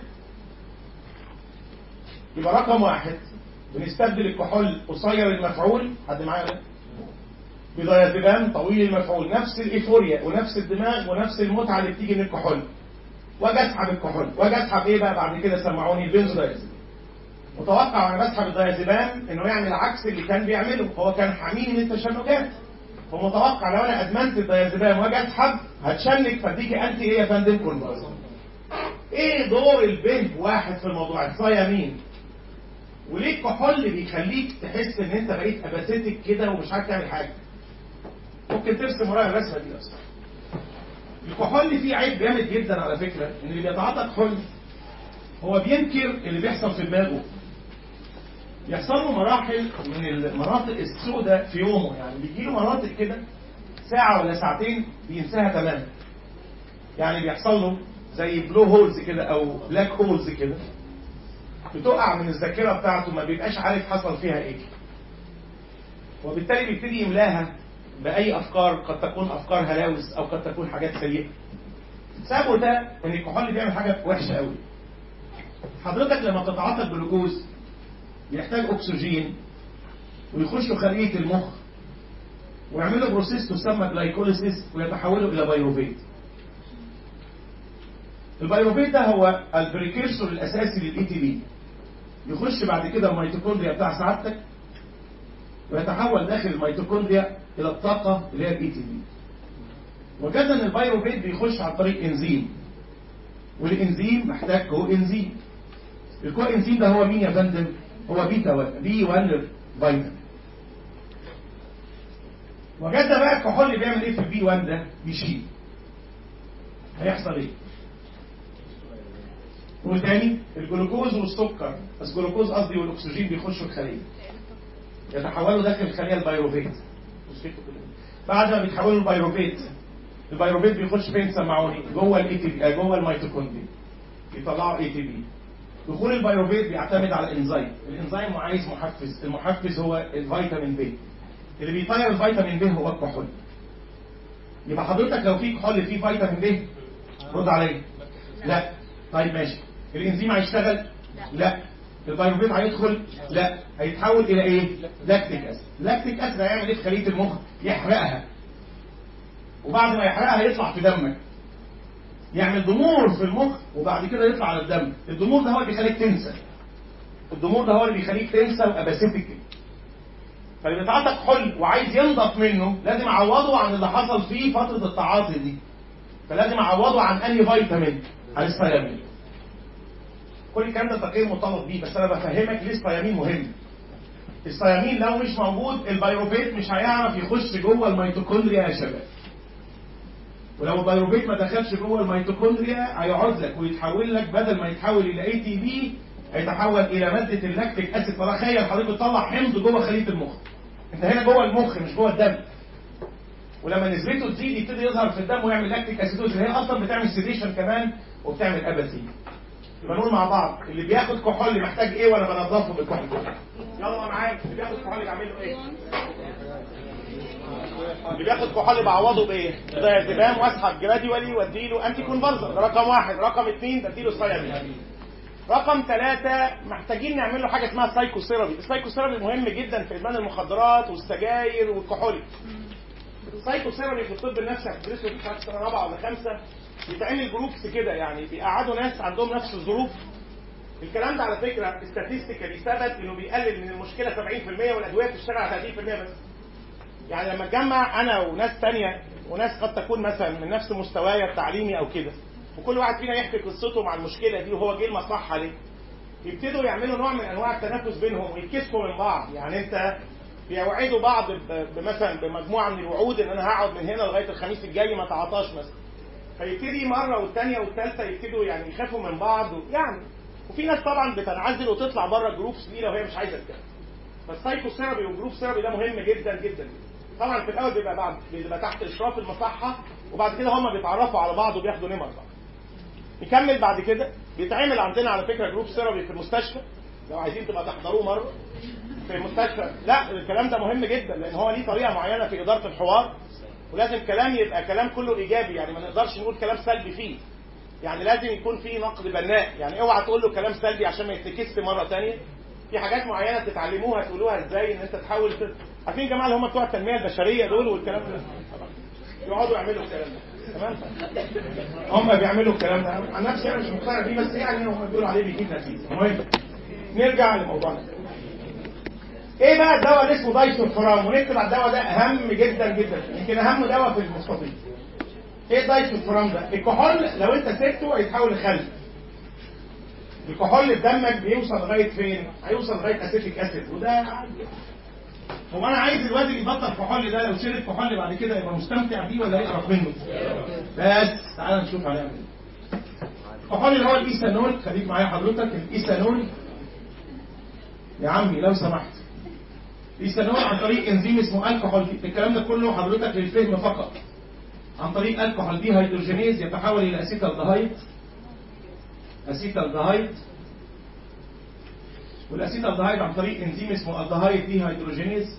يبقى رقم واحد بنستبدل الكحول قصير المفعول حد معايا ولا لا؟ بدايازيبام طويل المفعول نفس الايفوريا ونفس الدماغ ونفس المتعه اللي بتيجي من الكحول واجي اسحب الكحول واجي اسحب ايه بقى بعد كده سمعوني البنزودايازيبام متوقع وانا بسحب الدايازيبام انه يعمل عكس اللي كان بيعمله هو كان حاميني من التشنجات فمتوقع لو انا ادمنت الدايازيبام واجي اسحب هتشنج فاديكي انتي ايه يا فندم كونفرس ايه دور البه واحد في الموضوع الصيامين وليه الكحول بيخليك تحس ان انت بقيت اباسيتك كده ومش عارف تعمل حاجه ممكن ترسم ورايا الرسمه دي اصلا الكحول فيه عيب جامد جدا على فكره ان اللي بيتعاطى كحول هو بينكر اللي بيحصل في دماغه يحصل له مراحل من المناطق السوداء في يومه يعني بيجي له مناطق كده ساعة ولا ساعتين بينساها تماما يعني بيحصل له زي بلو هولز كده او بلاك هولز كده بتقع من الذاكرة بتاعته ما بيبقاش عارف حصل فيها ايه وبالتالي بيبتدي يملاها بأي أفكار قد تكون أفكار هلاوس أو قد تكون حاجات سيئة سببه ده إن الكحول بيعمل حاجة وحشة قوي حضرتك لما تتعاطى الجلوكوز يحتاج اكسجين ويخش خليه المخ ويعملوا بروسيس تسمى جلايكوليسيس ويتحولوا الى بايروفيت البايروفيت ده هو البريكيرسور الاساسي للاي تي بي يخش بعد كده الميتوكوندريا بتاع سعادتك ويتحول داخل الميتوكوندريا الى الطاقه اللي هي الاي تي بي وجدنا ان البايروفيت بيخش عن طريق انزيم والانزيم محتاج كو انزيم الكو انزيم ده هو مين يا فندم هو بيتا 1 بي 1 فيتامين وجدنا بقى الكحول اللي بيعمل ايه في البي 1 ده بيشيل هيحصل ايه والتاني الجلوكوز والسكر بس الجلوكوز قصدي والاكسجين بيخشوا الخليه يتحولوا داخل الخليه البيروفيت بعد ما بيتحولوا البيروفيت البيروفيت بيخش فين سمعوني جوه الاي تي بي جوه الميتوكوندريا يطلعوا اي تي بي دخول البيروفيت بيعتمد على الانزيم الانزيم عايز محفز المحفز هو الفيتامين بي اللي بيطير الفيتامين بي هو الكحول يبقى حضرتك لو في كحول فيه فيتامين بي رد عليا لا طيب ماشي الانزيم هيشتغل لا البيروفيت هيدخل لا هيتحول الى ايه لاكتيك اسيد لاكتيك اسيد هيعمل ايه في خليه المخ يحرقها وبعد ما يحرقها يطلع في دمك يعمل ضمور في المخ وبعد كده يطلع على الدم الضمور ده هو اللي بيخليك تنسى الضمور ده هو اللي بيخليك تنسى واباسيتك فاللي بيتعاطى كحول وعايز ينضف منه لازم اعوضه عن اللي حصل فيه فتره التعاطي دي فلازم اعوضه عن انهي فيتامين عن الثيامين كل الكلام ده تقرير مرتبط بيه بس انا بفهمك ليه الثيامين مهم الثيامين لو مش موجود البيروفيت مش هيعرف يخش جوه الميتوكوندريا يا شباب ولو البيروفيت ما دخلش جوه الميتوكوندريا هيقعد لك ويتحول لك بدل ما يتحول الى اي تي بي هيتحول الى ماده اللاكتيك اسيد فتخيل حضرتك بتطلع حمض جوه خليه المخ انت هنا جوه المخ مش جوه الدم ولما نسبته تزيد يبتدي يظهر في الدم ويعمل لاكتيك اسيدوز هي اصلا بتعمل سيديشن كمان وبتعمل اباسي يبقى نقول مع بعض اللي بياخد كحول محتاج ايه وانا بنضفه بالكحول يلا معاك اللي بياخد كحول بعمل له ايه اللي بياخد كحول بعوضه بايه؟ بضيازيبام واسحب جراديوالي واديله انتي كونفرزر ده رقم واحد، رقم اثنين بديله سايامين. رقم ثلاثة محتاجين نعمل له حاجة اسمها سايكو ثيرابي، السايكو ثيرابي مهم جدا في ادمان المخدرات والسجاير والكحول. السايكو ثيرابي في الطب النفسي هتدرسه مش عارف سنة رابعة ولا خمسة بيتعمل جروبس كده يعني بيقعدوا ناس عندهم نفس الظروف الكلام ده على فكرة استاتيستيكالي ثبت انه بيقلل من المشكلة 70% والادوية بتشتغل على 30% بس. يعني لما اتجمع انا وناس تانية وناس قد تكون مثلا من نفس مستواي التعليمي او كده وكل واحد فينا يحكي قصته مع المشكله دي وهو جه المصحه ليه يبتدوا يعملوا نوع من انواع التنافس بينهم ويتكسفوا من بعض يعني انت بيوعدوا بعض ب- بمثلا بمجموعه من الوعود ان انا هقعد من هنا لغايه الخميس الجاي ما تعطاش مثلا فيبتدي مره والثانيه والثالثه يبتدوا يعني يخافوا من بعض و- يعني وفي ناس طبعا بتنعزل وتطلع بره جروبس دي لو هي مش عايزه تتكلم فالسايكو ثيرابي والجروب ثيرابي ده مهم جدا جدا طبعا في الاول بيبقى بعد بيبقى تحت اشراف المصحه وبعد كده هم بيتعرفوا على بعض وبياخدوا نمر بعض نكمل بعد كده بيتعمل عندنا على فكره جروب ثيرابي في المستشفى لو عايزين تبقى تحضروه مره في المستشفى لا الكلام ده مهم جدا لان هو ليه طريقه معينه في اداره الحوار ولازم كلام يبقى كلام كله ايجابي يعني ما نقدرش نقول كلام سلبي فيه يعني لازم يكون فيه نقد بناء يعني اوعى تقول له كلام سلبي عشان ما يتكسب مره ثانيه في حاجات معينه تتعلموها تقولوها ازاي ان انت تحاول ت... عارفين يا جماعه اللي هم بتوع التنميه البشريه دول والكلام ده يقعدوا يعملوا الكلام ده تمام هم بيعملوا الكلام ده عن نفسي انا مش مقتنع بيه بس يعني هم بيقولوا عليه بيجيب نتيجه المهم نرجع لموضوعنا ايه بقى الدواء اللي اسمه دايسوفرام ونكتب على الدواء ده اهم جدا جدا يمكن اهم دواء في المستطيل ايه دايسوفرام ده الكحول لو انت سبته هيتحول لخل الكحول في دمك بيوصل لغايه فين هيوصل لغايه اسيتيك اسيد وده عادي. هو انا عايز الواد اللي يبطل كحول ده لو شرب كحول بعد كده يبقى مستمتع بيه ولا يقرف منه بس تعال نشوف هنعمل ايه الكحول اللي هو الايثانول خليك معايا حضرتك الايثانول يا عمي لو سمحت الايثانول عن طريق انزيم اسمه الكحول الكلام ده كله حضرتك للفهم فقط عن طريق الكحول دي هيدروجينيز يتحول الى اسيتالدهايد اسيتالدهايد والاسيتالدهايد عن طريق انزيم اسمه الدهايد دي هيدروجينيز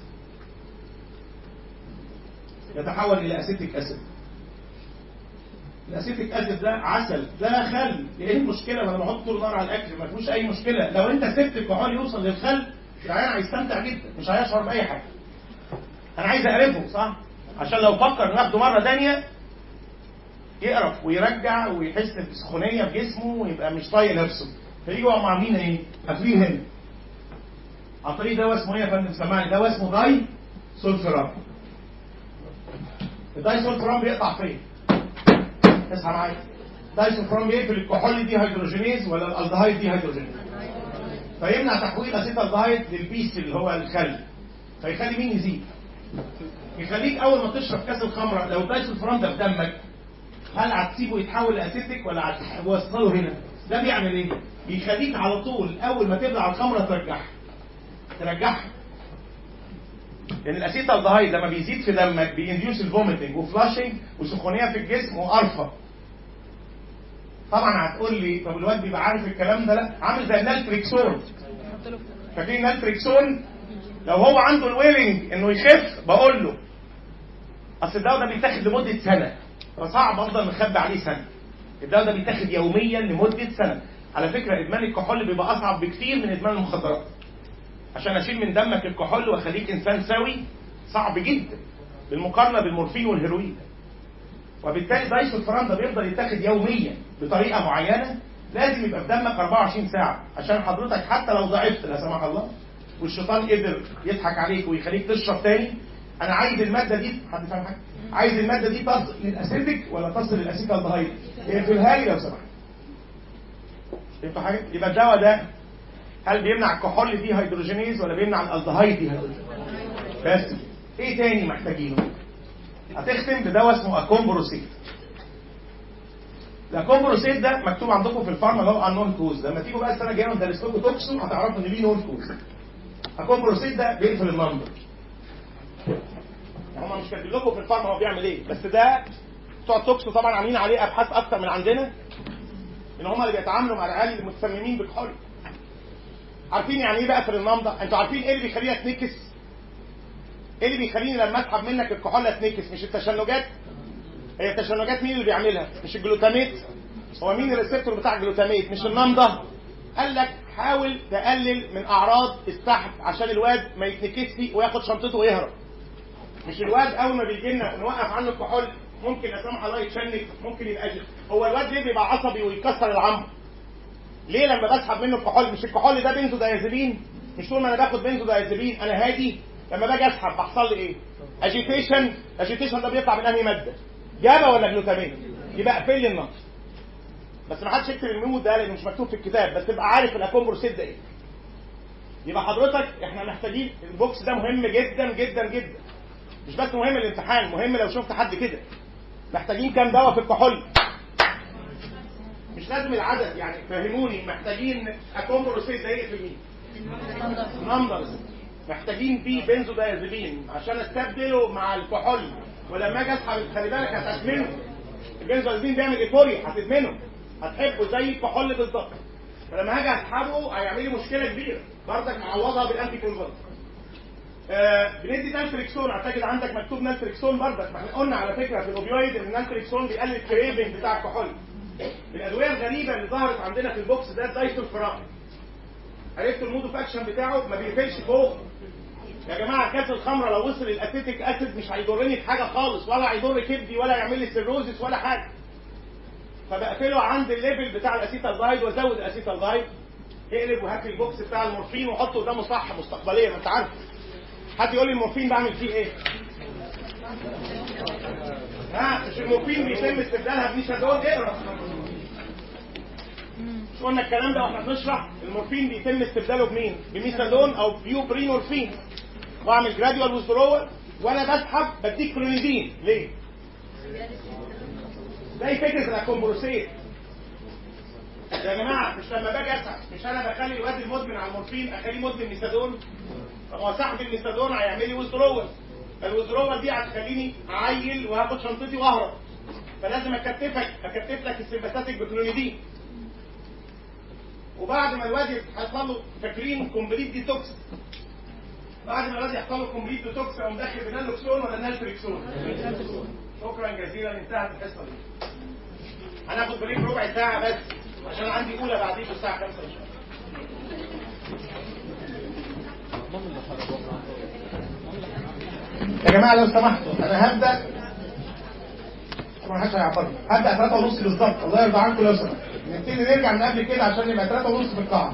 يتحول الى اسيتيك اسيد الاسيتيك اسيد ده عسل ده خل ايه المشكله ما انا بحط طول النهار على الاكل ما فيهوش اي مشكله لو انت سبت الكحول يوصل للخل العيان هيستمتع جدا مش هيشعر باي حاجه انا عايز اقرفه صح عشان لو فكر ناخده مره ثانيه يقرف ويرجع ويحس بسخونيه في جسمه ويبقى مش طايق نفسه فيجوا هم عاملين ايه؟ قافلين هنا عن طريق دواء اسمه ايه يا فندم سمعني دواء اسمه داي سولفرام الداي سولفرام بيقطع فين؟ اصحى معايا داي سولفرام بيقفل الكحول دي هيدروجينيز ولا الالدهايد دي هيدروجينيز فيمنع تحويل اسيتالدهايد للبيس اللي هو الخل فيخلي مين يزيد؟ يخليك اول ما تشرب كاس الخمره لو الدايسولفرام ده في دمك هل هتسيبه يتحول لاسيتيك ولا هتوصله هنا؟ ده بيعمل ايه؟ بيخليك على طول اول ما تبلع الخمره ترجعها. ترجعها. لان الاسيتالدهايد لما بيزيد في دمك بينديوس الفوميتنج وفلاشنج وسخونيه في الجسم وقرفه. طبعا هتقول لي طب الواد بيبقى عارف الكلام ده لا عامل زي النالتريكسون فاكرين النالتريكسون لو هو عنده الويلنج انه يخف بقول له اصل الدواء ده بيتاخد لمده سنه فصعب افضل مخبي عليه سنه الدواء ده بيتاخد يوميا لمده سنه على فكره ادمان الكحول بيبقى اصعب بكتير من ادمان المخدرات عشان اشيل من دمك الكحول واخليك انسان سوي صعب جدا بالمقارنه بالمورفين والهيروين وبالتالي دايسولفرام ده بيفضل يتاخد يوميا بطريقه معينه لازم يبقى في دمك 24 ساعه عشان حضرتك حتى لو ضعفت لا سمح الله والشيطان قدر يضحك عليك ويخليك تشرب تاني انا عايز الماده دي حد فاهم حاجه عايز الماده دي تصل للاسيتيك ولا تصل للاسيتالدهايد اقفلها لي لو سمحت فهمتوا حاجه يبقى الدواء ده هل بيمنع الكحول دي هيدروجينيز ولا بيمنع الالدهايد دي هيدروجينيز بس ايه تاني محتاجينه هتختم بدواء اسمه اكومبروسيت الاكومبروسيت ده مكتوب عندكم في الفارما اللي هو انون كوز لما تيجوا بقى السنه الجايه وندرس لكم توكسو هتعرفوا ان ليه نون كوز اكومبروسيت ده بيقفل النمبر هم مش كاتبين لكم في الفارما هو بيعمل ايه بس ده بتوع التوكسو طبعا عاملين عليه ابحاث اكتر من عندنا ان هم اللي بيتعاملوا مع العيال المتسممين بالكحول عارفين يعني ايه بقى في النمضه انتوا عارفين ايه اللي بيخليها تنكس ايه اللي بيخليني لما اسحب منك الكحول تنكس مش التشنجات هي التشنجات مين اللي بيعملها مش الجلوتاميت هو مين الريسبتور بتاع الجلوتاميت مش النمضه قال لك حاول تقلل من اعراض السحب عشان الواد ما يتنكسش وياخد شنطته ويهرب مش الواد اول ما بيجي لنا نوقف عنه الكحول ممكن لا سمح الله يتشنج ممكن يبقى جي. هو الواد ليه بيبقى عصبي ويكسر العمر ليه لما بسحب منه الكحول مش الكحول ده بنزو دايازيبين مش طول ما انا باخد بنزو دايازيبين انا هادي لما باجي اسحب بحصل لي ايه اجيتيشن اجيتيشن ده بيطلع من انهي ماده جابا ولا جلوتامين يبقى اقفل لي النقص بس ما حدش يكتب الميمو ده لانه مش مكتوب في الكتاب بس تبقى عارف الاكومبروسيت ده ايه يبقى حضرتك احنا محتاجين البوكس ده مهم جدا جدا جدا مش بس مهم الامتحان مهم لو شفت حد كده محتاجين كام دواء في الكحول مش لازم العدد يعني فهموني محتاجين اكومبروسيت ده يقفل مين؟ نمبرز محتاجين بيه بنزو دايازيبين عشان استبدله مع الكحول ولما اجي اسحب خلي بالك هتدمنه البنزو دايازيبين بيعمل ايفوريا هتدمنه هتحبه زي الكحول بالظبط فلما هاجي اسحبه هيعمل لي مشكله كبيره برضك معوضها بالانتي كونفرت آه بندي نالتريكسون اعتقد عندك مكتوب نالتريكسون برضك ما احنا قلنا على فكره في الاوبيويد ان النالتريكسون بيقلل الكريفنج بتاع الكحول الادويه الغريبه اللي ظهرت عندنا في البوكس ده دايسولفرام عرفتوا المود اوف اكشن بتاعه ما بيقفلش فوق يا جماعه كاس الخمره لو وصل الاسيتيك اسيد مش هيضرني في حاجه خالص ولا هيضر كبدي ولا يعمل لي سيروزس ولا حاجه فبقفله عند الليفل بتاع الاسيتالدايد وازود الاسيتالدايد اقلب وهات لي البوكس بتاع المورفين وحطه قدامه صح مستقبليا ما انت عارف حد يقول لي المورفين بعمل فيه ايه؟ ها مش المورفين بيتم استبدالها بميثادون اقرا مش قلنا الكلام ده واحنا بنشرح المورفين بيتم استبداله بمين؟ بميثادون او بيوبرينورفين واعمل جراديوال ويزدرول وانا بسحب بديك كلونيدين ليه؟ زي فكره الاكومبروسيت يا جماعه مش لما باجي اسحب مش انا بخلي الواد المدمن على المورفين اخليه مدمن ميثادون طب هو سحب الميثادون هيعمل لي ويزدرول الويزدرول دي هتخليني اعيل وهاخد شنطتي واهرب فلازم اكتفك اكتف لك السيمباثيك بكلونيدين وبعد ما الواد هيحصل له فاكرين كومبليت ديتوكس بعد ما الواد يحصل له كومبليت ديتوكس اقوم داخل بنالوكسون ولا نالتريكسون شكرا جزيلا انتهت الحصه دي هناخد بريك ربع ساعه بس عشان عندي اولى بعدين الساعه 5 ان شاء الله يا جماعه لو سمحتوا انا هبدا طبعا محدش هيعترض هبدا 3 ونص بالظبط الله يرضى عنكم لو سمحتوا نبتدي نرجع من قبل كده عشان نبقى 3 ونص في القاعه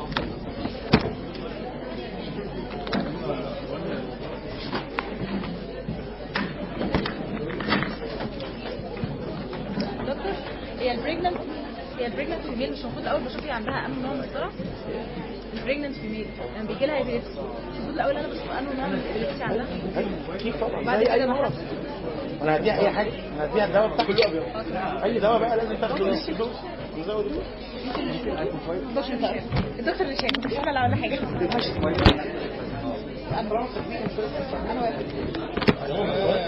دكتور هي البريجننت هي البريجننت فيميل مش المفروض اول بشوف هي عندها انه نوع من الصرع البريجننت فيميل لما بيجي لها ايبيليبسي المفروض الاول انا بشوف انه نوع من الايبيليبسي عندها اكيد طبعا بعد زي كده اي مرض بحث انا هديها اي حاجه انا هديها الدواء بتاعها اي دواء بقى لازم تاخده نص دوز نزود الدوز الدكتور اللي شايف الدكتور اللي شايف مش انا ولا حاجه انا واقف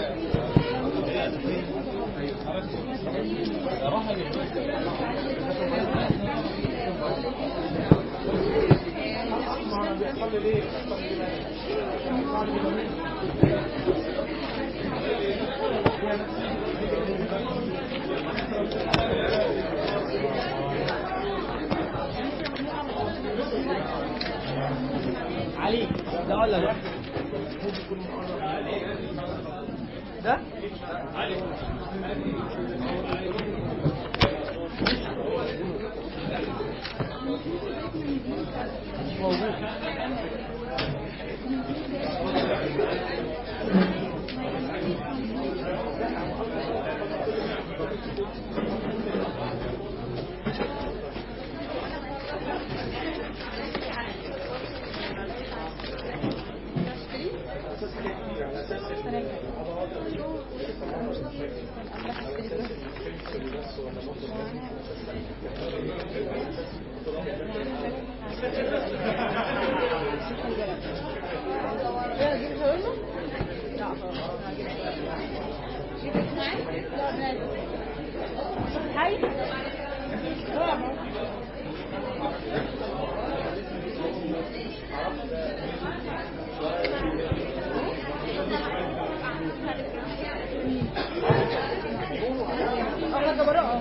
علي ده ولا ده؟ ده؟ اه ده براءه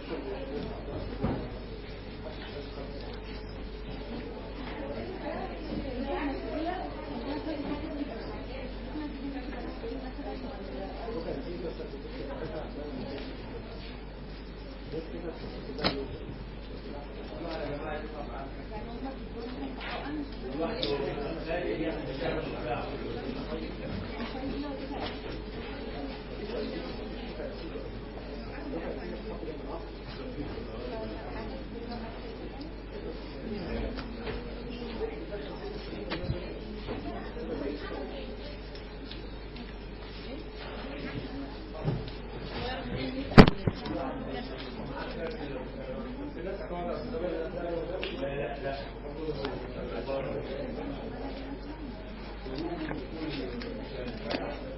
لا لا